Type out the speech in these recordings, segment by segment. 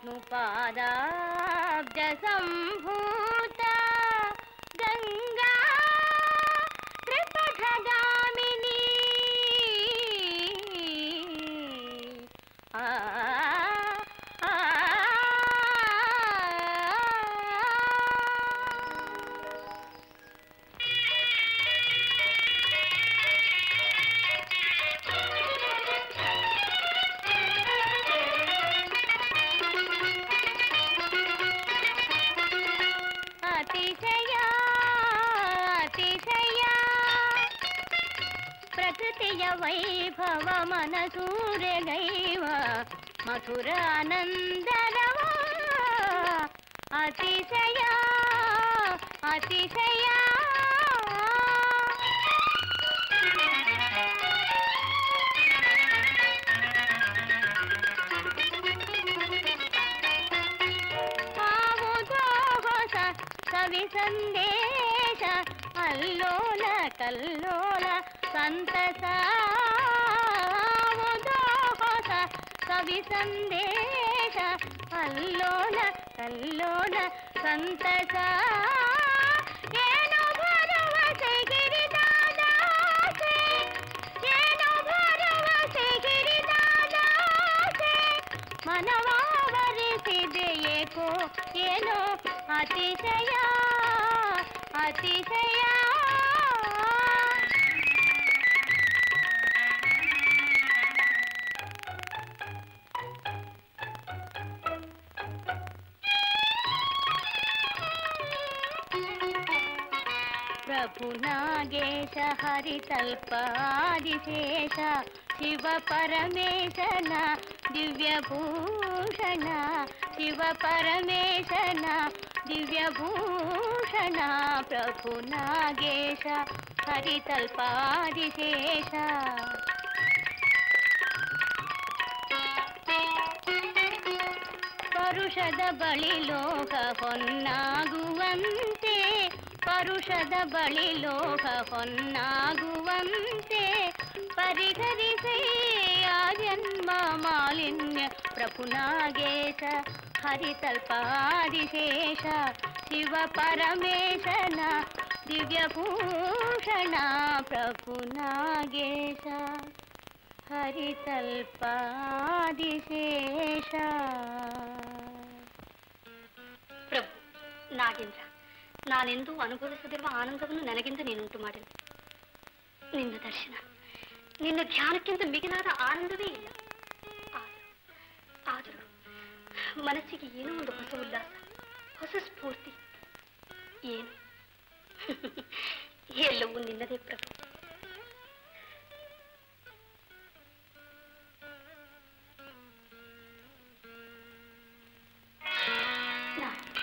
ವಿಷ್ಣುಪಾದಾಬ್ಜ ಸಂಭೂತ ಗಂಗಾ ತ್ರಿಪಥಗಾಮಿನಿ ಆ ಆ, ಅತಿಶಯ ಅತಿಶಯ ಪ್ರಕೃತಿಯ ವೈಭವ ಮನಸೂರೆಗೈವ ಮಧುರಾನಂದರವ ಅತಿಶಯ ಅತಿಶಯ ಯಾವುದೋ ಹೊಸ ಕವಿ ಸಂದೇಶ ಅಲ್ಲೋಲ ಕಲ್ಲೋಲ ಸಂತಸ ಯಾವುದೋ ಹೊಸ ಕವಿ ಸಂದೇಶ ಅಲ್ಲೋಲ ಕಲ್ಲೋಲ ಸಂತಸ ಏನೋ ಭರವಸೆ ಗಿರಿದಾದಾಸೆ ಏನೋ ಭರವಸೆ ಗಿರಿದಾದಾಸೆ ಮನವಾವರಿಸಿದೆ ಏಕೋ ಏನೋ ಅತಿಶಯ ಅತಿಶಯ ಪ್ರಭು ನಾಗೇಶ ಹರಿತಲ್ಪ ಆದಿಶೇಷ ಶಿವ ಪರಮೇಶನ ದಿವ್ಯಭೂಷಣ ಶಿವ ಪರಮೇಶನ ದಿವ್ಯಭೂಷಣ ಪ್ರಭು ನಾಗೇಶ ಹರಿತಲ್ಪ ಆದಿಶೇಷ ಪರುಷದ ಬಳಿ ಲೋಕ ಹೊನ್ನಾಗುವಂತೆ ಪರುಷದ ಬಳಿ ಲೋಕ ಹೊನ್ನಾಗುವಂತೆ ಪರಿಹರಿಸಿ ಆ ಜನ್ಮ ಮಾಲಿನ್ಯ ಪ್ರಭುನಾಗೇಶ ಹರಿತಲ್ಪಾದಿಶೇಷ ಶಿವ ಪರಮೇಶನ ದಿವ್ಯಭೂಷಣ ಪ್ರಭುನಾಗೇಶ ಹರಿತಲ್ಪಾದಿಶೇಷ ಪ್ರಭು ನಾಗೇಂದ್ರ ನಾನೆಂದೂ ಅನುಭವಿಸದಿರುವ ಆನಂದವನ್ನು ನನಗೆಂದು ನೀನುಂಟು ಮಾಡಿದೆ ನಿನ್ನ ದರ್ಶನ ನಿನ್ನ ಧ್ಯಾನಕ್ಕಿಂತ ಮಿಗಿಲಾದ ಆನಂದವೇ ಇಲ್ಲ ಆದರೂ ಆದರೂ ಮನಸ್ಸಿಗೆ ಏನೋ ಒಂದು ಹೊಸ ಉಲ್ಲಾಸ ಹೊಸ ಸ್ಫೂರ್ತಿ ಏನು ಎಲ್ಲವೂ ನಿನ್ನದೇ ಪ್ರಭು ನಾಗೇಂದ್ರ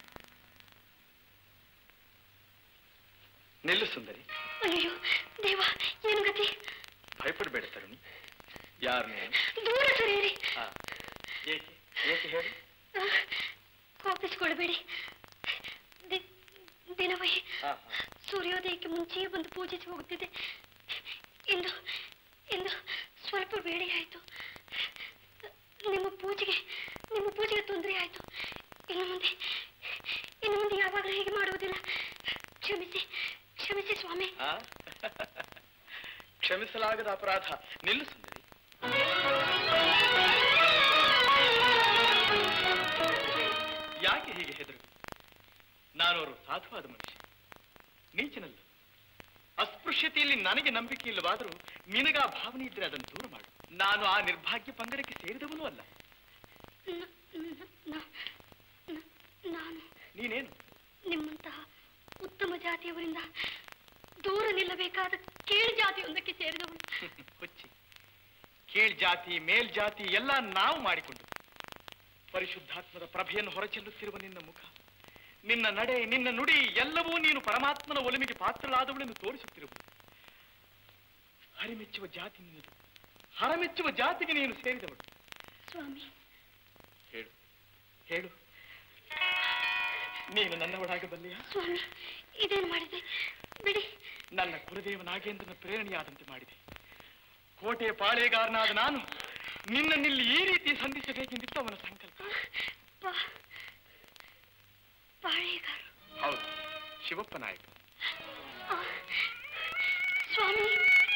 ನಿಲ್ಲು ಸುಂದರಿ ಅಯ್ಯೋ ದೇವ ಏನು ಗತಿ ಭಯಪಡಬೇಡ ತರುಣಿ ಯಾರು ನೀನು ದೂರ ಸರಿಯಿರಿ ಆ, ಏಕೆ ಏಕೆ ಹೇಳಿ ಕೋಪಿಸಿಕೊಳ್ಳಬೇಡಿ ದಿ- ದಿನವೇ ಆ, ಸೂರ್ಯೋದಯಕ್ಕೆ ಮುಂಚೆಯೇ ಬಂದು ಪೂಜಿಸಿ ಹೋಗುತ್ತಿದೆ ಇಂದು ಇಂದು ಸ್ವಲ್ಪ ಬೇಡಿಯಾಯಿತು ನಿಮ್ಮ ಪೂಜೆಗೆ ನಿಮ್ಮ ಪೂಜೆಗೆ ತೊಂದರೆ ಆಯಿತು ಇನ್ನು ಮುಂದೆ ಇನ್ನು ಮುಂದೆ ಯಾವಾಗಲೂ ಹೀಗೆ ಮಾಡುವುದಿಲ್ಲ ಕ್ಷಮಿಸಿ ಕ್ಷಮಿಸಿ ಸ್ವಾಮಿ ಆ? ಕ್ಷಮಿಸಲಾಗದ ಅಪರಾಧ ನಿಲ್ಲು ಸುಂದರಿ ಯಾಕೆ ಹೀಗೆ ಹೆದರು ನಾನವರು ಸಾಧುವಾದ ಮನುಷ್ಯ ನೀಚನಲ್ಲ ಅಸ್ಪೃಶ್ಯತೆಯಲ್ಲಿ ನನಗೆ ನಂಬಿಕೆ ಇಲ್ಲವಾದರೂ ನಿನಗ ಆ ಭಾವನೆ ಇದ್ರೆ ಅದನ್ನು ದೂರ ಮಾಡು ನಾನು ಆ ನಿರ್ಭಾಗ್ಯ ಪಂಗಡಕ್ಕೆ ಸೇರಿದವನೂ ಅಲ್ಲ ನ- ನ- ನ- ನ- ನಾನು ನೀನೇನು ನಿಮ್ಮಂತಹ ಉತ್ತಮ ಜಾತಿಯವರಿಂದ ದೂರ ನಿಲ್ಲಬೇಕಾದ ಕೀಳು ಜಾತಿಯೊಂದಕ್ಕೆ ಸೇರಿದವನು ಹುಚ್ಚಿ ಕೀಳ್ ಜಾತಿ ಮೇಲ್ ಜಾತಿ ಎಲ್ಲ ನಾವು ಮಾಡಿಕೊಂಡು ಪರಿಶುದ್ಧಾತ್ಮದ ಪ್ರಭೆಯನ್ನು ಹೊರಚೆಲ್ಲುತ್ತಿರುವ ನಿನ್ನ ಮುಖ ನಿನ್ನ ನಡೆ ನಿನ್ನ ನುಡಿ ಎಲ್ಲವೂ ನೀನು ಪರಮಾತ್ಮನ ಒಲಿಮೆಗೆ ಪಾತ್ರಳಾದವಳೆಂದು ತೋರಿಸುತ್ತಿರುವುದು ಹರಿಮೆಚ್ಚುವ ಜಾತಿ ನಿನ್ನದು ಹರಮೆಚ್ಚುವ ಜಾತಿಗೆ ನೀನು ಸೇರಿದವಳು ಸ್ವಾಮಿ ಹೇಳು ಹೇಳು ನೀನು ನನ್ನವಳಾಗಬಲ್ಲೆಯಾ ಸ್ವಾಮಿ ಇದೇನು ಮಾಡಿದೆ ಬಿಡಿ ನನ್ನ ಕುಲದೇವ ನಾಗೇಂದ್ರನ ಪ್ರೇರಣೆಯಾದಂತೆ ಮಾಡಿದೆ ಕೋಟೆ ಪಾಳೆಗಾರನಾದ ನಾನು ನಿನ್ನನ್ನಿಲ್ಲಿ ಈ ರೀತಿ ಸಂಧಿಸಬೇಕೆಂದಿತ್ತು ಅವನ ಸಂಕಲ್ಪ ಬಾ- ಬಾಳೆಗಾರು ಹೌದು ಶಿವಪ್ಪ ನಾಯಕ ಆ, ಸ್ವಾಮಿ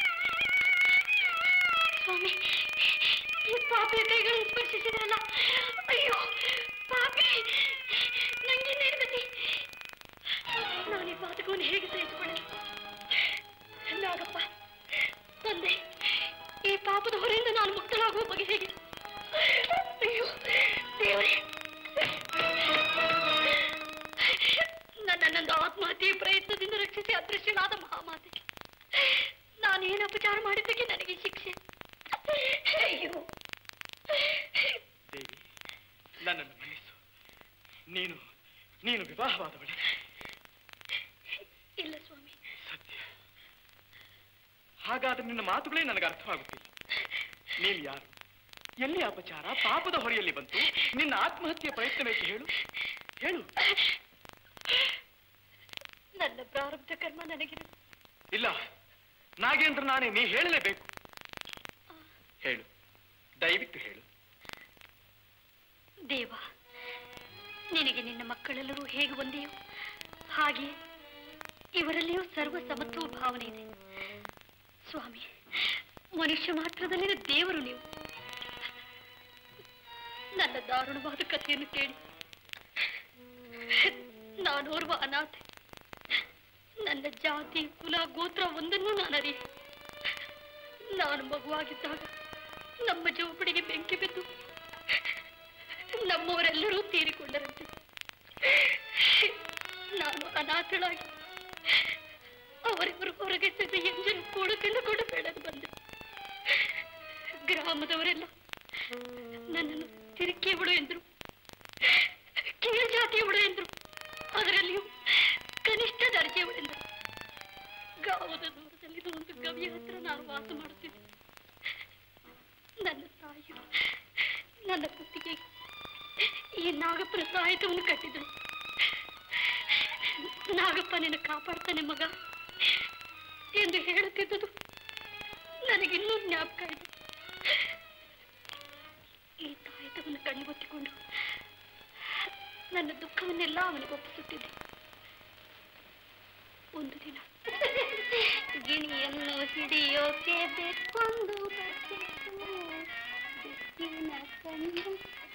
ಸ್ವಾಮಿ ಈ ಪಾಪಿ ಕೈಗಳನ್ನು ಸ್ಪರ್ಶಿಸಿದ್ರಲ್ಲ ಅಯ್ಯೋ ಪಾಪಿ ನಂಗೆ ನಿರ್ಗತಿ ನಾನು ಈ ಪಾತಕವನ್ನು ಹೇಗೆ ಸಹಿಸಿಕೊಳ್ಳಲಿ ನಾಗಪ್ಪ ತಂದೆ ಈ ಪಾಪದ ಹೊರೆಯಿಂದ ನಾನು ಮುಕ್ತಳಾಗುವ ಬಗೆ ಹೇಗೆ ಅಯ್ಯೋ ದೇವರೇ ನನ್ನನ್ನೊಂದು ಆತ್ಮಹತ್ಯೆ ಪ್ರಯತ್ನದಿಂದ ರಕ್ಷಿಸಿ ಅದೃಶ್ಯನಾದ ಮಹಾಮಾತೆ ನಾನೇನು ಅಪಚಾರ ಮಾಡಿದ್ದಕ್ಕೆ ನನಗೆ ಶಿಕ್ಷೆ ಅಯ್ಯೋ ದೇವಿ ನನ್ನನ್ನು ಮನ್ನಿಸು ನೀನು ನೀನು ವಿವಾಹವಾದವಳೆ ಇಲ್ಲ ಸ್ವಾಮಿ ಸತ್ಯ ಹಾಗಾದ್ರೆ ನಿನ್ನ ಮಾತುಗಳೇ ನನಗೆ ಅರ್ಥವಾಗುತ್ತಿಲ್ಲ ನೀನು ಯಾರು ಎಲ್ಲಿ ಅಪಚಾರ ಪಾಪದ ಹೊರೆಯಲ್ಲಿ ಬಂತು ನಿನ್ನ ಆತ್ಮಹತ್ಯೆ ಪ್ರಯತ್ನವೇಕೆ ಹೇಳು ಹೇಳು ನನ್ನ ಪ್ರಾರಬ್ಧ ಕರ್ಮ ನನಗಿರು ಇಲ್ಲ ನಾಗೇಂದ್ರ ನಾನೇ ನೀ ಹೇಳಲೇಬೇಕು ಹೇಳು ದಯವಿಟ್ಟು ಹೇಳು ದೇವ ನಿನಗೆ ನಿನ್ನ ಮಕ್ಕಳೆಲ್ಲರೂ ಹೇಗೆ ಒಂದೆಯೋ ಹಾಗೆ ಇವರಲ್ಲಿಯೂ ಸರ್ವ ಸಮತ್ವ ಭಾವನೆ ಇದೆ ಸ್ವಾಮಿ ಮನುಷ್ಯ ಮಾತ್ರದಲ್ಲಿನ ದೇವರು ನೀವು ನನ್ನ ದಾರುಣವಾದ ಕಥೆಯನ್ನು ಕೇಳಿ ನಾನೋರ್ವ ಅನಾಥೆ ನನ್ನ ಜಾತಿ ಕುಲ ಗೋತ್ರ ಒಂದನ್ನು ನಾನು ಅರಿಯೆ ನಾನು ಮಗುವಾಗಿದ್ದಾಗ ನಮ್ಮ ಜೋಪಡಿಗೆ ಬೆಂಕಿ ಬಿದ್ದು ನಮ್ಮವರೆಲ್ಲರೂ ತೀರಿಕೊಂಡರಂತೆ ನಾನು ಅನಾಥಳಾಗಿ ಅವರಿಬ್ಬರು ಹೊರಗೆ ತೆಗೆದ ಎಂಜಲು ಕೂಡು ತಿಂದುಕೊಂಡು ಬೆಳೆದು ಬಂದೆ ಗ್ರಾಮದವರೆಲ್ಲ ನನ್ನನ್ನು ತಿರುಕಿಯವಳು ಎಂದರು ಕೀಳ್ ಜಾತಿಯವಳು ಎಂದರು ಅದರಲ್ಲಿಯೂ ಕನಿಷ್ಠ ದರ್ಜೆಯವಳು ಎಂದರು ಗಾವದ ದೂರದಲ್ಲಿ ಒಂದು ಗವಿಯ ಹತ್ರ ನಾನು ವಾಸ ಮಾಡುತ್ತಿದ್ದೆ ನನ್ನ ತಾಯಿಯು ನನ್ನ ಕುತ್ತಿಗೆಗೆ ಈ ನಾಗಪ್ಪನ ಸಾಹಿತ್ಯವನ್ನು ಕಟ್ಟಿದಳು ನಾಗಪ್ಪ ನಿನ್ನ ಕಾಪಾಡ್ತಾನೆ ಮಗ ಎಂದು ಹೇಳುತ್ತಿದ್ದುದು ನನಗಿನ್ನೂ ಜ್ಞಾಪಕ ಇದೆ ಈ ತಾಯಿತವನ್ನು ಕಣ್ಣುಗೊತ್ತಿಕೊಂಡು ನನ್ನ ದುಃಖವನ್ನೆಲ್ಲ ಅವನಿಗೆ ಒಪ್ಪಿಸುತ್ತಿದ್ದೆ ಒಂದು ದಿನ ಗಿಣಿಯನ್ನು ಹಿಡಿಯೋಕೆ ಬೆಕ್ಕೊಂದು ಬರ್ತಿತ್ತು. ಬೆಕ್ಕಿನ ಕಣ್ಣು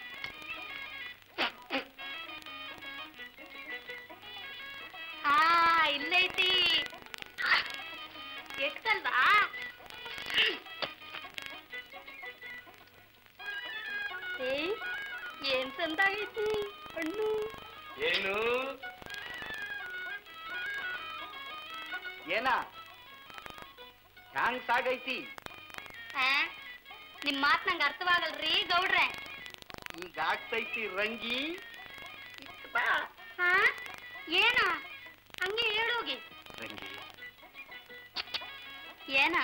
ಆ ಇಲ್ಲೈತಿ ಎಷ್ಟಲ್ವಾ ಏಯ್ ಏನ್ ಚಂದಾಗೈತಿ ಹಣ್ಣು ಏನು ಏನ ಹ್ಯಾಂಗ್ ಸಾಗೈತಿ ಆ? ನಿಮ್ ಮಾತ್ ನಂಗೆ ಅರ್ಥವಾಗಲ್ರಿ ಗೌಡ್ರೆ ಈಗ ಆಗ್ತೈತಿ ರಂಗಿ ಇತ್ ಬಾ ಹಾ ಏನ ಹಂಗೆ ಹೇಳೋಗಿ ರಂಗಿ ಏನ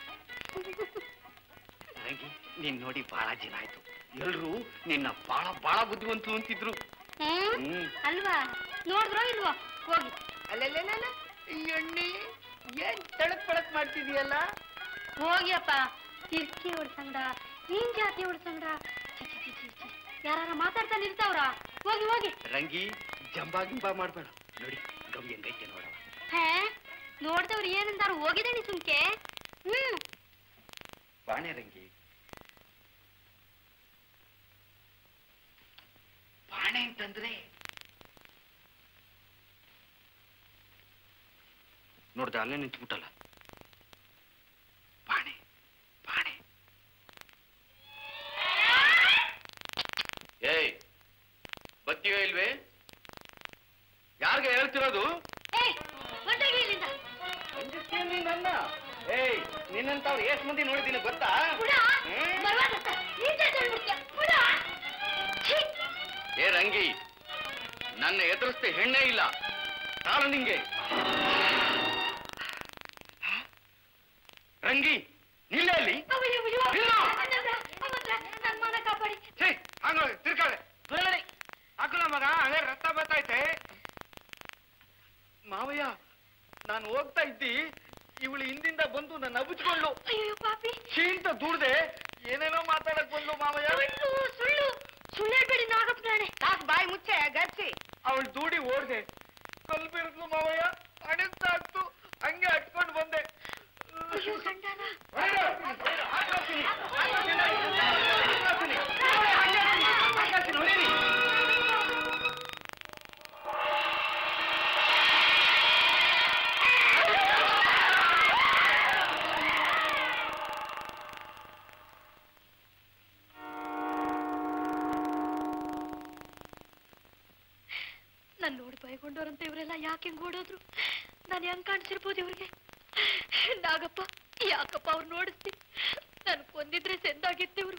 ರಂಗಿ ನೀನ್ ನೋಡಿ ಬಹಳ ಜನ ಆಯ್ತು ಎಲ್ರು ನಿನ್ನ ಬಹಳ ಬಹಳ ಬುದ್ಧಿವಂತರು ಅಂತಿದ್ರು ಹ್ಮ್ ಹ್ಮ್ ಅಲ್ವಾ ನೋಡಿದ್ರೋ ಇಲ್ವೋ ಹೋಗಿ ಅಲ್ಲೆಲ್ಲ ಎಣ್ಣೆ ಏನ್ ತಳಕ್ ಪಳಕ್ ಮಾಡ್ತಿದೀಯಲ್ಲ ಹೋಗಿಯಪ್ಪ ತಿರ್ಕಿ ಸಂಗಡ ನೀನ್ ಜಾತಿ ಸಂಗಡ ಯಾರ ಮಾತಾಡ್ತಾನೆ ಇರ್ತಾವ್ರ ಹೋಗಿ ಹೋಗಿ ರಂಗಿ ಜಂಬಾ ಗಿಂಬಾ ಮಾಡ್ಬೇಡ ನೋಡಿ ಗವಿ ಹೆಂಗೈತೆ ನೋಡವ ಹೇ ನೋಡ್ದವ್ರು ಏನಂದಾರು ಹೋಗಿದಣಿ ಸುಮ್ಕೆ ಹ್ಮ್ ಬಾಣೆ ರಂಗಿ ಬಾಣೆ ಅಂತಂದ್ರೆ ನೋಡ್ದ ಅಲ್ಲೇ ನಿಂತ್ಬಿಟ್ಟಲ್ಲ ಬಾಣೆ ಬಾಣೆ ಏಯ್ ಬತ್ತೀಯೋ ಇಲ್ವೇ ಯಾರಿಗೆ ಹೇಳ್ತಿರೋದು ಏಯ್ ಹೊರ್ಟೋಗಿ ಇಲ್ಲಿಂದ ನನ್ನ ಏಯ್ ನಿನ್ನಂತವ್ರು ಎಷ್ಟ್ ಮಂದಿ ನೋಡಿದ್ದೀನಿ ಗೊತ್ತಾ ಬಿಡ ಹ್ಮ್? ಬರುವಾಗತ್ತ ಈಚೆ ತಳ್ಬಿಡ್ತೀಯ ಬಿಡ ಛೀ ಏ ರಂಗಿ ನನ್ನ ಎದುರಿಸ್ತೆ ಹೆಣ್ಣೇ ಇಲ್ಲ ಕಾಲು ನಿಂಗೆ ರಂಗಿ ನಿಲ್ಲ ಅಲ್ಲಿ ಅಯ್ಯೋ, ಅಯ್ಯೋ. ಇಲ್ಲ. ಅನ್ನದ, ಅವತ್ರ ನನ್ ಮಾನ ಕಾಪಾಡಿ ಛೇ ಹಂಗ ತಿರ್ಕಾಳೆ ಬರಲಿ ಹಾಕಲ ಮಗ ಹಂಗೆ ರಕ್ತ ಬರ್ತೈತೆ ಮಾವಯ್ಯ ನಾನು ಹೋಗ್ತಾ ಇದ್ದಿ ಇವಳು ಹಿಂದಿಂದ ಬಂದು ನನ್ನ ಅಬುಚ್ಕೊಂಡು ಅಯ್ಯೋ ಪಾಪಿ ಚೀಂತ ದೂಡ್ದೆ ಏನೇನೋ ಮಾತಾಡಕ್ ಬಂದು ಮಾವಯ್ಯ ಸುಳ್ಳು ಸುಳ್ಳು ಸುಳ್ಳು ಹೇಳ್ಬೇಡಿ ನಾಗಪ್ಪನಾಣೆ ಸಾಕು ಬಾಯಿ ಮುಚ್ಚೆ ಗರ್ಸಿ ಅವಳು ದೂಡಿ ಓಡ್ದೆ ಕಲ್ಬಿರುದ್ಲು ಮಾವಯ್ಯ ಅಣಿಸ್ತಾಗ್ತು ಹಂಗೆ ಹಟ್ಕೊಂಡು ಬಂದೆ ಅಯ್ಯೋ ಸಂಡಾಲ ನಾನು ನೋಡಿ ಬೈಗೊಂಡವ್ರಂತ ಇವರೆಲ್ಲ ಯಾಕೆ ಹಿಂಗ್ ಓಡೋದ್ರು ನಾನು ಹೆಂಗ್ ಕಾಣಿಸಿರ್ಬೋದು ಇವ್ರಿಗೆ ನಾಗಪ್ಪ ಯಾಕಪ್ಪ ಅವ್ರು ನೋಡಿಸ್ತಿ ನಾನು ಕೊಂದಿದ್ರೆ ಸೆಂದಾಗಿತ್ತು ಇವ್ರು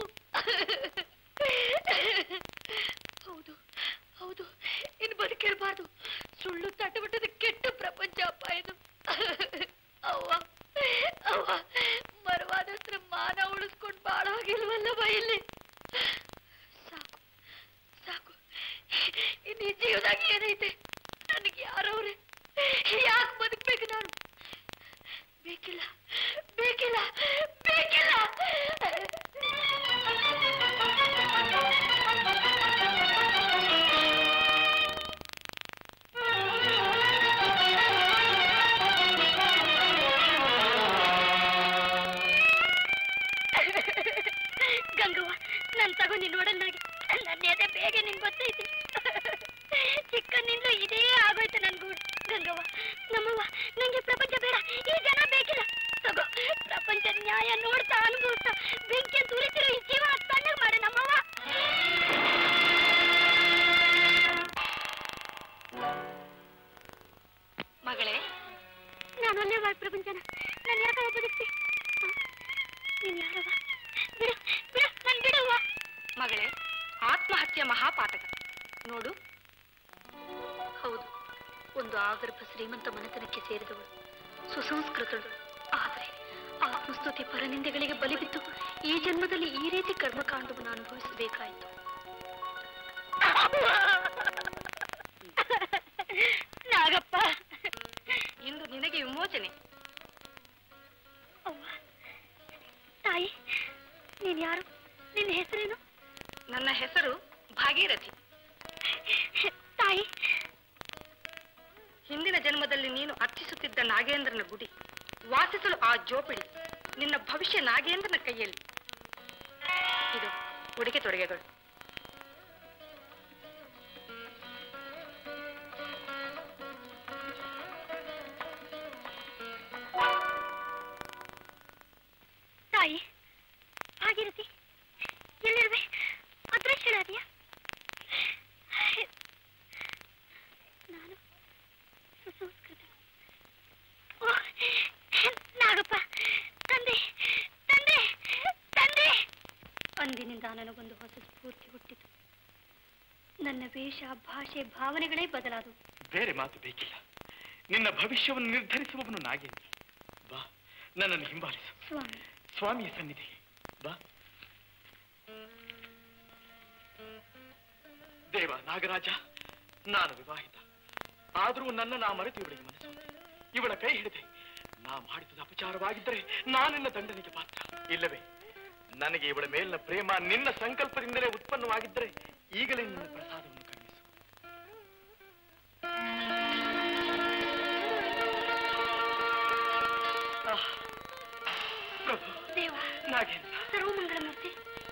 ಹೌದು ಹೌದು ಇನ್ನು ಬದುಕಿರ್ಬಾರ್ದು ಸುಳ್ಳು ತಟ್ಟಬಿಟ್ಟದ ಕೆಟ್ಟ ಪ್ರಪಂಚ ಅಪ್ಪ ಇದು ಅವ್ವ ಅವ್ವ ಮರವಾದಸ್ತ್ರ ಮಾನ ಉಳಿಸ್ಕೊಂಡು ಬಾಳ ಆಗಿಲ್ವಲ್ಲವ ಇಲ್ಲಿ ಸಾಕು ಸಾಕು ಇನ್ನು ಈ ಜೀವದಾಗ ಏನೈತೆ ನನಗೆ ಯಾರವ್ರೆ ಯಾಕೆ ಬದುಕ್ಬೇಕು ನಾನು ಬೇಕಿಲ್ಲ ಬೇಕಿಲ್ಲ ಬೇಕಿಲ್ಲ ಗಂಗವ್ವ ನನ್ ತಗೋ ನೀನ್ ನೋಡಲ್ನಾಗೆ ನನ್ನ ಎದೆ ಬೇಗ ನಿನ್ ಗೊತ್ತೈತಿ ಚಿಕ್ಕನಿಂದ ಇದೇ ಆಗೋಯ್ತು ನನ್ ಗೂಡು ಗಂಗವ್ವ ನಮ್ಮವ್ವ ನಂಗೆ ಪ್ರಪಂಚ ಬೇಡ ಈ ಜನ ಬೇಕಿಲ್ಲ ತಗೋ ಪ್ರಪಂಚ ನ್ಯಾಯ ನೋಡ್ತಾ ಅನುಭವಿಸ್ತಾ ಬೆಂಕಿ ತುರಿತಿರೋ ಈ ಜೀವ ತಣ್ಣಗ್ ಮಾಡು ನಮ್ಮವ್ವ ಮಗಳೇ ನಾನು ಅಲ್ಲೇ ಮಾಡಿ ಪ್ರಪಂಚನ ನಾನು ಯಾಕವ ಬದುಕ್ತಿ ನೀನ್ ಯಾರವ ಬಿಡು ಬಿಡು ನನ್ ಬಿಡುವ ಮಗಳೇ ಆತ್ಮಹತ್ಯೆ ಮಹಾಪಾತಕ ನೋಡು ಹೌದು ಒಂದು ಆಗರ್ಭ ಶ್ರೀಮಂತ ಮನೆತನಕ್ಕೆ ಸೇರಿದವಳು ಸುಸಂಸ್ಕೃತಳು ಆದರೆ ಆತ್ಮಸ್ತುತಿ ಪರನಿಂದೆಗಳಿಗೆ ಬಲಿ ಬಿದ್ದು ಈ ಜನ್ಮದಲ್ಲಿ ಈ ರೀತಿ ಕರ್ಮಕಾಂಡವನ್ನು ಅನುಭವಿಸಬೇಕಾಯಿತು ನಾಗಪ್ಪ ಇಂದು ನಿನಗೆ ವಿಮೋಚನೆ ಅವ್ವ ತಾಯಿ ನೀನ್ ಯಾರು ನಿನ್ನ ಹೆಸರೇನು ನನ್ನ ಹೆಸರು ಭಾಗೀರಥಿ ತಾಯಿ ಹಿಂದಿನ ಜನ್ಮದಲ್ಲಿ ನೀನು ಅರ್ಚಿಸುತ್ತಿದ್ದ ನಾಗೇಂದ್ರನ ಗುಡಿ ವಾಸಿಸಲು ಆ ಜೋಪಿಡಿ ನಿನ್ನ ಭವಿಷ್ಯ ನಾಗೇಂದ್ರನ ಕೈಯಲ್ಲಿ ಇದು ಉಡುಗೆ ತೊಡುಗೆಗಳು ತಾಯಿ ಭಾಗೀರಥಿ ಎಲ್ಲಿರುವೆ ಅದೃಷ್ಟಳಾದಿಯಾ ನಾನು ಸುಸಂಸ್ಕೃತ ಓ, ನಾಗಪ್ಪ ತಂದೆ ತಂದೆ ತಂದೆ ಅಂದಿನಿಂದ ನನಗೊಂದು ಹೊಸ ಸ್ಫೂರ್ತಿ ಹುಟ್ಟಿತು ನನ್ನ ವೇಷ ಭಾಷೆ ಭಾವನೆಗಳೇ ಬದಲಾದವು ಬೇರೆ ಮಾತು ಬೇಕಿಲ್ಲ ನಿನ್ನ ಭವಿಷ್ಯವನ್ನು ನಿರ್ಧರಿಸುವವನು ನಾಗೇಂದ್ರ ಬಾ ನನ್ನನ್ನು ಹಿಂಬಾಲಿಸು ಸ್ವಾಮಿ ಸ್ವಾಮಿಯ ಸನ್ನಿಧಿಗೆ ಬಾ ದೇವ ನಾಗರಾಜ ನಾನು ವಿವಾಹಿತ ಆದರೂ ನನ್ನ ನಾ ಮರೆತು ಇವಳಿಗೆ ಮನಸ್ಸು ಇವಳ ಕೈ ಹಿಡಿದೆ ನಾ ಮಾಡಿದ ಅಪಚಾರವಾಗಿದ್ದರೆ ನಾನಿನ್ನ ದಂಡನೆಗೆ ಪಾತ್ರ ಇಲ್ಲವೇ ನನಗೆ ಇವಳ ಮೇಲಿನ ಪ್ರೇಮ ನಿನ್ನ ಸಂಕಲ್ಪದಿಂದಲೇ ಉತ್ಪನ್ನವಾಗಿದ್ದರೆ ಈಗಲೇ ನಿನ್ನ ಪ್ರಸಾದವನ್ನು ಕರುಣಿಸು ಆಹ್, ಪ್ರಭು ದೇವ ನಾಗೇಂದ್ರ ಸರ್ವಮಂಗಳಮೂರ್ತಿ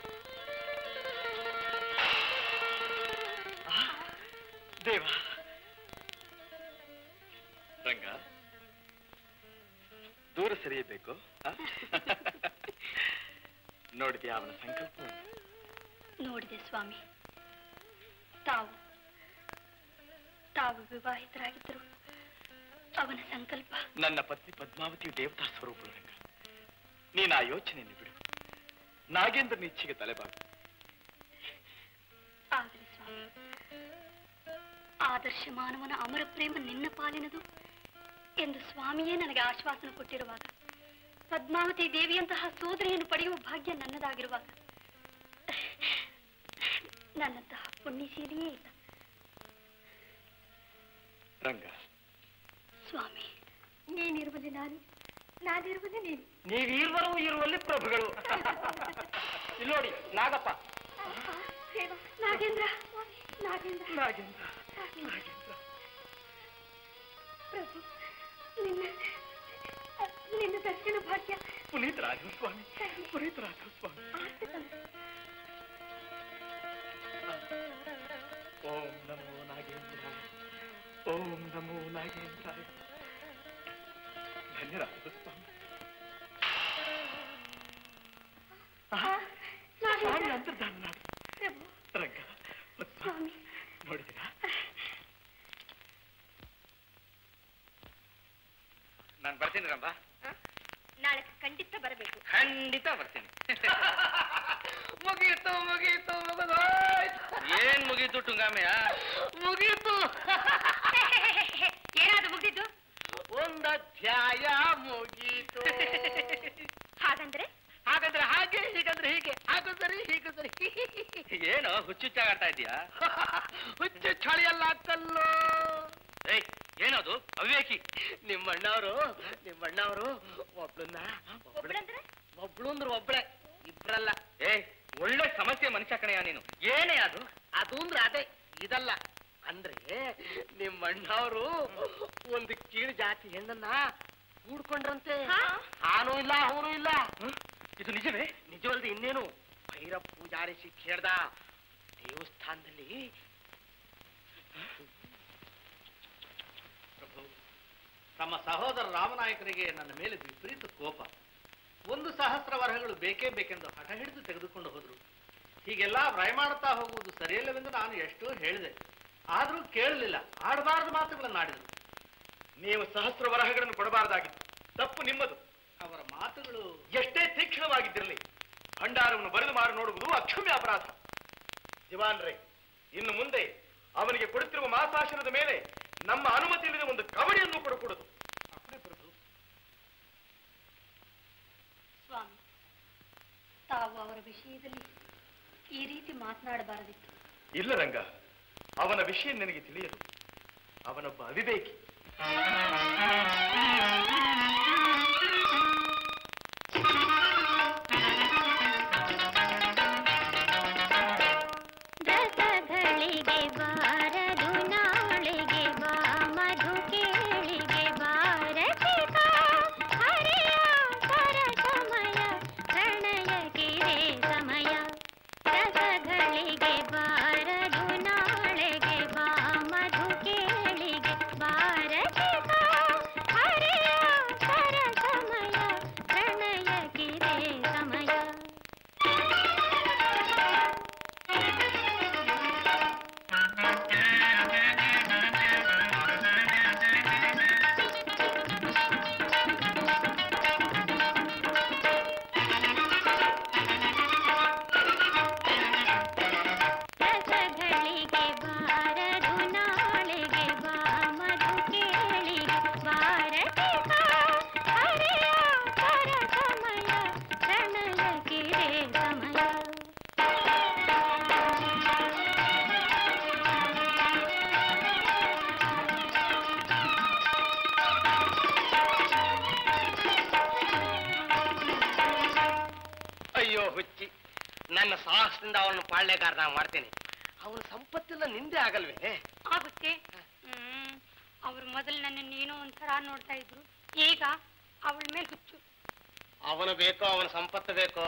ಆ, ದೇವ ರಂಗ ದೂರ ಸರಿಯಬೇಕು ಆ? ನೋಡಿದ್ಯಾ ಅವನ ಸಂಕಲ್ಪವನ್ನು ನೋಡಿದೆ ಸ್ವಾಮಿ ತಾವು ತಾವು ವಿವಾಹಿತರಾಗಿದ್ದರು ಅವನ ಸಂಕಲ್ಪ ನನ್ನ ಪತ್ನಿ ಪದ್ಮಾವತಿಯು ದೇವತಾ ಸ್ವರೂಪಳು ರಂಗ ನೀನು ಆ ಯೋಚನೆಯನ್ನು ಬಿಡು ನಾಗೇಂದ್ರನ ಇಚ್ಛೆಗೆ ತಲೆಬಾಗು ಆಗಲಿ ಸ್ವಾಮಿ ಆದರ್ಶ ಮಾನವನ ಅಮರ ಪ್ರೇಮ ನಿನ್ನ ಪಾಲಿನದು ಎಂದು ಸ್ವಾಮಿಯೇ ನನಗೆ ಆಶ್ವಾಸನ ಕೊಟ್ಟಿರುವಾಗ ಪದ್ಮಾವತಿ ದೇವಿಯಂತಹ ಸೋದರಿಯನ್ನು ಪಡೆಯುವ ಭಾಗ್ಯ ನನ್ನದಾಗಿರುವಾಗ ನನ್ನಂತಹ ಪುಣ್ಯಶೀಲಿಯೇ ಇಲ್ಲ ರಂಗ ಸ್ವಾಮಿ ನೀನಿರುವಲ್ಲಿ ನಾನು ನಾನಿರುವುದೇ ನೀನು ನೀವೀರ್ವರು ಇರುವಲ್ಲಿ ಪ್ರಭುಗಳು ಇಲ್ಲಿ ನೋಡಿ ನಾಗಪ್ಪ ನಾಗೇಂದ್ರ ನಾಗೇಂದ್ರ ನಾಗೇಂದ್ರ ನಾಗೇಂದ್ರ ಪ್ರಭು ನಿನ್ನ ನಿನ್ನ ದರ್ಶನ ಭಾಗ್ಯ ಪುನೀತ್ ರಾಘವ ಸ್ವಾಮಿ ಪುನೀತ್ ರಾಘವ ಸ್ವಾಮಿ ಓಂ ನಮೋ ನಾಗೇಂದ್ರ ಓಂ ನಮೋ ನಾಗೇಂದ್ರ ಧನ್ಯ ರಾಘವ ಸ್ವಾಮಿ ಆಹಾ, ಸ್ವಾಮಿ ಅಂತರ್ಧಾನ ಪ್ರಭು ರಂಗ ಪದ್ಮ, ಸ್ವಾಮಿ ನೋಡಿದ್ದೀರಾ ನಾನು ಬರ್ತೀನಿ ರಂಭ ನಾಳೆ ಖಂಡಿತ ಬರಬೇಕು ಖಂಡಿತ ಬರ್ತೀನಿ ಮುಗೀತು ಮುಗೀತು ಏನ್ ಮುಗೀತು ಟುಂಗಾಮೆಯ ಮುಗೀತು ಏನಾದ್ರು ಮುಗಿದಿದ್ದು ಒಂದು ಅಧ್ಯಾಯ ಮುಗೀತು ಹಾಗಂದ್ರೆ ಹಾಗಾದ್ರೆ ಹಾಗೆ ಹೀಗಂದ್ರೆ ಹೀಗೆ ಹಾಗು ಸರಿ ಹೀಗೂ ಸರಿ ಏನು ಹುಚ್ಚುಚ್ಚಾಗಾಡ್ತಾ ಇದೀಯಾ ಹುಚ್ಚು ಚಳಿಯಲ್ಲ ಕಲ್ಲು ಏಯ್ ಏನದು ಅವಿವೇಕಿ ನಿಮ್ಮಣ್ಣವರು ನಿಮ್ಮಣ್ಣವರು ಒಬ್ಳನ್ನ ಒಬ್ಳಂದ್ರೆ ಒಬ್ಳು ಅಂದ್ರೆ ಒಬ್ಳೆ ಇಬ್ರಲ್ಲ ಏ ಒಳ್ಳೆ ಸಮಸ್ಯೆ ಮನುಷ್ಯ ಕಣಯ್ಯ ನೀನು ಏನೇ ಅದು ಅದು ಅಂದ್ರೆ ಅದೇ ಇದಲ್ಲ ಅಂದ್ರೆ ನಿಮ್ಮಣ್ಣವರು ಒಂದು ಕೀಳು ಜಾತಿ ಹೆಣ್ಣನ್ನ ಕೂಡ್ಕೊಂಡ್ರಂತೆ ಆನೂ ಇಲ್ಲ ಅವನು ಇಲ್ಲ ಹ್ಮ್? ಇದು ನಿಜವೇ ನಿಜವಲ್ದು ಇನ್ನೇನು ಭೈರವ್ ಪೂಜಾರಿ ಸಿಕ್ಕಿ ಹೇಳ್ದ ದೇವಸ್ಥಾನದಲ್ಲಿ ಪ್ರಭು ತಮ್ಮ ಸಹೋದರ ರಾಮನಾಯಕರಿಗೆ ನನ್ನ ಮೇಲೆ ವಿಪರೀತ ಕೋಪ ಒಂದು ಸಹಸ್ರ ವರಹಗಳು ಬೇಕೇ ಬೇಕೆಂದು ಹಠ ಹಿಡಿದು ತೆಗೆದುಕೊಂಡು ಹೋದ್ರು ಹೀಗೆಲ್ಲ ಭ್ರಯ ಮಾಡುತ್ತಾ ಹೋಗುವುದು ಸರಿಯಲ್ಲವೆಂದು ನಾನು ಎಷ್ಟೋ ಹೇಳಿದೆ ಆದರೂ ಕೇಳಲಿಲ್ಲ ಆಡಬಾರದು ಮಾತುಗಳನ್ನು ಆಡಿದರು ನೀವು ಸಹಸ್ರ ವರಹಗಳನ್ನು ಕೊಡಬಾರದಾಗಿತ್ತು ತಪ್ಪು ನಿಮ್ಮದು ಅವರ ಮಾತುಗಳು ಎಷ್ಟೇ ತೀಕ್ಷ್ಣವಾಗಿದ್ದಿರಲಿ ಭಂಡಾರವನ್ನು ಬರೆದು ಮಾರಿ ನೋಡುವುದು ಅಕ್ಷಮ್ಯ ಅಪರಾಧ ದಿವಾನ್ರೇ ಇನ್ನು ಮುಂದೆ ಅವನಿಗೆ ಕೊಡುತ್ತಿರುವ ಮಾಸಾಶನದ ಮೇಲೆ ನಮ್ಮ ಅನುಮತಿ ಇಲ್ಲದೆ ಒಂದು ಕವಡಿಯನ್ನು ಕೊಡಕೂಡದು ಅಪ್ಪಣೆ ಪ್ರಭು ಸ್ವಾಮಿ ತಾವು ಅವರ ವಿಷಯದಲ್ಲಿ ಈ ರೀತಿ ಮಾತನಾಡಬಾರದಿತ್ತು ಇಲ್ಲ ರಂಗ ಅವನ ವಿಷಯ ನಿನಗೆ ತಿಳಿಯದು ಅವನೊಬ್ಬ ಅವಿವೇಕಿ ದಸಗಳಿಗೆ ಬಾರದು ನಾಳೆಗೆ ಬಾ ಮಧು ಕೇಳಿಗೆ ಬಾರಸಿಕ ಹರೆಯ ಪರ ಸಮಯ ಪ್ರಣಯಕಿರೆ ಸಮಯ ದಸಗಳಿಗೆ ಬಾರದು ನಾಳೆಗೆ ಬಾ ಮಧು ಕೇಳಿಗೆ ಬಾರಸಿಕ ಹರೆಯ ಪರ ಸಮಯ ಪ್ರಣಯಕಿರೆ ಸಮಯ ರಸಗಳಿಗೆ ಬಾರದು ನಾಳೆಗೆ ಬಾ ಮಧು ಕೇಳಿಗೆ ಬಾರಸಿಕ ಹರೆಯ ಪರ ಸಮಯ ಪ್ರಣಯಕಿರೆ ಸಮಯ ಅಯ್ಯೋ ಹುಚ್ಚಿ ನನ್ನ ಸಾಹಸದಿಂದ ಅವನನ್ನು ಪಾಳ್ಯಗಾರನ ಮಾಡ್ತೇನೆ ಅವನ ಸಂಪತ್ತೆಲ್ಲ ನಿಂದೆ ಆಗಲ್ವೇ ಆಗುತ್ತೆ ಹ್ಮ್ ಅವ್ರು ಮೊದಲು ನನ್ನ ಏನೋ ಒಂಥರ ನೋಡ್ತಾ ಇದ್ರು ಈಗ ಅವಳ ಮೇಲೆ ಹುಚ್ಚು ಅವನು ಬೇಕೋ ಅವನ ಸಂಪತ್ತು ಬೇಕೋ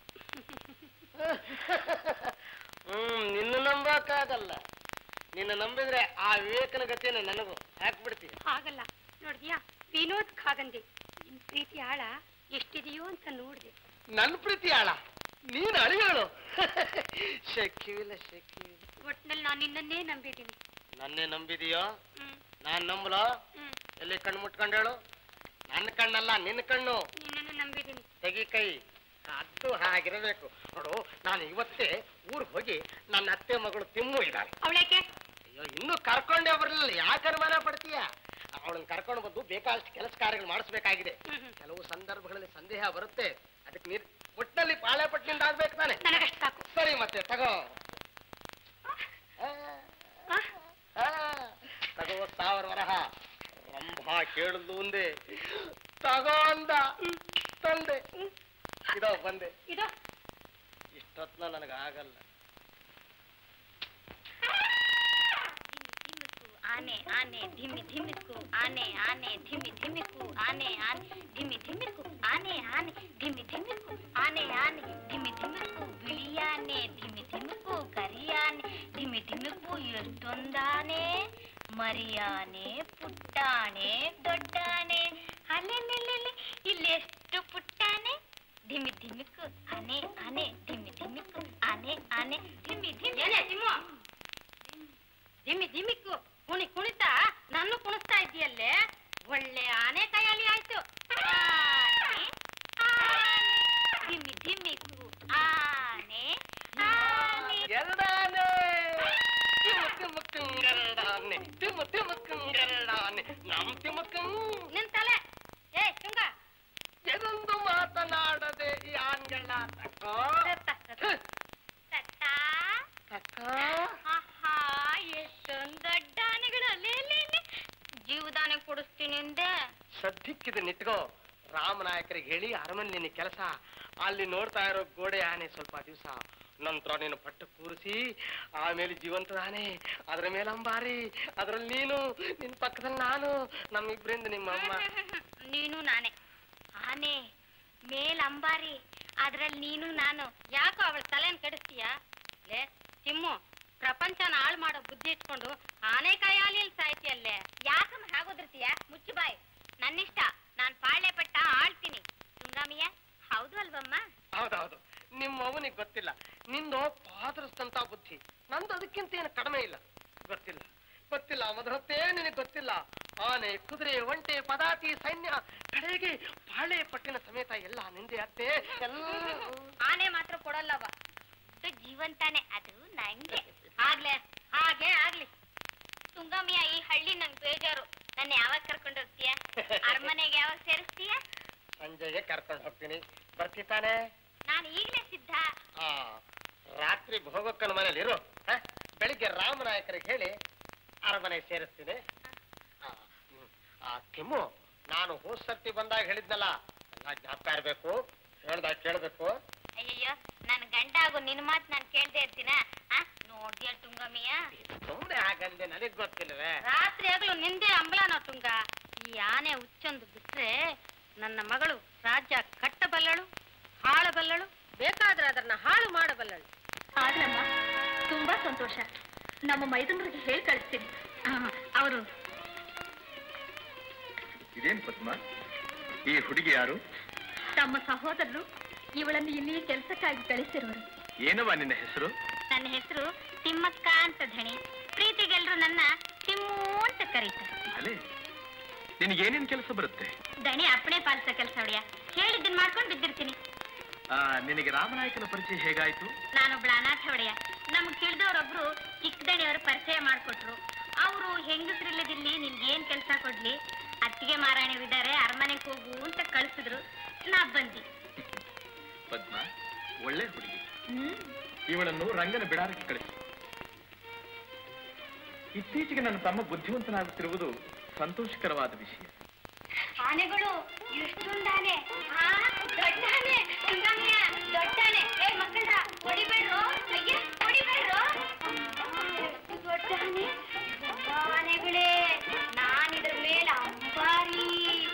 ಹ್ಮ್ ನಿನ್ನ ನಂಬಕ್ಕಾಗಲ್ಲ ನಿನ್ನ ನಂಬಿದ್ರೆ ಆ ವಿವೇಕನ ಗತಿಯನ್ನು ನನಗೂ ಹಾಕ್ಬಿಡ್ತೀಯ ಹಾಗಲ್ಲ ನೋಡಿದ್ಯಾ ವಿನೋದ್ ಖಾಗಂದೆ ನಿನ್ ಪ್ರೀತಿ ಆಳ ಎಷ್ಟಿದೆಯೋ ಅಂತ ನೋಡ್ದೆ ನನ್ನ ಪ್ರೀತಿ ಆಳ ನೀನು ಅಳಿಗಳು ಶಕ್ಯವಿಲ್ಲ ಶಕ್ಯವಿಲ್ಲ ಒಟ್ನಲ್ಲಿ ನಾನು ನಿನ್ನನ್ನೇ ನಂಬಿದ್ದೀನಿ ನನ್ನೇ ನಂಬಿದೀಯೋ ಹ್ಮ್ ನಾನ್ ನಂಬಲೋ ಹ್ಮ್ ಎಲ್ಲಿ ಕಣ್ಣು ಮುಟ್ಕೊಂಡು ಹೇಳು ನನ್ನ ಕಣ್ಣಲ್ಲ ನಿನ್ನ ಕಣ್ಣು ನಿನ್ನನ್ನು ನಂಬಿದ್ದೀನಿ ತೆಗಿ ಕೈ ಅದು ಹಾಗಿರಬೇಕು ನೋಡು ನಾನು ಇವತ್ತೇ ಊರಿಗೆ ಹೋಗಿ ನನ್ನ ಅತ್ತೆ ಮಗಳು ತಿಮ್ಮು ಇದ್ದಾಳೆ ಅವಳೇಕೆ ಅಯ್ಯೋ ಇನ್ನೂ ಕರ್ಕೊಂಡೇ ಬರಲಿಲ್ಲ ಯಾಕೆ ಅನುಮಾನ ಪಡ್ತೀಯ ಅವಳನ್ನ ಕರ್ಕೊಂಡು ಬಂದು ಬೇಕಾದಷ್ಟು ಕೆಲಸ ಕಾರ್ಯಗಳು ಮಾಡಿಸ್ಬೇಕಾಗಿದೆ ಹ್ಮ್ ಹ್ಮ್. ಕೆಲವು ಸಂದರ್ಭಗಳಲ್ಲಿ ಸಂದೇಹ ಬರುತ್ತೆ ಅದಕ್ಕೆ ನೀರ್ ಒಟ್ಟಲ್ಲಿ ಪಾಳೆ ಪಟ್ಟಿನಿಂದ ಆಗ್ಬೇಕು ತಾನೆ ನನಗಷ್ಟು ಸಾಕು ಸರಿ ಮತ್ತೆ ತಗೋ ಆ, ಆ? ಆ, ತಗೋ ಸಾವಿರ ವರಹ ರಂಭ ಕೇಳಲು ಒಂದೇ ತಗೋ ಅಂದ ತಂದೆ ಇದೋ ಬಂದೆ ಇದು ಇಷ್ಟೊತ್ನ ನನಗಾಗಲ್ಲ ಆನೆ ಆನೆ ಧಿಮಿ ಧಿಮಿಕು ಆನೆ ಆನೆ ಧಿಮಿ ಧಿಮಿಕು ಆನೆ ಆನೆ ಧಿಮಿ ಧಿಮಿಕು ಆನೆ ಆನೆ ಧಿಮಿ ಧಿಮಿಕು ಆನೆ ಆನೆ ಧಿಮಿ ಧಿಮಿಕು ಬಿಳಿಯಾನೆ ಧಿಮಿ ಧಿಮಿಕು ಕರಿಯಾನೆ ಧಿಮಿ ಧಿಮಿಕು ಎಷ್ಟೊಂದಾನೆ ಮರಿಯಾನೆ ಪುಟ್ಟಾನೆ ದೊಡ್ಡಾನೆ ಅಲ್ಲೆಲ್ಲೆಲ್ಲೆಲ್ಲಿ ಇಲ್ಲೆಷ್ಟು ಪುಟ್ಟಾನೆ ಧಿಮಿ ಧಿಮಿಕು ಆನೆ ಆನೆ ಧಿಮಿ ಧಿಮಿಕು ಆನೆ ಆನೆ ಧಿಮಿ ಧಿಮಿ ದಿಮ್ಮಿ ದಿಮ್ಮಿಕ್ಕು ಕುಣಿ ಕುಣಿತಾ ನನ್ನ ಕುಣಿಸ್ತಾ ಇದೆಯಲ್ಲೇ ಒಳ್ಳೆ ಆನೆ ಕೈಯಲ್ಲಿ ಆಯ್ತು ಆನೆ ಆನೆ ಧಿಮಿ ಧಿಮಿಕು ಆನೆ ಆನೆ ಎರಡಾನೆ ತಿಮ್ಮ ತಿಮ್ಮಕ್ಕಂಗೆರಡಾನೆ ತಿಮ್ಮ ತಿಮ್ಮಕ್ಕಂಗೆರಡಾನೆ ನಮ್ ತಿಮ್ಮಕ್ಕಂಗ್ ನಿನ್ ತಲೆ ಏ ಚುಂಗ ಎದೊಂದು ಮಾತನಾಡದೆ ಈ ಆನ್ಗಳ ತಕ್ಕ ತತ್ತ ತಕ್ಕ ಆಹಾ ಎಷ್ಟೊಂದು ದೊಡ್ಡ ಆನೆಗಳು ಅಲ್ಲೇ ಅಲ್ಲೇ ಅಲ್ಲೇ ಜೀವದಾನೆ ಕೊಡಿಸ್ತೀನಿ ಅಂದೆ ಸದ್ಯಕ್ಕಿದು ನಿಟ್ಕೋ ರಾಮನಾಯಕರಿಗೆ ಹೇಳಿ ಅರಮನೆ ನಿನ್ನ ಕೆಲಸ ಅಲ್ಲಿ ನೋಡ್ತಾ ಇರೋ ಗೋಡೆ ಆನೆ ಸ್ವಲ್ಪ ದಿವಸ ನಂತರ ನೀನು ಪಟ್ಟ ಕೂರಿಸಿ ಆಮೇಲೆ ಜೀವಂತದ ಆನೆ ಅದ್ರ ಮೇಲೆ ಅಂಬಾರಿ ಅದ್ರಲ್ಲಿ ನೀನು ನಿನ್ ಪಕ್ಕದಲ್ಲಿ ನಾನು ನಮ್ಮಿಬ್ರಿಂದ ನಿಮ್ಮ ಅಮ್ಮ ನೀನು ನಾನೇ ಆನೆ ಮೇಲ್ ಅಂಬಾರಿ ಅದ್ರಲ್ಲಿ ನೀನು ನಾನು ಯಾಕೋ ಅವಳ ತಲೆನ್ ಕೆಡಿಸ್ತೀಯ ಲೇ ತಿಮ್ಮು ಪ್ರಪಂಚನ ಹಾಳು ಮಾಡೋ ಬುದ್ಧಿ ಇಟ್ಕೊಂಡು ಆನೆ ಕೈಯಲ್ಲಿ ಸಾಯ್ತಿಯಲ್ಲೇ ಯಾಕಮ್ಮ ಹಾಗೋದಿರ್ತೀಯ ಮುಚ್ಚು ಬಾಯ್ ನನ್ನಿಷ್ಟ ನಾನ್ ಪಾಳ್ಯ ಪಟ್ಟ ಆಳ್ತೀನಿ ತುಂಗಾಮಿಯ ಹೌದು ಅಲ್ವಮ್ಮ ಹೌದೌದು ನಿಮ್ಮ ಅವನಿಗೆ ಗೊತ್ತಿಲ್ಲ ನಿಂದು ಪಾದರಸ್ತಂತ ಬುದ್ಧಿ ನಂದು ಅದಕ್ಕಿಂತ ಏನು ಕಡಿಮೆ ಇಲ್ಲ ಗೊತ್ತಿಲ್ಲ ಗೊತ್ತಿಲ್ಲ ಮೊದಲತ್ತೇ ನಿನಗೆ ಗೊತ್ತಿಲ್ಲ ಆನೆ ಕುದುರೆ ಒಂಟೆ ಪದಾತಿ ಸೈನ್ಯ ಕಡೆಗೆ ಪಾಳೆ ಪಟ್ಟಿನ ಸಮೇತ ಎಲ್ಲ ನಿಂದೆ ಅತ್ತೆ ಎಲ್ಲ ಆನೆ ಮಾತ್ರ ಕೊಡಲ್ಲವ ಇದು ಜೀವಂತಾನೆ ಅದು ನಂಗೆ ಆಗ್ಲೇ ಹಾಗೆ ಆಗ್ಲಿ ತುಂಗಮ್ಮಿಯ ಈ ಹಳ್ಳಿ ನಂಗ್ ಬೇಜಾರು ನನ್ನ ಯಾವಾಗ ಕರ್ಕೊಂಡು ಹೋಗ್ತೀಯ ಅರಮನೆಗೆ ಯಾವಾಗ ಸೇರಿಸ್ತೀಯ ಸಂಜೆಗೆ ಕರ್ಕೊಂಡು ಹೋಗ್ತೀನಿ ಬರ್ತಿತ್ತಾನೆ ನಾನು ಈಗಲೇ ಸಿದ್ಧ ಆ ರಾತ್ರಿ ಭೋಗಕ್ಕನ ಮನೇಲಿ ಇರು ಹ? ಬೆಳಿಗ್ಗೆ ರಾಮನಾಯಕರಿಗೆ ಹೇಳಿ ಅರಮನೆ ಸೇರಿಸ್ತೀನಿ ಆ, ಹ್ಮ್. ಆ ಕಿಮ್ಮು ನಾನು ಹೋದ್ ಸರ್ತಿ ಬಂದಾಗ ಹೇಳಿದ್ನಲ್ಲ ಎಲ್ಲ ಜ್ಞಾಪಕ ಇರ್ಬೇಕು ಹೇಳ್ದಾಗ ಕೇಳ್ಬೇಕು ಅಯ್ಯಯ್ಯೋ ನನ್ ಗಂಡ ಆಗು ನಿನ್ ಮಾತ್ ನಾನ್ ಕೇಳ್ದೆ ಇರ್ತೀನ ಆ ನೋಡ್ದ್ಯಾ ತುಂಗಮ್ಮಿಯ ಸುಮ್ಮನೆ ಹಾಗಂದೆ ನನಗ್ ಗೊತ್ತಿಲ್ವೇ ರಾತ್ರಿ ಆಗ್ಲೂ ನಿಂದೆ ಅಂಬಲನ ತುಂಗ ಈ ಆನೆ ಹುಚ್ಚೊಂದು ಬಿಟ್ರೆ ನನ್ನ ಮಗಳು ರಾಜ್ಯ ಕಟ್ಟಬಲ್ಲಳು ಹಾಳಬಲ್ಲಳು ಬೇಕಾದ್ರೆ ಅದನ್ನ ಹಾಳು ಮಾಡಬಲ್ಲಳು ಆಗ್ಲಮ್ಮ ತುಂಬಾ ಸಂತೋಷ ನಮ್ಮ ಮೈದುನರಿಗೆ ಹೇಳಿ ಕಳಿಸ್ತೀನಿ ಅವರು ಇದೇನ್ ಪದ್ಮ ಈ ಹುಡುಗಿ ಯಾರು ತಮ್ಮ ಸಹೋದರರು ಇವಳನ್ನು ಇಲ್ಲಿಯೇ ಕೆಲಸಕ್ಕಾಗಿ ಕಳಿಸಿರುವರು ಏನವ ನಿನ್ನ ಹೆಸರು ನನ್ನ ಹೆಸರು ತಿಮ್ಮಕ್ಕ ಅಂತ ಧಣಿ ಪ್ರೀತಿಗೆಲ್ರು ನನ್ನ ತಿಮ್ಮು ಅಂತ ಕರೀತಾರೆ ಅಲೆ ನಿನಗೇನೇನ್ ಕೆಲಸ ಬರುತ್ತೆ ದಣಿ ಅಪ್ಪಣೆ ಪಾಲಿಸೋ ಕೆಲಸ ಹೊಡೆಯ ಹೇಳಿದ್ದನ್ ಮಾಡ್ಕೊಂಡು ಬಿದ್ದಿರ್ತೀನಿ ಆ, ನಿನಗೆ ರಾಮನಾಯಕನ ಪರಿಚಯ ಹೇಗಾಯ್ತು ನಾನೊಬ್ಳ ಅನಾಥ ಒಡೆಯ ನಮ್ಗ್ ತಿಳಿದವರೊಬ್ರು ಚಿಕ್ಕದಣಿಯವರು ಪರಿಚಯ ಮಾಡ್ಕೊಟ್ರು ಅವರು ಹೆಂಗಸ್ರಿಲ್ಲದಿಲ್ಲಿ ನಿನ್ಗೆ ಏನ್ ಕೆಲಸ ಕೊಡ್ಲಿ ಅತ್ತಿಗೆ ಮಾರಾಣಿಯರಿದ್ದಾರೆ ಅರಮನೆಗೆ ಹೋಗು ಅಂತ ಕಳ್ಸಿದ್ರು ನಾ ಬಂದಿ ಪದ್ಮ ಒಳ್ಳೆ ಹುಡುಗಿ ಹ್ಮ್ ಇವಳನ್ನು ರಂಗನ ಬಿಡಾರಕ್ಕೆ ಕಳಿಸಿ ಇತ್ತೀಚೆಗೆ ನನ್ನ ತಮ್ಮ ಬುದ್ಧಿವಂತನಾಗುತ್ತಿರುವುದು ಸಂತೋಷಕರವಾದ ವಿಷಯ ಆನೆಗಳು ಎಷ್ಟೊಂದಾನೆ ಆ ದೊಡ್ಡಾನೆ ತುಂಗಾಮಿಯ ದೊಡ್ಡಾನೆ ಏ ಮಕ್ಕಳ ಹೊಡಿಬೇಡ್ರು ಅಯ್ಯ ಹೊಡಿಬೇಡ್ರು ಎಷ್ಟು ದೊಡ್ಡಾನೆ ದೊಡ್ಡ ಆನೆಗಳೇ ನಾನಿದ್ರ ಮೇಲೆ ಅಂಬಾರಿ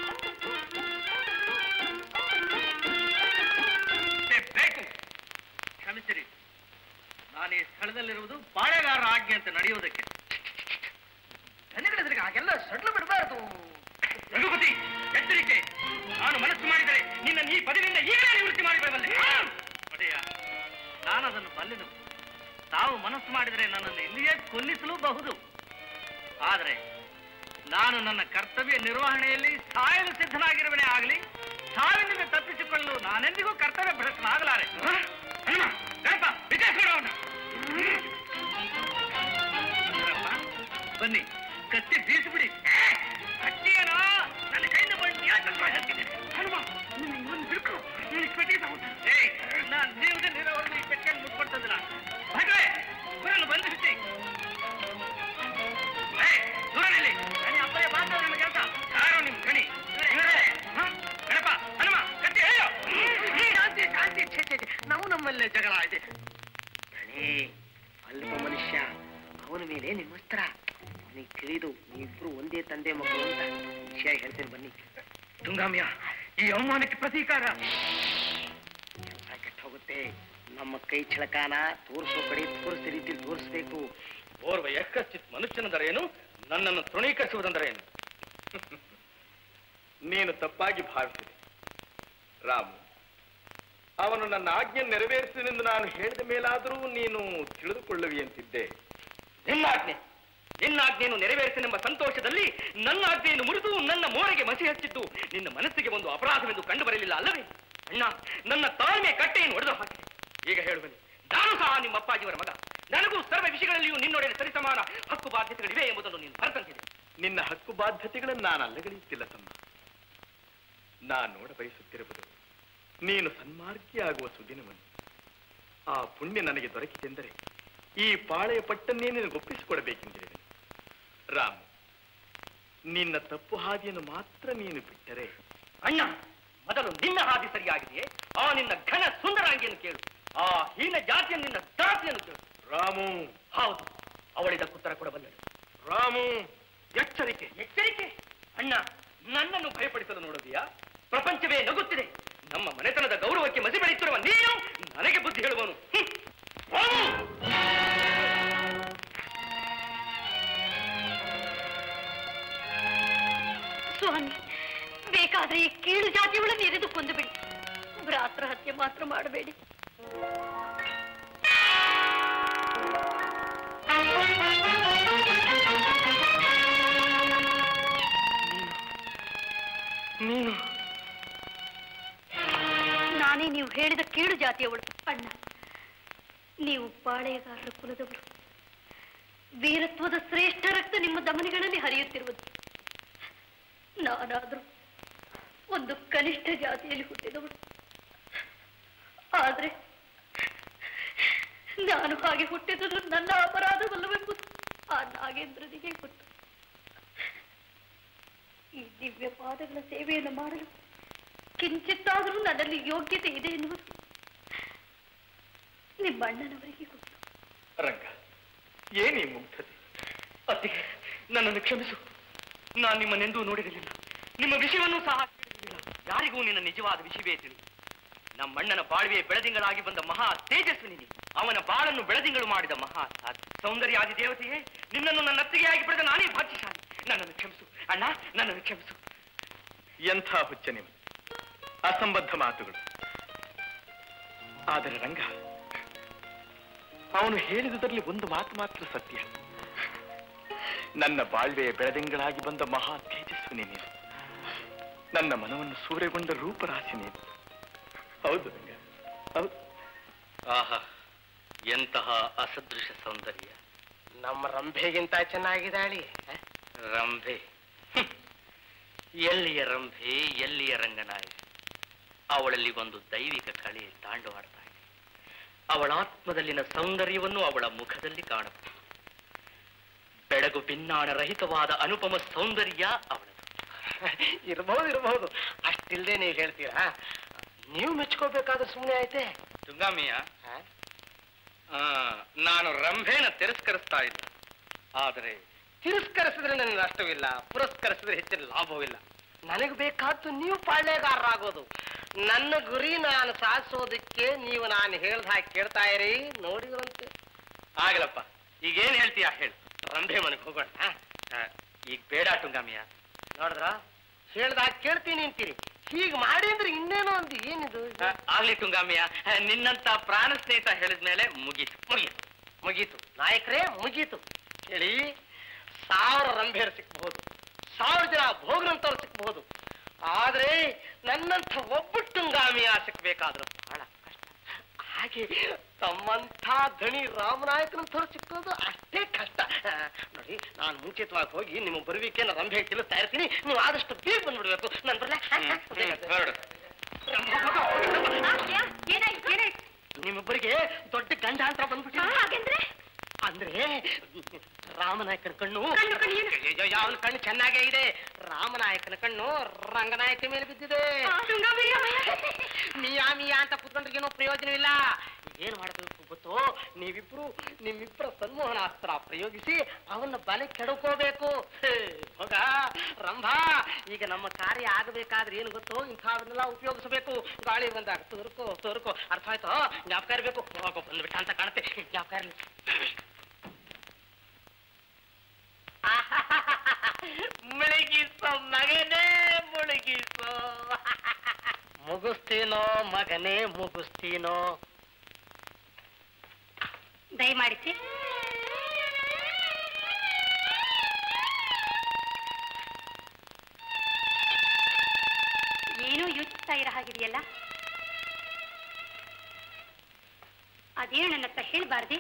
ಬೇಕು ಕ್ಷಮಿಸಿರಿ ನಾನು ಈ ಸ್ಥಳದಲ್ಲಿರುವುದು ಪಾಳೆಗಾರರ ಆಜ್ಞೆ ಅಂತ ನಡೆಯುವುದಕ್ಕೆ ಜನಗಳೆದುರಿಗೆ ಹಾಗೆಲ್ಲ ಸಡ್ಲು ಬಿಡಬಾರ್ದು ರಘುಪತಿ ಎಚ್ಚರಿಕೆ ನಾನು ಮನಸ್ಸು ಮಾಡಿದರೆ ನಿನ್ನ ಈ ಪದವಿಯಿಂದ ಈಗಲೇ ನಿವೃತ್ತಿ ಮಾಡಿಬಿಡಬಲ್ಲೆ ಒಡೆಯ ನಾನು ಅದನ್ನು ಬಲ್ಲೆನು ತಾವು ಮನಸ್ಸು ಮಾಡಿದರೆ ನನ್ನನ್ನು ಇಲ್ಲಿಯೇ ಕೊಲ್ಲಿಸಲೂಬಹುದು ಆದರೆ ನಾನು ನನ್ನ ಕರ್ತವ್ಯ ನಿರ್ವಹಣೆಯಲ್ಲಿ ಸಾಯಲು ಸಿದ್ಧನಾಗಿರುವನೇ ಆಗಲಿ ಸಾವಿನಿಂದ ತಪ್ಪಿಸಿಕೊಳ್ಳಲು ನಾನೆಂದಿಗೂ ಕರ್ತವ್ಯ ಭ್ರಷ್ಟನಾಗಲಾರೆ ಹನುಮ, ಗಣಪ, ವಿಜಯಸ್ವರ ಅವನ. ವೀರಪ್ಪ, ಬನ್ನಿ ಕತ್ತಿ ಬೀಸಿಬಿಡಿ ಕತ್ತಿಯೇನೋ ನನ್ನ ಕೈಯಿಂದ ಬಂದು ಯಾಕೆ ಹೇಳ್ತೀನಿ ಹನುಮ ನೀನು ಇವನ್ ಬಿಡ್ಕು ನೀನು ಪೆಟ್ಟಿಗೆ ತಗೊಂಡು ಏಯ್ ನಾನು ಜೀವದಲ್ಲಿರೋವರೆಗೂ ಈ ಪೆಟ್ಟಿಗೆ ಮುಟ್ಕೊಡ್ತದಿಲ್ಲ ಭಟ್ರೆ ಇವರನ್ನು ಬಂಧಿಸಿ ಏಯ್ ದೂರ ನಿಲ್ಲಿ ನನ್ನ ಅಪ್ಪನೇ ಬಾಂಧವ ನನ್ನ ಕೆಲಸ ಯಾರೋ ನಿಮ್ ಕಣಿ ಇವರೇ ಹ? ಏ ಅಲ್ಪ ಮನುಷ್ಯ ಅವನ ಮೇಲೆ ನಿಮ್ಮಸ್ತ್ರ ಅವನಿಗೆ ತಿಳಿದು ನೀವಿಬ್ರು ಒಂದೇ ತಂದೆ ಮಕ್ಕಳು ಅಂತ ವಿಷಯ ಹೇಳ್ತೇನೆ ಬನ್ನಿ ತುಂಗಾಮ್ಯ ಈ ಅವಮಾನಕ್ಕೆ ಪ್ರತೀಕಾರ ಕೆಲ್ಸ ಕೆಟ್ಟ ಹೋಗುತ್ತೆ ನಮ್ಮ ಕೈ ಚಳಕಾನ ತೋರಿಸೋ ಕಡೆ ತೋರಿಸಿದ ರೀತಿಯಲ್ಲಿ ತೋರಿಸ್ಬೇಕು ಓರ್ವ ಎಕ್ಕಚ್ಚಿತ್ ಮನುಷ್ಯನಂದರೇನು ನನ್ನನ್ನು ತೃಣೀಕರಿಸುವುದೆಂದರೇನು ನೀನು ತಪ್ಪಾಗಿ ಭಾವಿಸಿದೆ ರಾಮು ಅವನು ನನ್ನ ಆಜ್ಞೆ ನೆರವೇರಿಸಿನೆಂದು ನಾನು ಹೇಳಿದ ಮೇಲಾದರೂ ನೀನು ತಿಳಿದುಕೊಳ್ಳುವಿಯಂತಿದ್ದೆ ನಿನ್ನ ಆಜ್ಞೆ ನಿನ್ನ ಆಜ್ಞೆಯನ್ನು ನೆರವೇರಿಸನೆಂಬ ಸಂತೋಷದಲ್ಲಿ ನನ್ನ ಆಜ್ಞೆಯನ್ನು ಮುರಿದು ನನ್ನ ಮೋರೆಗೆ ಮಸಿ ಹಚ್ಚಿದ್ದು ನಿನ್ನ ಮನಸ್ಸಿಗೆ ಒಂದು ಅಪರಾಧವೆಂದು ಕಂಡು ಬರಲಿಲ್ಲ ಅಲ್ಲವೇ ಅಣ್ಣ ನನ್ನ ತಾಳ್ಮೆ ಕಟ್ಟೆಯನ್ನು ಒಡೆದು ಹಾಕಿದೆ ಈಗ ಹೇಳುವೆನು ನಾನು ಸಹ ನಿಮ್ಮ ಅಪ್ಪಾಜಿಯವರ ಮಗ ನನಗೂ ಸರ್ವ ವಿಷಯಗಳಲ್ಲಿಯೂ ನಿನ್ನೊಡನೆ ಸರಿಸಮಾನ ಹಕ್ಕು ಬಾಧ್ಯತೆಗಳಿವೆ ಎಂಬುದನ್ನು ನೀನು ಮರೆತಂತಿದೆ ನಿನ್ನ ಹಕ್ಕು ಬಾಧ್ಯತೆಗಳನ್ನು ನಾನು ಅಲ್ಲಗಳೆಯುತ್ತಿಲ್ಲ ತಮ್ಮ ನಾನು ನೋಡ ಬಯಸುತ್ತಿರುವುದು ನೀನು ಸನ್ಮಾರ್ಗಿಯಾಗುವ ಸುದಿನವನ್ನು ಆ ಪುಣ್ಯ ನನಗೆ ದೊರಕಿತೆಂದರೆ ಈ ಪಾಳೆಯ ಪಟ್ಟನ್ನೇ ನಿನಗೊಪ್ಪಿಸಿಕೊಡಬೇಕೆಂದಿರುವೆ ರಾಮು ನಿನ್ನ ತಪ್ಪು ಹಾದಿಯನ್ನು ಮಾತ್ರ ನೀನು ಬಿಟ್ಟರೆ ಅಣ್ಣ ಮೊದಲು ನಿನ್ನ ಹಾದಿ ಸರಿಯಾಗಿದೆಯೇ ಆ ನಿನ್ನ ಘನ ಸುಂದರಾಂಗಿಯನ್ನು ಕೇಳು ಆ ಹೀನ ಜಾತಿಯ ನಿನ್ನ ದಾಸಿಯನ್ನು ಕೇಳು ರಾಮು ಹೌದು ಅವಳಿದಕ್ಕೆ ಉತ್ತರ ಕೊಡಬಲ್ಲಳು ರಾಮು ಎಚ್ಚರಿಕೆ ಎಚ್ಚರಿಕೆ ಅಣ್ಣ ನನ್ನನ್ನು ಭಯಪಡಿಸಲು ನೋಡುವುದಿಯಾ ಪ್ರಪಂಚವೇ ನಗುತ್ತಿದೆ ನಮ್ಮ ಮನೆತನದ ಗೌರವಕ್ಕೆ ಮಸಿ ಬೆಳೆಯುತ್ತಿರುವ ನೀನು ನನಗೆ ಬುದ್ಧಿ ಹೇಳುವನು ಹ್ಮ್. ರಾಮು! ಸ್ವಾಮಿ ಬೇಕಾದ್ರೆ ಈ ಕೀಳು ಜಾತಿಯವಳನ್ನು ಎರೆದು ಕೊಂದು ಬಿಡಿ ಭ್ರಾತೃ ಹತ್ಯೆ ಮಾತ್ರ ಮಾಡಬೇಡಿ ನೀನು ನಾನೇ ನೀವು ಹೇಳಿದ ಕೀಳು ಜಾತಿಯವಳು ಅಣ್ಣ ನೀವು ಪಾಳೆಯಗಾರರ ಕುಲದವರು ವೀರತ್ವದ ಶ್ರೇಷ್ಠ ರಕ್ತ ನಿಮ್ಮ ದಮನಿಗಳಲ್ಲಿ ಹರಿಯುತ್ತಿರುವುದು ನಾನಾದ್ರೂ ಒಂದು ಕನಿಷ್ಠ ಜಾತಿಯಲ್ಲಿ ಹುಟ್ಟಿದವಳು ಆದ್ರೆ ನಾನು ಹಾಗೆ ಹುಟ್ಟಿದುದು ನನ್ನ ಅಪರಾಧವಲ್ಲವೆಂಬುದು ಆ ನಾಗೇಂದ್ರನಿಗೆ ಗೊತ್ತು ಈ ದಿವ್ಯ ಪಾದಗಳ ಸೇವೆಯನ್ನು ಮಾಡಲು ಕಿಂಚಿತ್ತಾದರೂ ನನ್ನಲ್ಲಿ ಯೋಗ್ಯತೆ ಇದೆ ಎನ್ನುವುದು ನಿಮ್ಮ ಅಣ್ಣನವರಿಗೆ ಗೊತ್ತು ರಂಗ ಏನೇ ಮುಗ್ಧತೆ ಅತ್ತಿಗೆ ನನ್ನನ್ನು ಕ್ಷಮಿಸು ನಾನು ನಿಮ್ಮನ್ನೆಂದೂ ನೋಡಿರಲಿಲ್ಲ ನಿಮ್ಮ ವಿಷಯವನ್ನು ಸಹ ಕೇಳಿರಲಿಲ್ಲ ಯಾರಿಗೂ ನಿನ್ನ ನಿಜವಾದ ವಿಷಯವೇ ತಿಳಿ ನಮ್ಮಣ್ಣನ ಬಾಳ್ವೆ ಬೆಳದಿಂಗಳಾಗಿ ಬಂದ ಮಹಾ ತೇಜಸ್ವಿನಿ ನೀನು. ಅವನ ಬಾಳನ್ನು ಬೆಳದಿಂಗಳು ಮಾಡಿದ ಮಹಾ ಸಾಧು ಸೌಂದರ್ಯಾದಿ ದೇವತೆಯೇ ನಿನ್ನನ್ನು ನನ್ನ ಅತ್ತಿಗೆಯಾಗಿ ಪಡೆದ ನಾನೇ ಭಾಗ್ಯಶಾಲಿ ನನ್ನನ್ನು ಕ್ಷಮಿಸು ಅಣ್ಣ ನನ್ನನ್ನು ಕ್ಷಮಿಸು ಎಂಥ ಹುಚ್ಚ ನೀವು ಅಸಂಬದ್ಧ ಮಾತುಗಳು ಆದರೆ ರಂಗ ಅವನು ಹೇಳಿದುದರಲ್ಲಿ ಒಂದು ಮಾತು ಮಾತ್ರ ಸತ್ಯ ನನ್ನ ಬಾಳ್ವೆಯ ಬೆಳದಿಂಗಳಾಗಿ ಬಂದ ಮಹಾ ತೇಜಸ್ವಿನಿ ನೀನು ನನ್ನ ಮನವನ್ನು ಸೂರೆಗೊಂಡ ರೂಪರಾಶಿ ನೀನು ಹೌದು ರಂಗ ಹೌದು ಆಹಾ ಎಂತಹ ಅಸದೃಶ ಸೌಂದರ್ಯ ನಮ್ಮ ರಂಭೆಗಿಂತ ಚೆನ್ನಾಗಿದ್ದಾಳಿ ರಂಭೆ ಹ್ಮ್. ಎಲ್ಲಿಯ ರಂಭೆ ಎಲ್ಲಿಯ ರಂಗನಾಯಿ ಅವಳಲ್ಲಿ ಒಂದು ದೈವಿಕ ಕಳೆ ತಾಂಡವಾಡ್ತಾ ಇದೆ ಅವಳ ಆತ್ಮದಲ್ಲಿನ ಸೌಂದರ್ಯವನ್ನು ಅವಳ ಮುಖದಲ್ಲಿ ಕಾಣಬಹುದು ಬೆಳಗು ಭಿನ್ನಾಣ ರಹಿತವಾದ ಅನುಪಮ ಸೌಂದರ್ಯ ಅವಳದು ಇರಬಹುದು ಇರಬಹುದು ಅಷ್ಟಿಲ್ದೆ ನೀವು ಹೇಳ್ತೀರಾ ನೀವು ಮೆಚ್ಕೋಬೇಕಾದ್ರೆ ಸುಮ್ಮನೆ ಆಯ್ತೆ ತುಂಗಾಮಿಯ ಆ? ಆ, ನಾನು ರಂಭೆನ ತಿರಸ್ಕರಿಸ್ತಾ ಇಲ್ಲ ಆದರೆ ತಿರಸ್ಕರಿಸಿದ್ರೆ ನನಗೆ ನಷ್ಟವಿಲ್ಲ ಪುರಸ್ಕರಿಸಿದ್ರೆ ಹೆಚ್ಚಿನ ಲಾಭವಿಲ್ಲ ನನಗೆ ಬೇಕಾದ್ದು ನೀವು ಪಾಳ್ಯಗಾರರಾಗೋದು ನನ್ನ ಗುರಿ ನಾನು ಸಾಧಿಸೋದಕ್ಕೆ ನೀವು ನಾನು ಹೇಳ್ದ ಹಾಗೆ ಕೇಳ್ತಾ ಇರಿ ನೋಡಿದ್ರಂತೆ ಆಗಲಪ್ಪ ಈಗೇನ್ ಹೇಳ್ತೀಯಾ ಹೇಳು ರಂಭೆ ಮನೆಗೆ ಹೋಗೋಣ ಆ? ಆ, ಈಗ ಬೇಡ ತುಂಗಾಮಿಯ ನೋಡಿದ್ರ ಹೇಳ್ದ ಹಾಗೆ ಕೇಳ್ತೀನಿ ಅಂತೀರಿ ಹೀಗೆ ಮಾಡಿ ಅಂದ್ರೆ ಇನ್ನೇನೋ ಒಂದು ಏನಿದು ಆ, ಆಗ್ಲಿ ತುಂಗಾಮಿಯ ಆ, ನಿನ್ನಂತ ಪ್ರಾಣ ಸ್ನೇಹಿತ ಹೇಳಿದ್ಮೇಲೆ ಮುಗೀತು ಮುಗೀತು ಮುಗೀತು ನಾಯಕರೇ ಮುಗೀತು ಹೇಳಿ ಸಾವಿರ ರಂಭೆಯರು ಸಿಕ್ಬಹುದು ಸಾವಿರ ಜನ ಭೋಗನಂತವ್ರು ಸಿಕ್ಬಹುದು ಆದ್ರೆ ನನ್ನಂಥ ಒಬ್ಬಟ್ಟುಂಗಾಮಿಯ ಸಿಕ್ಬೇಕಾದ್ರೆ ಬಹಳ ಕಷ್ಟ ಹಾಗೆ ತಮ್ಮಂಥ ಧಣಿ ರಾಮನಾಯಕನಂಥವ್ರು ಸಿಕ್ಕೋದು ಅಷ್ಟೇ ಕಷ್ಟ ಆ, ನೋಡಿ ನಾನು ಮುಂಚಿತವಾಗಿ ಹೋಗಿ ನಿಮ್ಮ ಬರುವಿಕೆಯನ್ನು ರಂಭೆ ತಿಳಿಸ್ತಾ ಇರ್ತೀನಿ ನೀವು ಆದಷ್ಟು ಬೇಗ ಬಂದ್ಬಿಡ್ಬೇಕು ನಾನು ಬರಲ್ಲ ಹೊರಡು ಏನಾಯ್ತು ಏನಾಯ್ತು ನಿಮ್ಮಿಬ್ಬರಿಗೆ ದೊಡ್ಡ ಗಂಡಾಂತರ ಬಂದ್ಬಿಟ್ಟಿದೆ ಹಾಗೆಂದ್ರೆ ಅಂದ್ರೆ ರಾಮನಾಯಕನ ಕಣ್ಣು ಕಣ್ಣು ಕಣ್ಣು ಏನು? ಅವನ ಕಣ್ಣು ಚೆನ್ನಾಗೇ ಇದೆ ರಾಮನಾಯಕನ ಕಣ್ಣು ರಂಗನಾಯಕ ಮೇಲೆ ಬಿದ್ದಿದೆ ಮಿಯಾ ಮಿಯಾ ಅಂತ ಕುತ್ಕೊಂಡ್ರಿಗೇನೋ ಪ್ರಯೋಜನವಿಲ್ಲ ಏನ್ ಮಾಡಬೇಕು ಗೊತ್ತು ಗೊತ್ತೋ ನೀವಿಬ್ರು ನಿಮ್ಮಿಬ್ಬರ ಸನ್ಮೋಹನಾಸ್ತ್ರ ಪ್ರಯೋಗಿಸಿ ಅವನ್ನ ಬಲೆ ಕೆಡಕೋಬೇಕು ಹೇ, ಹೋಗ ರಂಭಾ ಈಗ ನಮ್ಮ ಕಾರ್ಯ ಆಗಬೇಕಾದ್ರೆ ಏನು ಗೊತ್ತೋ ಇಂಥವನ್ನೆಲ್ಲ ಉಪಯೋಗಿಸಬೇಕು ಗಾಳಿ ಬಂದಾಗ ತೋರ್ಕೋ ತೋರ್ಕೋ ಅರ್ಥ ಆಯ್ತೋ ಜ್ಞಾಪಕ ಇರಬೇಕು ಹೋಗೋ ಬಂದ್ಬಿಟ್ಟ ಅಂತ ಕಾಣುತ್ತೆ ಜ್ಞಾಪಕ ಇರಲಿ ಮುಳುಗಿಸೋ ಮಗನೇ ಮುಳುಗಿಸೋ ಮುಗಿಸ್ತೀನೋ ಮಗನೇ ಮುಗಿಸ್ತೀನೋ ದಯಮಾಡಿಸಿ ಏನೋ ಯೋಚಿಸ್ತಾ ಇರೋ ಹಾಗಿದೆಯಲ್ಲ ಅದೇನು ನನ್ನ ಹತ್ರ ಹೇಳ್ಬಾರ್ದೆ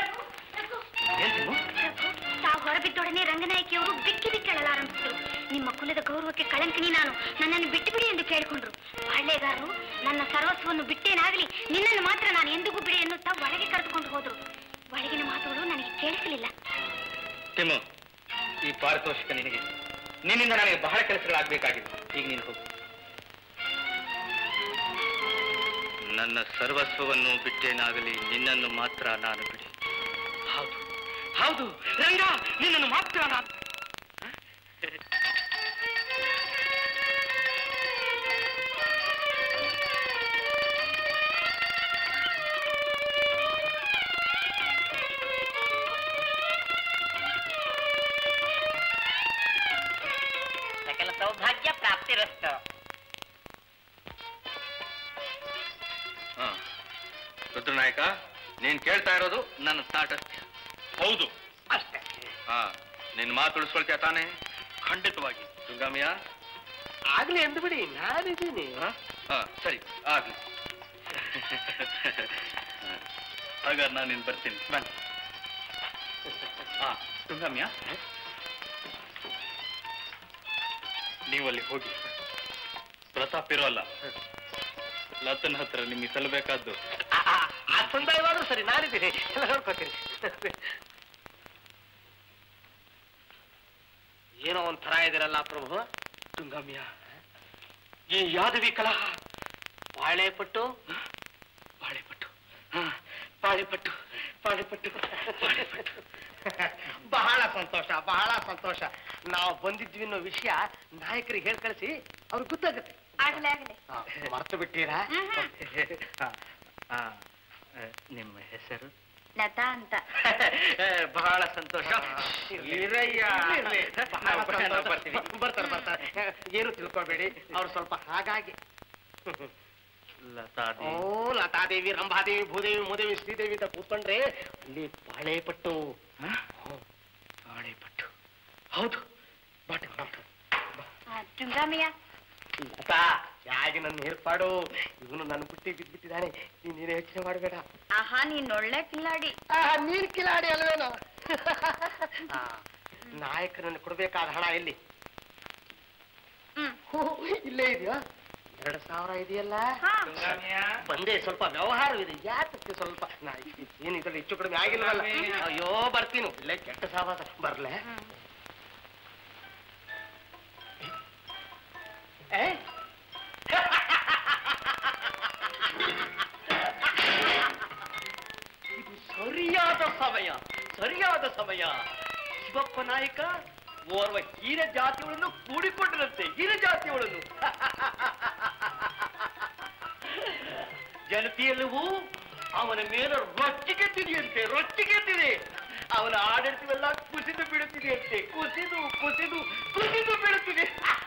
ತಾವು ಹೊರಬಿದ್ದೊಡನೆ ರಂಗನಾಯಕಿಯವರು ಬಿಕ್ಕಿ ಬಿಕ್ಕಳಲಾರಂಭಿಸಿದ್ರು ನಿಮ್ಮ ಕುಲದ ಗೌರವಕ್ಕೆ ಕಳಂಕಿನಿ ನಾನು ನನ್ನನ್ನು ಬಿಟ್ಟು ಬಿಡಿ ಎಂದು ಕೇಳಿಕೊಂಡ್ರು ಹಳ್ಳೆಗಾರರು ನನ್ನ ಸರ್ವಸ್ವವನ್ನು ಬಿಟ್ಟೇನಾಗಲಿ ನಿನ್ನನ್ನು ಮಾತ್ರ ನಾನು ಎಂದಿಗೂ ಬಿಡಿ ಎನ್ನುತ್ತಾ ಒಳಗೆ ಕರೆದುಕೊಂಡು ಹೋದ್ರು ಒಳಗಿನ ಮಾತುಗಳು ನನಗೆ ಕೇಳಿಸಲಿಲ್ಲ ತಿಮ್ಮು ಈ ಪಾರಿತೋಷಿಕ ನಿನಗೆ ನಿನ್ನಿಂದ ನನಗೆ ಬಹಳ ಕೆಲಸಗಳಾಗಬೇಕಾಗಿದೆ ಈಗ ನೀನು ಹೋಗು ನನ್ನ ಸರ್ವಸ್ವವನ್ನು ಬಿಟ್ಟೇನಾಗಲಿ ನಿನ್ನನ್ನು ಮಾತ್ರ ನಾನು ಬಿಡಿ ಹೌದು ಹೌದು ರಂಗ ನಿನ್ನನ್ನು ಮಾತ್ರ ನಾನು ಸಕಲ ಸೌಭಾಗ್ಯ ಪ್ರಾಪ್ತಿರಸ್ತು ರುದ್ರನಾಯಕ ನೀನ್ ಕೇಳ್ತಾ ಇರೋದು ನನ್ನ ತಾಟಸ್ಥ್ಯ ಹೌದು ಅಷ್ಟೇ ಹಾ ನಿನ್ ಮಾತು ಉಳಿಸ್ಕೊಳ್ತೀಯ ತಾನೇ ಖಂಡಿತವಾಗಿ ತುಂಗಾಮಿಯ ಆಗ್ಲಿ ಎಂದು ಬಿಡಿ ನಾನಿದ್ದೀನಿ ಹಾ? ಹಾ, ಸರಿ ಆಗ್ಲಿ ಹಾಗಾದ್ರೆ ನಾನು ಇನ್ ಬರ್ತೀನಿ ಬನ್ನಿ ಹಾ ತುಂಗಾಮ್ಯ ನೀವು ಅಲ್ಲಿ ಹೋಗಿ ಪ್ರತಾಪ್ ಇರೋಲ್ಲ ಲತನ್ ಹತ್ರ ನಿಮಗೆ ಸಲ್ಲಬೇಕಾದ್ದು ಆ, ಆ, ಆ ಸಂದಾಯವಾದ್ರೂ ಸರಿ ನಾನಿದ್ದೀನಿ ಎಲ್ಲ ನೋಡ್ಕೋತೀನಿ ಏನೋ ಒಂಥರ ಇದಿರಲ್ಲ ಪ್ರಭು ತುಂಗಮ್ಯ ಈ ಯಾದವಿ ಕಲಹ ಬಾಳೆಪಟ್ಟು ಬಾಳೆಪಟ್ಟು ಹ, ಬಾಳೆಪಟ್ಟು ಬಾಳೆಪಟ್ಟು ಬಾಳೆಪಟ್ಟು ಬಹಳ ಸಂತೋಷ ಬಹಳ ಸಂತೋಷ ನಾವು ಬಂದಿದ್ವಿ ಅನ್ನೋ ವಿಷಯ ನಾಯಕರಿಗೆ ಹೇಳಿ ಕಳಿಸಿ ಅವ್ರಿಗೆ ಗೊತ್ತಾಗುತ್ತೆ ಆಗ್ಲೇ ಆಗ್ಲೇ ಮರ್ತು ಬಿಟ್ಟಿರಾ ನಿಮ್ಮ ಹೆಸರು ಲತಾ ಅಂತ ಬಹಳ ಸಂತೋಷ ಇರಯ್ಯ. ಇರ್ಲಿ, ಇರ್ಲಿ. ಬಹಳ ನಾವು ಸಂತೋಷ. ಬರ್ತೀವಿ. ಬರ್ತಾರೆ ಬರ್ತಾರೆ ಏನು ತಿಳ್ಕೊಬೇಡಿ ಅವ್ರು ಸ್ವಲ್ಪ ಹಾಗಾಗಿ ಲತಾದಿ ಓ ಲತಾದೇವಿ ರಂಭಾದೇವಿ ಭೂದೇವಿ ಮೂದೇವಿ ಶ್ರೀದೇವಿ ಅಂತ ಕೂತ್ಕೊಂಡ್ರೆ ಅಲ್ಲಿ ಬಾಳೆಪಟ್ಟು ಬಾಳೆಪಟ್ಟು ಹೌದು ಬಟ್ ಬಟ್ ತುಂಗಾಮಿಯ ಲತಾ ಹೇಗೆ ನನ್ನ ಏರ್ಪಾಡು ಇವನು ನನ್ನ ಬುಟ್ಟಿ ಬಿದ್ದ್ಬಿಟ್ಟಿದ್ದಾನೆ ನೀನೇನು ಯೋಚನೆ ಮಾಡಬೇಡ ಆಹಾ ನೀನ್ ಒಳ್ಳೆ ಕಿಲ್ಲಾಡಿ ನೀನ್ ಕಿಲಾಡಿ ಅಲ್ವೇನೋ ಆ, ನಾಯಕನನ್ನು ಕೊಡ್ಬೇಕಾದ ಹಣ ಎಲ್ಲಿ ಹ್ಮ್ ಹೋ, ಇಲ್ಲೇ ಇದೆಯಾ ಎರಡು ಸಾವಿರ ಇದೆಯಲ್ಲ ಹಾ ಬಂದೆ ಸ್ವಲ್ಪ ವ್ಯವಹಾರವಿದೆ ಯಾತಕ್ಕೆ ಸ್ವಲ್ಪ ನಾ ಏನು ಇದ್ರಲ್ಲಿ ಹೆಚ್ಚು ಕಡಿಮೆ ಆಗಿಲ್ವಲ್ಲ ಅಯ್ಯೋ ಬರ್ತೀನಿ ಇಲ್ಲೇ ಕೆಟ್ಟ ಸಾವಾಸ ಬರ್ಲೆ ಏ? ಇದು ಸರಿಯಾದ ಸಮಯ ಸರಿಯಾದ ಸಮಯ ಶಿವಪ್ಪ ನಾಯಕ ಓರ್ವ ಹೀರ ಜಾತಿಗಳನ್ನು ಕೂಡಿಕೊಂಡರಂತೆ ಹೀರ ಜಾತಿಗಳನ್ನು ಜನತೆಯಲ್ಲವೂ ಅವನ ಮೇಲೆ ರೊಟ್ಟಿಗೆ ತಿರಿಯಂತೆ ರೊಟ್ಟಿಗೆ ತಿರಿ ಅವನ ಆಡಳಿತವೆಲ್ಲ ಕುಸಿದು ಬೀಳುತ್ತಿದೆಯಂತೆ ಕುಸಿದು ಕುಸಿದು ಕುಸಿದು ಬೀಳುತ್ತಿದೆ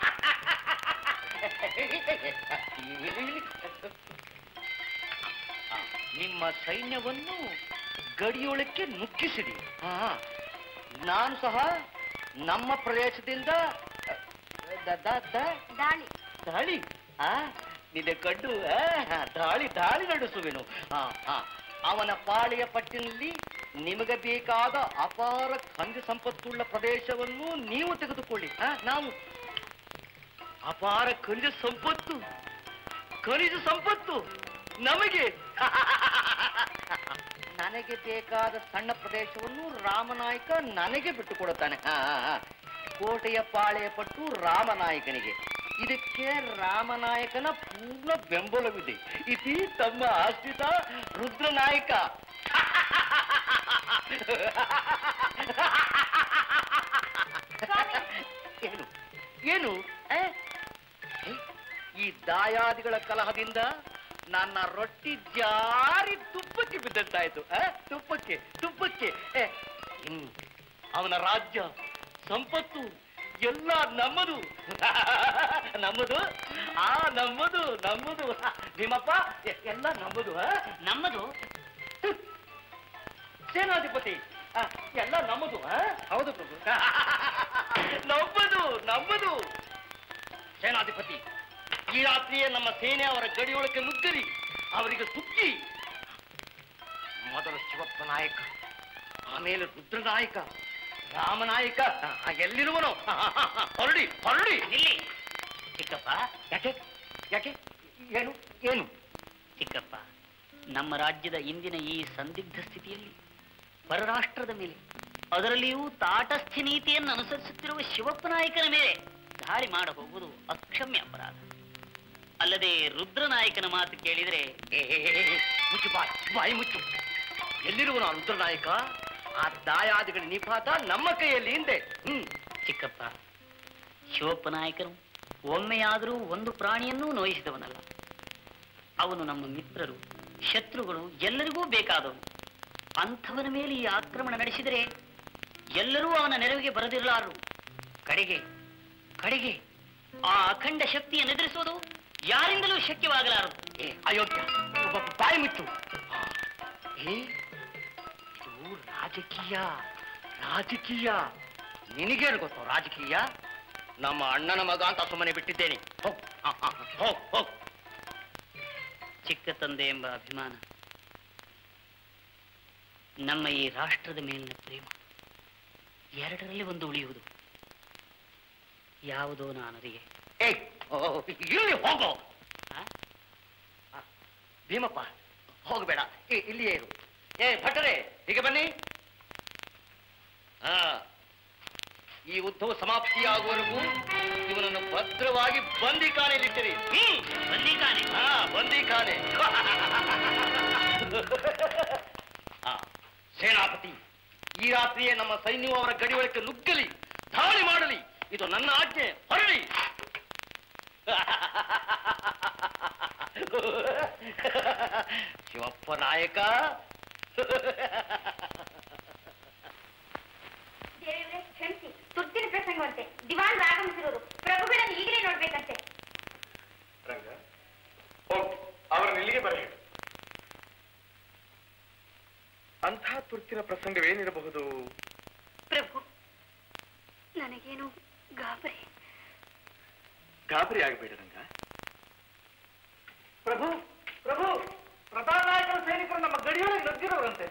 ನಿಮ್ಮ ಸೈನ್ಯವನ್ನು ಗಡಿಯೊಳಕ್ಕೆ ನುಗ್ಗಿಸಿರಿ ನಾನು ಸಹ ನಮ್ಮ ಪ್ರದೇಶದಿಂದ ದ- ದ- ದ- ದಾಳಿ ದಾಳಿ ಆ ನಿನ್ನ ಕಂಡು ಆ, ದಾಳಿ ದಾಳಿ ನಡೆಸುವೆನು ಆ, ಆ. ಅವನ ಪಾಳೆಯ ಪಟ್ಟಿನಲ್ಲಿ ನಿಮಗೆ ಬೇಕಾದ ಅಪಾರ ಖನಿಜ ಸಂಪತ್ತುಳ್ಳ ಪ್ರದೇಶವನ್ನು ನೀವು ತೆಗೆದುಕೊಳ್ಳಿ ಆ, ನಾವು ಅಪಾರ ಖನಿಜ ಸಂಪತ್ತು ಖನಿಜ ಸಂಪತ್ತು ನಮಗೆ ನನಗೆ ಬೇಕಾದ ಸಣ್ಣ ಪ್ರದೇಶವನ್ನು ರಾಮನಾಯಕ ನನಗೆ ಬಿಟ್ಟು ಕೊಡುತ್ತಾನೆ ಆ, ಆ, ಆ. ಕೋಟೆಯ ಪಾಳೆಯ ಪಟ್ಟು ರಾಮನಾಯಕನಿಗೆ ಇದಕ್ಕೆ ರಾಮನಾಯಕನ ಪೂರ್ಣ ಬೆಂಬಲವಿದೆ ಇತಿ ತಮ್ಮ ಆಶ್ರಿತ ರುದ್ರನಾಯಕ ದಾಯಾದಿಗಳ ಕಲಹದಿಂದ ನನ್ನ ರೊಟ್ಟಿ ಜಾರಿ ತುಪ್ಪಕ್ಕೆ ಬಿದ್ದಂತಾಯ್ತು ಆ? ತುಪ್ಪಕ್ಕೆ ತುಪ್ಪಕ್ಕೆ ಏ, ಇನ್ನು ಅವನ ರಾಜ್ಯ ಸಂಪತ್ತು ಎಲ್ಲ ನಮ್ಮದು ನಮ್ಮದು ಆ ನಮ್ಮದು ನಮ್ಮದು ನಿಮ್ಮಪ್ಪ ಎ- ಎಲ್ಲ ನಮ್ಮದು ಆ? ನಮ್ಮದು ಸೇನಾಧಿಪತಿ ಆ, ಎಲ್ಲ ನಮ್ಮದು ಆ? ಹೌದು ಪ್ರಭು ನಮ್ಮದು ನಮ್ಮದು ಸೇನಾಧಿಪತಿ ಈ ರಾತ್ರಿಯೇ ನಮ್ಮ ಸೇನೆ ಅವರ ಗಡಿಯೊಳಕ್ಕೆ ನುಗ್ಗಲಿ ಅವರಿಗೆ ಸುಗ್ಗಿ ಮೊದಲು ಶಿವಪ್ಪ ನಾಯಕ ಆಮೇಲೆ ರುದ್ರನಾಯಕ ರಾಮನಾಯಕ ಆ, ಎಲ್ಲಿರುವನು ಆ, ಆ, ಆ, ಆ, ಹೊರಡಿ ಹೊರಡಿ ನಿಲ್ಲಿ ಚಿಕ್ಕಪ್ಪ ಯಾಕೆ ಯಾಕೆ ಏನು ಏನು ಚಿಕ್ಕಪ್ಪ ನಮ್ಮ ರಾಜ್ಯದ ಇಂದಿನ ಈ ಸಂದಿಗ್ಧ ಸ್ಥಿತಿಯಲ್ಲಿ ಪರರಾಷ್ಟ್ರದ ಮೇಲೆ ಅದರಲ್ಲಿಯೂ ತಾಟಸ್ಥ್ಯ ನೀತಿಯನ್ನು ಅನುಸರಿಸುತ್ತಿರುವ ಶಿವಪ್ಪ ನಾಯಕನ ಮೇಲೆ ದಾಳಿ ಮಾಡ ಹೋಗುವುದು ಅಕ್ಷಮ್ಯ ಅಪರಾಧ ಅಲ್ಲದೆ ರುದ್ರನಾಯಕನ ಮಾತು ಕೇಳಿದರೆ ಏ, ಏ, ಏ, ಏ, ಮುಚ್ಚು ಬಾಯಿ ಬಾಯಿ ಮುಚ್ಚು ಎಲ್ಲಿರುವನು ಆ ರುದ್ರನಾಯಕ ಆ ದಾಯಾದಿಗಳ ನಿಪಾತ ನಮ್ಮ ಕೈಯಲ್ಲಿ ಹಿಂದೆ ಹ್ಮ್ ಚಿಕ್ಕಪ್ಪ ಶಿವಪ್ಪ ನಾಯಕನು ಒಮ್ಮೆಯಾದರೂ ಒಂದು ಪ್ರಾಣಿಯನ್ನೂ ನೋಯಿಸಿದವನಲ್ಲ ಅವನು ನಮ್ಮ ಮಿತ್ರರು ಶತ್ರುಗಳು ಎಲ್ಲರಿಗೂ ಬೇಕಾದವನು ಅಂಥವನ ಮೇಲೆ ಈ ಆಕ್ರಮಣ ನಡೆಸಿದರೆ ಎಲ್ಲರೂ ಅವನ ನೆರವಿಗೆ ಬರದಿರಲಾರರು ಕಡೆಗೆ ಕಡೆಗೆ ಆ ಅಖಂಡ ಶಕ್ತಿಯನ್ನು ಎದುರಿಸೋದು ಯಾರಿಂದಲೂ ಶಕ್ಯವಾಗಲಾರದು ಏ ಅಯೋಗ್ಯ ಒಬ್ಬ ಬಾಯಿ ಮುಚ್ಚು ಏ ಇದು ರಾಜಕೀಯ ರಾಜಕೀಯ ನಿನಗೇನು ಗೊತ್ತು ರಾಜಕೀಯ ನಮ್ಮ ಅಣ್ಣನ ಮಗ ಅಂತ ಸುಮ್ಮನೆ ಬಿಟ್ಟಿದ್ದೇನೆ ಹೋಗ್ ಆ, ಆ, ಹೋಗ್ ಹೋಗ್ ಚಿಕ್ಕ ತಂದೆ ಎಂಬ ಅಭಿಮಾನ ನಮ್ಮ ಈ ರಾಷ್ಟ್ರದ ಮೇಲಿನ ಪ್ರೇಮ ಎರಡರಲ್ಲಿ ಒಂದು ಉಳಿಯುವುದು ಯಾವುದೋ ನಾನರಿಗೆ ಏ ಓ, ಇಲ್ಲಿ ಹೋಗೋ ಆ? ಆ, ಭೀಮಪ್ಪ ಹೋಗಬೇಡ ಇಲ್ಲಿಯೇ ಇರು ಏ ಭಟರೇ ಹೀಗೆ ಬನ್ನಿ ಹಾ ಈ ಯುದ್ಧವು ಸಮಾಪ್ತಿಯಾಗುವವರೆಗೂ ಇವನನ್ನು ಭದ್ರವಾಗಿ ಬಂದಿಖಾನೆಯಲ್ಲಿಟ್ಟಿರಿ ಹ್ಮ್ ಬಂದೀಕಾನೆ ಹಾ ಬಂದಿಖಾನೆ ಆ, ಸೇನಾಪತಿ ಈ ರಾತ್ರಿಯೇ ನಮ್ಮ ಸೈನ್ಯವು ಅವರ ಗಡಿಯೊಳಕ್ಕೆ ನುಗ್ಗಲಿ ದಾಳಿ ಮಾಡಲಿ ಇದು ನನ್ನ ಆಜ್ಞೆ ಹೊರಡಿ ಶಿವಪ್ಪ ನಾಯಕ ದೇವರೇ ಕ್ಷಮಿಸಿ ತುರ್ತಿನ ಪ್ರಸಂಗವಂತೆ ದಿವಾನ್ ಆಗಮಿಸಿರೋರು ಪ್ರಭುಗಳನ್ನು ಈಗಲೇ ನೋಡ್ಬೇಕಂತೆ ರಂಗ ಹೋಗಿ ಅವರನ್ನು ಇಲ್ಲಿಗೆ ಬರ ಹೇಳು ಅಂಥ ತುರ್ತಿನ ಪ್ರಸಂಗವೇನಿರಬಹುದು ಪ್ರಭು ನನಗೇನು ಗಾಬರಿ ಗಾಬರಿ ಆಗಬೇಡ ರಂಗ ಪ್ರಭು ಪ್ರಭು ಪ್ರಧಾನ ನಾಯಕರ ಸೈನಿಕರು ನಮ್ಮ ಗಡಿಯೊಳಗೆ ನುಗ್ಗಿರೋರಂತೆ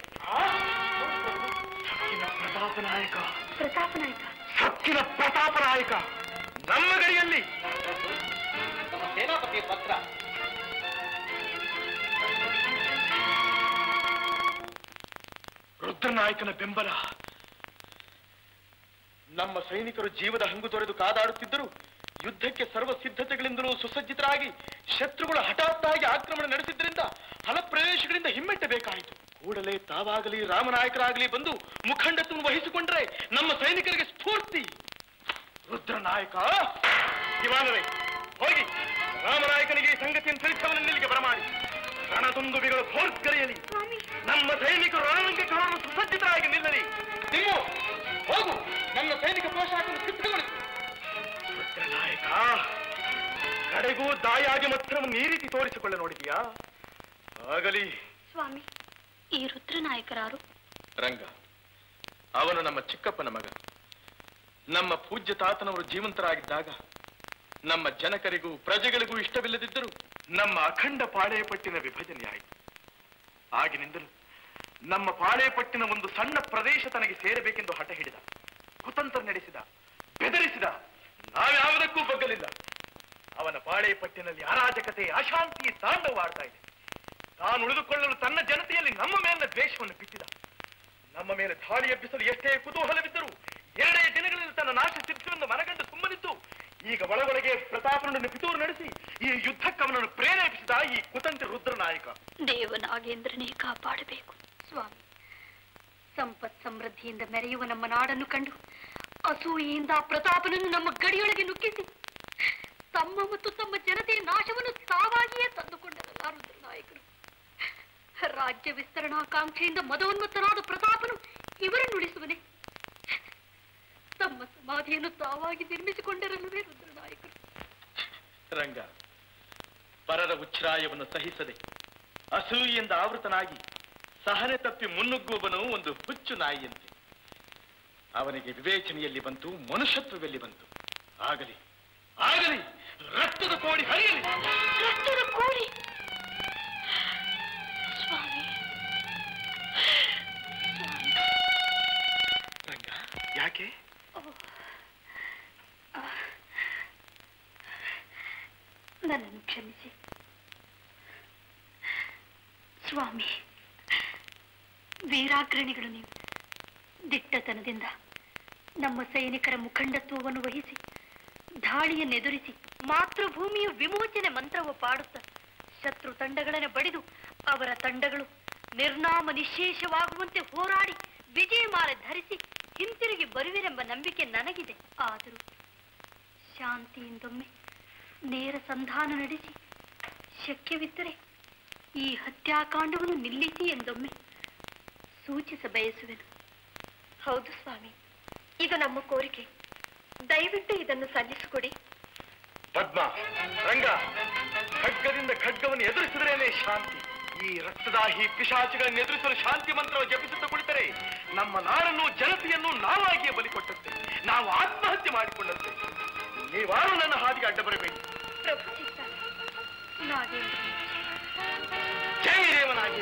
ಸಕ್ಕಿನ ಪ್ರತಾಪ ನಾಯಕ ಪ್ರತಾಪ ನಾಯಕ ಸಕ್ಕಿನ ಪ್ರತಾಪ ನಾಯಕ ನಮ್ಮ ಗಡಿಯಲ್ಲಿ ನಮ್ಮ ಸೇನಾಪತಿಯ ಪತ್ರ ರುದ್ರನಾಯಕನ ಬೆಂಬಲ ನಮ್ಮ ಸೈನಿಕರು ಜೀವದ ಹಂಗು ತೊರೆದು ಕಾದಾಡುತ್ತಿದ್ದರು ಯುದ್ಧಕ್ಕೆ ಸರ್ವ ಸಿದ್ಧತೆಗಳಿಂದಲೂ ಸುಸಜ್ಜಿತರಾಗಿ ಶತ್ರುಗಳು ಹಠಾತ್ತಾಗಿ ಆಕ್ರಮಣ ನಡೆಸಿದ್ದರಿಂದ ಹಲ ಪ್ರದೇಶಗಳಿಂದ ಹಿಮ್ಮೆಟ್ಟಬೇಕಾಯಿತು ಕೂಡಲೇ ತಾವಾಗಲಿ ರಾಮನಾಯಕರಾಗಲಿ ಬಂದು ಮುಖಂಡತ್ವವನ್ನು ವಹಿಸಿಕೊಂಡ್ರೆ ನಮ್ಮ ಸೈನಿಕರಿಗೆ ಸ್ಫೂರ್ತಿ ರುದ್ರನಾಯಕ ದಿವಾನರೇ ಹೋಗಿ ರಾಮನಾಯಕನಿಗೆ ಈ ಸಂಗತಿಯನ್ನು ತಿಳಿಸವನನ್ನು ಇಲ್ಲಿಗೆ ಬರಮಾಡಿ ರಣದುಂದುಬಿಗಳು ಭೋರ್ಗರೆಯಲಿ ನಮ್ಮ ಸೈನಿಕರು ರಣರಂಗಕ್ಕೆ ಹೊರಡಲು ಸುಸಜ್ಜಿತರಾಗಿ ನಿಲ್ಲಲಿ ನೀವು ಹೋಗು ನನ್ನ ಸೈನಿಕ ಪೋಷಾಕವನ್ನು ಸಿದ್ಧಗೊಳಿಸು ರುದ್ರನಾಯಕ ಕಡೆಗೂ ದಾಯಾಗಿ ಮಾತ್ರವನ್ನು ಈ ರೀತಿ ತೋರಿಸಿಕೊಳ್ಳ ನೋಡಿದೀಯಾ ಆಗಲಿ ಸ್ವಾಮಿ ಈ ರುದ್ರನಾಯಕರಾರು ರಂಗ ಅವನು ನಮ್ಮ ಚಿಕ್ಕಪ್ಪನ ಮಗ ನಮ್ಮ ಪೂಜ್ಯ ತಾತನವರು ಜೀವಂತರಾಗಿದ್ದಾಗ ನಮ್ಮ ಜನಕರಿಗೂ ಪ್ರಜೆಗಳಿಗೂ ಇಷ್ಟವಿಲ್ಲದಿದ್ದರೂ ನಮ್ಮ ಅಖಂಡ ಪಾಳೆಯಪಟ್ಟಿನ ವಿಭಜನೆ ಆಯಿತು ಆಗಿನಿಂದಲೂ ನಮ್ಮ ಪಾಳೆಯಪಟ್ಟಿನ ಒಂದು ಸಣ್ಣ ಪ್ರದೇಶ ತನಗೆ ಸೇರಬೇಕೆಂದು ಹಠ ಹಿಡಿದ ಕುತಂತ್ರ ನಡೆಸಿದ ಬೆದರಿಸಿದ ನಾವ್ಯಾವುದಕ್ಕೂ ಬಗ್ಗಲಿಲ್ಲ ಅವನ ಪಾಳೆಯಪಟ್ಟಿನಲ್ಲಿ ಅರಾಜಕತೆ ಅಶಾಂತಿ ತಾಂಡವಾಡ್ತಾ ಇದೆ ತಾನು ಉಳಿದುಕೊಳ್ಳಲು ತನ್ನ ಜನತೆಯಲ್ಲಿ ನಮ್ಮ ಮೇಲಿನ ದ್ವೇಷವನ್ನು ಬಿತ್ತಿದ ನಮ್ಮ ಮೇಲೆ ದಾಳಿ ಎಬ್ಬಿಸಲು ಎಷ್ಟೇ ಕುತೂಹಲವಿದ್ದರೂ ಎರಡೇ ದಿನಗಳಲ್ಲಿ ತನ್ನ ನಾಶ ಸಿದ್ಧವೆಂದು ಮನಗಂಡು ಸುಮ್ಮನಿದ್ದು ಈಗ ಒಳಗೊಳಗೆ ಪ್ರತಾಪನನ್ನು ಪಿತೂರು ನಡೆಸಿ ಈ ಯುದ್ಧಕ್ಕೆ ಅವನನ್ನು ಪ್ರೇರೇಪಿಸಿದ ಈ ಕುತಂತ್ರ ರುದ್ರ ನಾಯಕ ದೇವನಾಗೇಂದ್ರನೇ ಕಾಪಾಡಬೇಕು ಸ್ವಾಮಿ ಸಂಪತ್ ಸಮೃದ್ಧಿಯಿಂದ ಮೆರೆಯುವ ನಮ್ಮ ನಾಡನ್ನು ಕಂಡು ಅಸೂಯೆಯಿಂದ ಆ ಪ್ರತಾಪನನ್ನು ನಮ್ಮ ಗಡಿಯೊಳಗೆ ನುಗ್ಗಿಸಿ ತಮ್ಮ ಮತ್ತು ತಮ್ಮ ಜನತೆಯ ನಾಶವನ್ನು ತಾವಾಗಿಯೇ ತಂದುಕೊಂಡರಲ್ಲ ರುದ್ರನಾಯಕರು ರಾಜ್ಯ ವಿಸ್ತರಣಾಕಾಂಕ್ಷೆಯಿಂದ ಮದೋನ್ಮತ್ತನಾದ ಪ್ರತಾಪನು ಇವರನ್ನು ಉಳಿಸುವನೆ ತಮ್ಮ ಸಮಾಧಿಯನ್ನು ತಾವಾಗಿ ನಿರ್ಮಿಸಿಕೊಂಡರಲ್ಲವೇ ರುದ್ರನಾಯಕರು ರಂಗ ಪರರ ಉಚ್ಛ್ರಾಯವನ್ನು ಸಹಿಸದೆ ಅಸೂಯೆಯಿಂದ ಆವೃತನಾಗಿ ಸಹನೆ ತಪ್ಪಿ ಮುನ್ನುಗ್ಗುವವನು ಒಂದು ಹುಚ್ಚು ನಾಯಿಯಂತೆ ಅವನಿಗೆ ವಿವೇಚನೆಯಲ್ಲಿ ಬಂತು ಮನುಷ್ಯತ್ವದಲ್ಲಿ ಬಂತು ಆಗಲಿ ಆಗಲಿ ರಕ್ತದ ಕೋಡಿ ಹರಿಯಲಿ ರಕ್ತದ ಕೋಡಿ ಸ್ವಾಮಿ ರಂಗ ಯಾಕೆ ನನ್ನನ್ನು ಕ್ಷಮಿಸಿ ಸ್ವಾಮಿ ವೀರಾಗ್ರಣಿಗಳು ನೀವು ದಿಟ್ಟತನದಿಂದ ನಮ್ಮ ಸೈನಿಕರ ಮುಖಂಡತ್ವವನ್ನು ವಹಿಸಿ ದಾಳಿಯನ್ನೆದುರಿಸಿ ಮಾತೃಭೂಮಿಯ ವಿಮೋಚನೆ ಮಂತ್ರವು ಪಾಡುತ್ತ ಶತ್ರು ತಂಡಗಳನ್ನು ಬಡಿದು ಅವರ ತಂಡಗಳು ನಿರ್ನಾಮ ನಿಶೇಷವಾಗುವಂತೆ ಹೋರಾಡಿ ವಿಜಯಮಾಲೆ ಧರಿಸಿ ಹಿಂತಿರುಗಿ ಬರುವಿರೆಂಬ ನಂಬಿಕೆ ನನಗಿದೆ ಆದರೂ ಶಾಂತಿಯಿಂದೊಮ್ಮೆ ನೇರ ಸಂಧಾನ ನಡೆಸಿ ಶಕ್ಯವಿದ್ದರೆ ಈ ಹತ್ಯಾಕಾಂಡವನ್ನು ನಿಲ್ಲಿಸಿ ಎಂದೊಮ್ಮೆ ಸೂಚಿಸ ಬಯಸುವೆನು ಹೌದು ಸ್ವಾಮಿ ಇದು ನಮ್ಮ ಕೋರಿಕೆ ದಯವಿಟ್ಟು ಇದನ್ನು ಸಲ್ಲಿಸಿಕೊಡಿ ಪದ್ಮ ರಂಗ ಖಡ್ಗದಿಂದ ಖಡ್ಗವನ್ನು ಎದುರಿಸಿದ್ರೇನೆ ಶಾಂತಿ ಈ ರಕ್ತದಾಹಿ ಪಿಶಾಚಿಗಳನ್ನು ಎದುರಿಸಲು ಶಾಂತಿ ಮಂತ್ರ ಜಪಿಸುತ್ತಾ ಕುಳಿತರೆ ನಮ್ಮ ನಾಡನ್ನು ಜನತೆಯನ್ನು ನಾವಾಗಿಯೇ ಬಲಿ ಕೊಟ್ಟಂತೆ ನಾವು ಆತ್ಮಹತ್ಯೆ ಮಾಡಿಕೊಂಡಂತೆ ನೀವಾರು ನನ್ನ ಹಾದಿಗೆ ಅಡ್ಡ ಬರಬೇಡಿ ಪ್ರಭು ಚಿತ್ತ ನಾಗೇಂದ್ರ ಜೈ ದೇವನಾಗಿ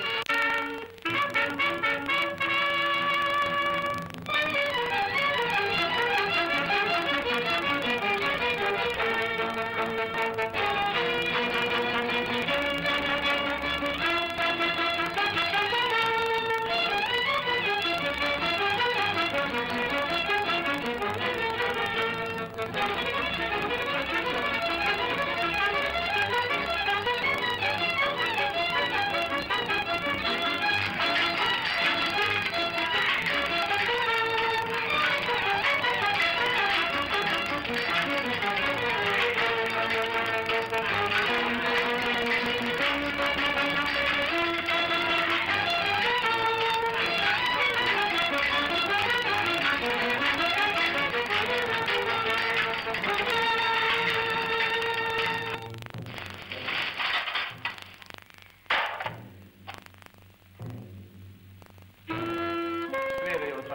ವೇದಯೋಧ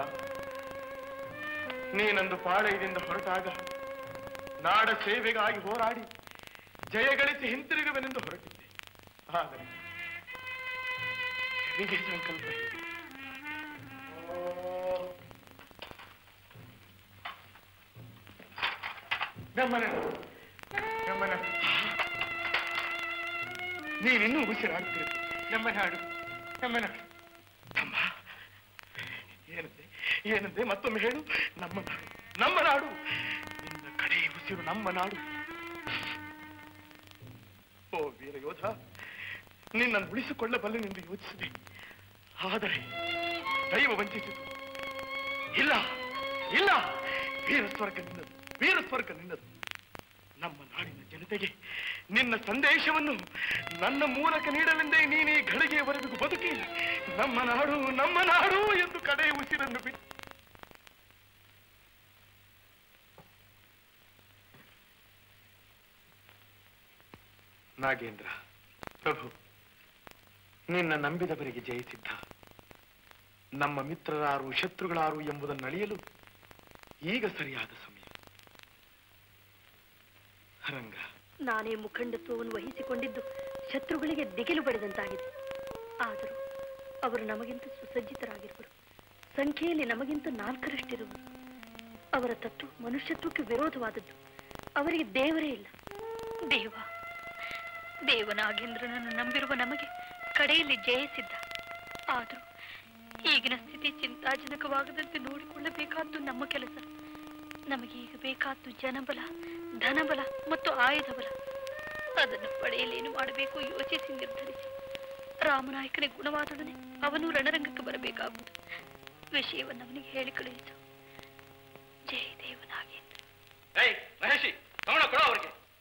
ನೀನಂದು ಪಾಳಯದಿಂದ ಹೊರಟಾಗ ನಾಡ ಸೇವೆಗಾಗಿ ಹೋರಾಡಿ ಜಯ ಗಳಿಸಿ ಹಿಂತಿರುಗುವೆನೆಂದು ಹೊರಟಿದ್ದೆ ಆದರೆ ನಿಮಗೆ ಸಂಕಲ್ಪ ಹೀಗೆ. ಗಮನ ಗಮನ ನೀನಿನ್ನೂ ಉಸಿರಾಡ್ತೀರಿ ಗಮನ ಹಾಡು ಗಮನ ತಮ್ಮ ಏನಂತೆ ಏನಂತೆ ಮತ್ತೊಮ್ಮೆ ಹೇಳು ನಮ್ಮ ನಾಡು ನಮ್ಮ ನಾಡು ನಿನ್ನ ಕಡೆ ಉಸಿರು ನಮ್ಮ ನಾಡು ಓ ವೀರ ಯೋಧ ನಿನ್ನನ್ನು ಉಳಿಸಿಕೊಳ್ಳಬಲ್ಲೆನೆಂದು ಯೋಚಿಸಿದೆ ಆದರೆ ದೈವ ವಂಚಿಸಿತು ಇಲ್ಲ ಇಲ್ಲ ವೀರ ಸ್ವರ್ಗ ನಿನ್ನದು ವೀರ ಸ್ವರ್ಗ ನಿನ್ನದು ನಮ್ಮ ನಾಡಿನ ಜನತೆಗೆ ನಿನ್ನ ಸಂದೇಶವನ್ನು ನನ್ನ ಮೂಲಕ ನೀಡಲೆಂದೇ ನೀನೇ ಘಳಿಗೆಯವರೆಗೂ ಬದುಕಿ ನಮ್ಮ ನಾಡು ನಮ್ಮ ನಾಡು ಎಂದು ಕಡೆ ಉಸಿರನ್ನು ಬಿಟ್ಟು ನಾಗೇಂದ್ರ ಪ್ರಭು ನಿನ್ನ ನಂಬಿದವರಿಗೆ ಜಯಿಸಿದ್ದ ನಮ್ಮ ಮಿತ್ರರಾರು ಶತ್ರುಗಳಾರು ಎಂಬುದನ್ನು ಅಳಿಯಲು ಈಗ ಸರಿಯಾದ ಸಮಯ ರಂಗ ನಾನೇ ಮುಖಂಡತ್ವವನ್ನು ವಹಿಸಿಕೊಂಡಿದ್ದು ಶತ್ರುಗಳಿಗೆ ದಿಗಿಲು ಬಡಿದಂತಾಗಿದೆ ಆದರೂ ಅವರು ನಮಗಿಂತ ಸುಸಜ್ಜಿತರಾಗಿರುವರು ಸಂಖ್ಯೆಯಲ್ಲಿ ನಮಗಿಂತ ನಾಲ್ಕರಷ್ಟಿರುವರು ಅವರ ತತ್ವ ಮನುಷ್ಯತ್ವಕ್ಕೆ ವಿರೋಧವಾದದ್ದು ಅವರಿಗೆ ದೇವರೇ ಇಲ್ಲ ದೇವ ದೇವನಾಗೇಂದ್ರನನ್ನು ನಂಬಿರುವ ನಮಗೆ ಕಡೆಯಲ್ಲಿ ಜಯಿಸಿದ್ದ ಆದರೂ ಈಗಿನ ಸ್ಥಿತಿ ಚಿಂತಾಜನಕವಾಗದಂತೆ ನೋಡಿಕೊಳ್ಳಬೇಕಾದ್ದು ನಮ್ಮ ಕೆಲಸ ನಮಗೆ ಈಗ ಬೇಕಾದ್ದು ಜನಬಲ ಧನಬಲ ಮತ್ತು ಆಯುಧ ಬಲ ಅದನ್ನು ಪಡೆಯಲೇನು ಮಾಡಬೇಕು ಯೋಚಿಸಿ ನಿರ್ಧರಿಸಿ ರಾಮನಾಯಕನೇ ಗುಣವಾದೊಡನೆ ಅವನು ರಣರಂಗಕ್ಕೆ ಬರಬೇಕಾಗುವುದು ವಿಷಯವನ್ನು ಅವನಿಗೆ ಹೇಳಿ ಕಳುಹಿಸು ಜಯ ದೇವನಾಗೇಂದ್ರ ಏಯ್ ಮಹೇಶಿ ಗಮನ ಕೊಡೋ ಅವ್ರಿಗೆ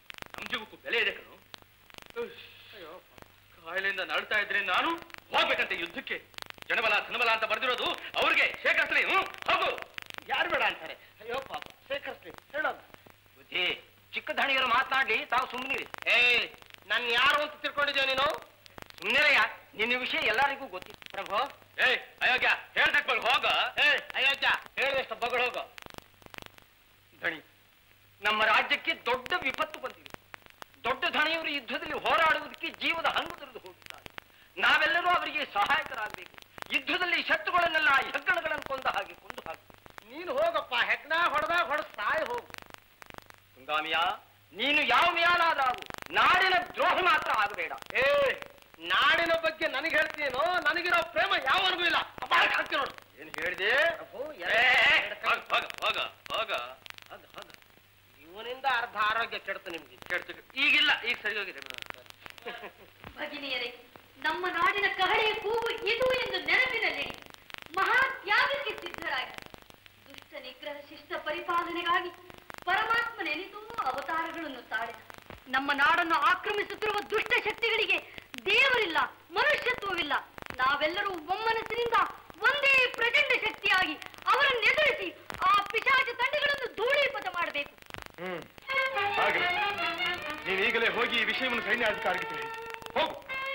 ಉದ್ಯೋಗಕ್ಕೂ ಬೆಲೆ ಇದೆ ಕಣು ಅಯ್ಯೋ ಕಾಯಿಲೆಯಿಂದ ನಡ್ತಾ ಇದ್ರೆ ನಾನು ಹೋಗ್ಬೇಕಂತೆ ಯುದ್ಧಕ್ಕೆ ಜನಬಲ ಧನಬಲ ಅಂತ ಬರ್ದಿರೋದು ಅವ್ರಿಗೆ ಶೇಖರಿಸ್ಲಿ ಹ್ಞೂ ಹೋಗು ಯಾರು ಬೇಡ ಅಂತಾರೆ ಅಯ್ಯೋ ಪಾಪ ಶೇಖರಿಸ್ಲಿ ಹೇಳೋದು ಬುದ್ಧಿ ಚಿಕ್ಕ ಧಣಿಗರು ಮಾತನಾಡಿ ತಾವು ಸುಮ್ಮನಿರಿ ಏ ನನ್ ಯಾರು ಅಂತ ತಿಳ್ಕೊಂಡಿದ್ಯೋ ನೀನು ಸುಮ್ಮನಿರಯ್ಯ ನಿನ್ನ ವಿಷಯ ಎಲ್ಲರಿಗೂ ಗೊತ್ತಿತ್ತು ಪ್ರಭು ಏಯ್ ಅಯೋಗ್ಯ ಹೇಳ್ದಕ್ ಬಲ್ ಹೋಗ ಏ ಅಯೋಧ್ಯ ಹೇಳಿದಷ್ಟು ಬಗಳು ಹೋಗು ಧಣಿ ನಮ್ಮ ರಾಜ್ಯಕ್ಕೆ ದೊಡ್ಡ ವಿಪತ್ತು ಬಂದಿದೆ ದೊಡ್ಡ ಧಣಿಯವರು ಯುದ್ಧದಲ್ಲಿ ಹೋರಾಡುವುದಕ್ಕೆ ಜೀವದ ಹಂಗು ತೆರೆದು ಹೋಗಿದ್ದಾರೆ ನಾವೆಲ್ಲರೂ ಅವರಿಗೆ ಸಹಾಯಕರಾಗಬೇಕು ಯುದ್ಧದಲ್ಲಿ ಶತ್ರುಗಳನ್ನೆಲ್ಲ ಹೆಗ್ಗಣಗಳನ್ನು ಕೊಂದ ಹಾಗೆ ಕೊಂದು ಹಾಕಬೇಕು ನೀನು ಹೋಗಪ್ಪ ಹೆಗ್ನ ಹೊಡೆದಾಗ ಹೊಡೆದ್ ಸಾಯ್ ಹೋಗು ತುಂಗಾಮಿಯ ನೀನು ಯಾವ ಮಿಯಾಲಾದರೂ ನಾಡಿನ ದ್ರೋಹ ಮಾತ್ರ ಆಗಬೇಡ ಏ ನಾಡಿನ ಬಗ್ಗೆ ನನಗೆ ಹೇಳ್ತೀನೋ ನನಗಿರೋ ಪ್ರೇಮ ಯಾವನಿಗೂ ಇಲ್ಲ ಅಪಾರಕ್ಕೆ ಹಾಕ್ತೀನಿ ನೋಡು ಏನು ಹೇಳಿದೆ ಪ್ರಭು ಏ, ಎರಡು ಹೋಗ ಹೋಗ ಹೋಗ ಹೋಗ ಹೌದು ಹೌದು ಇವನಿಂದ ಅರ್ಧ ಆರೋಗ್ಯ ಕೆಡ್ತು ನಿಮ್ಗೆ ಕೆಡ್ತು ಈಗಿಲ್ಲ ಈಗ ಸರಿ ಹೋಗಿದೆ ಭಗಿನಿಯರೇ ನಮ್ಮ ನಾಡಿನ ಕಹಳೆಯ ಕೂಗು ಇದು ಎಂದು ನೆನಪಿನಲ್ಲಿ ಮಹಾ ತ್ಯಾಗಕ್ಕೆ ಸಿದ್ಧರಾಗಿ ದುಷ್ಟ ನಿಗ್ರಹ ಶಿಷ್ಟ ಪರಿಪಾಲನೆಗಾಗಿ ಪರಮಾತ್ಮ ನೆನೆದು ಅವತಾರಗಳನ್ನು ತಾಳಿದ ನಮ್ಮ ನಾಡನ್ನು ಆಕ್ರಮಿಸುತ್ತಿರುವ ದುಷ್ಟ ಶಕ್ತಿಗಳಿಗೆ ದೇವರಿಲ್ಲ ಮನುಷ್ಯತ್ವವಿಲ್ಲ ನಾವೆಲ್ಲರೂ ಒಮ್ಮನಸ್ಸಿನಿಂದ ಒಂದೇ ಪ್ರಚಂಡ ಶಕ್ತಿಯಾಗಿ ಅವರನ್ನು ಎದುರಿಸಿ ಆ ಪಿಶಾಚ ತಂಡಗಳನ್ನು ಧೂಳೀಪಥ ಮಾಡಬೇಕು ಹ್ಮ್ ಹಾಗೆ ನೀನ್ ಈಗಲೇ ಹೋಗಿ ಈ ವಿಷಯವನ್ನು ಸೈನ್ಯಾಧಿಕಾರಿಗೆ ತಿಳಿ ಹೋಗು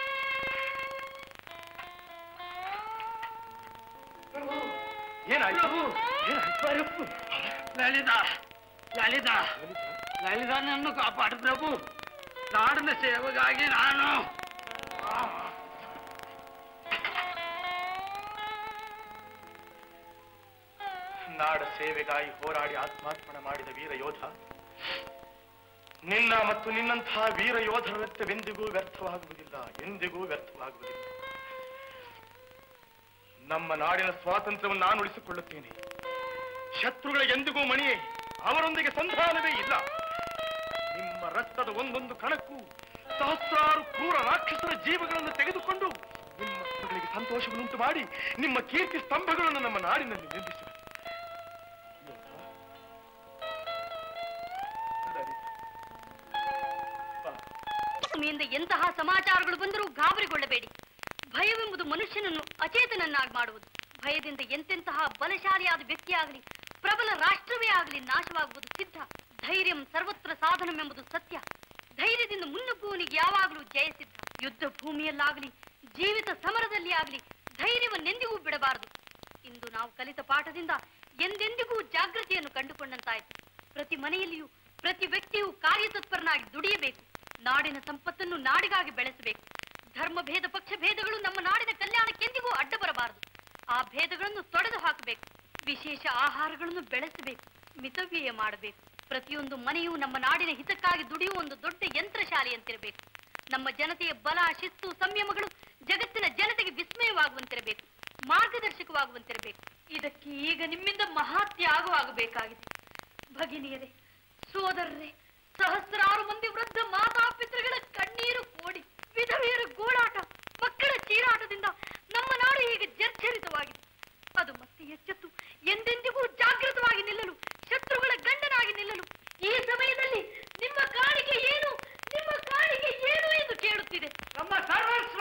ಏನಾಯ್ತು ಏನಾಯ್ತು ಲಲಿತಾ ಲಲಿತಾ ಲಲಿತಾ ನನ್ನು ಕಾಪಾಡು ಪ್ರಭು ನಾಡಿನ ಸೇವೆಗಾಗಿ ನಾನು ನಾಡ ಸೇವೆಗಾಗಿ ಹೋರಾಡಿ ಆತ್ಮಾರ್ಪಣ ಮಾಡಿದ ವೀರ ಯೋಧ ನಿನ್ನ ಮತ್ತು ನಿನ್ನಂತಹ ವೀರ ಯೋಧರ ವ್ಯರ್ಥವೆಂದಿಗೂ ವ್ಯರ್ಥವಾಗುವುದಿಲ್ಲ ಎಂದಿಗೂ ವ್ಯರ್ಥವಾಗುವುದಿಲ್ಲ ನಮ್ಮ ನಾಡಿನ ಸ್ವಾತಂತ್ರ್ಯವನ್ನು ನಾನು ಉಳಿಸಿಕೊಳ್ಳುತ್ತೇನೆ ಶತ್ರುಗಳಿಗೆ ಎಂದಿಗೂ ಮಣಿಯೇ ಅವರೊಂದಿಗೆ ಸಂಧಾನವೇ ಇಲ್ಲ ನಿಮ್ಮ ರಕ್ತದ ಒಂದೊಂದು ಕಣಕ್ಕೂ ಸಹಸ್ರಾರು ಕ್ರೂರ ರಾಕ್ಷಸರ ಜೀವಗಳನ್ನು ತೆಗೆದುಕೊಂಡು ನಿಮ್ಮ ಮಕ್ಕಳಿಗೆ ಸಂತೋಷವನ್ನುಂಟು ಮಾಡಿ ನಿಮ್ಮ ಕೀರ್ತಿ ಸ್ತಂಭಗಳನ್ನು ನಮ್ಮ ನಾಡಿನಲ್ಲಿ ನಿರ್ಮಿಸುವೆ ಭೂಮಿಯಿಂದ ಎಂತಹ ಸಮಾಚಾರಗಳು ಬಂದರೂ ಗಾಬರಿಗೊಳ್ಳಬೇಡಿ ಭಯವೆಂಬುದು ಮನುಷ್ಯನನ್ನು ಅಚೇತನನ್ನಾಗಿ ಮಾಡುವುದು ಭಯದಿಂದ ಎಂತೆಂತಹ ಬಲಶಾಲಿಯಾದ ವ್ಯಕ್ತಿಯಾಗಲಿ ಪ್ರಬಲ ರಾಷ್ಟ್ರವೇ ಆಗಲಿ ನಾಶವಾಗುವುದು ಸಿದ್ಧ ಧೈರ್ಯಂ ಸರ್ವತ್ರ ಸಾಧನವೆಂಬುದು ಸತ್ಯ ಧೈರ್ಯದಿಂದ ಮುನ್ನುಗ್ಗುವನಿಗೆ ಯಾವಾಗಲೂ ಜಯಸಿದ್ಧ ಯುದ್ಧ ಭೂಮಿಯಲ್ಲಾಗಲಿ ಜೀವಿತ ಸಮರದಲ್ಲಿ ಆಗಲಿ ಧೈರ್ಯವನ್ನೆಂದಿಗೂ ಬಿಡಬಾರದು ಇಂದು ನಾವು ಕಲಿತ ಪಾಠದಿಂದ ಎಂದೆಂದಿಗೂ ಜಾಗೃತಿಯನ್ನು ಕಂಡುಕೊಂಡಂತಾಯಿತು ಪ್ರತಿ ಮನೆಯಲ್ಲಿಯೂ ಪ್ರತಿ ವ್ಯಕ್ತಿಯೂ ಕಾರ್ಯತತ್ಪರನಾಗಿ ದುಡಿಯಬೇಕು ನಾಡಿನ ಸಂಪತ್ತನ್ನು ನಾಡಿಗಾಗಿ ಬೆಳೆಸಬೇಕು ಧರ್ಮ ಭೇದ ಪಕ್ಷ ಭೇದಗಳು ನಮ್ಮ ನಾಡಿನ ಕಲ್ಯಾಣಕ್ಕೆಂದಿಗೂ ಅಡ್ಡ ಬರಬಾರದು ಆ ಭೇದಗಳನ್ನು ತೊಡೆದು ಹಾಕಬೇಕು ವಿಶೇಷ ಆಹಾರಗಳನ್ನು ಬೆಳೆಸಬೇಕು ಮಿತವ್ಯಯ ಮಾಡಬೇಕು ಪ್ರತಿಯೊಂದು ಮನೆಯೂ ನಮ್ಮ ನಾಡಿನ ಹಿತಕ್ಕಾಗಿ ದುಡಿಯುವ ಒಂದು ದೊಡ್ಡ ಯಂತ್ರಶಾಲೆಯಂತಿರಬೇಕು ನಮ್ಮ ಜನತೆಯ ಬಲ ಶಿಸ್ತು ಸಂಯಮಗಳು ಜಗತ್ತಿನ ಜನತೆಗೆ ವಿಸ್ಮಯವಾಗುವಂತಿರಬೇಕು ಮಾರ್ಗದರ್ಶಕವಾಗುವಂತಿರಬೇಕು ಇದಕ್ಕೆ ಈಗ ನಿಮ್ಮಿಂದ ಮಹಾತ್ಯಾಗವಾಗಬೇಕಾಗಿದೆ ಭಗಿನಿಯರೇ ಸೋದರರೇ ಸಹಸ್ರಾರು ಮಂದಿ ವೃದ್ಧ ಮಾತಾಪಿತೃಗಳ ಕಣ್ಣೀರು ಕೋಡಿ ವಿಧವೆಯರ ಗೋಳಾಟ ಮಕ್ಕಳ ಚೀರಾಟದಿಂದ ನಮ್ಮ ನಾಡು ಈಗ ಜರ್ಜರಿತವಾಗಿದೆ ಅದು ಮತ್ತೆ ಎಚ್ಚೆತ್ತು ಎಂದೆಂದಿಗೂ ಜಾಗೃತವಾಗಿ ನಿಲ್ಲಲು ಶತ್ರುಗಳ ಗಂಡನಾಗಿ ನಿಲ್ಲಲು ಈ ಸಮಯದಲ್ಲಿ ನಿಮ್ಮ ಕಾಣಿಕೆ ಏನು ನಿಮ್ಮ ಕಾಣಿಕೆ ಏನು ಎಂದು ಕೇಳುತ್ತಿದೆ ನಮ್ಮ ಸರ್ವಸ್ವ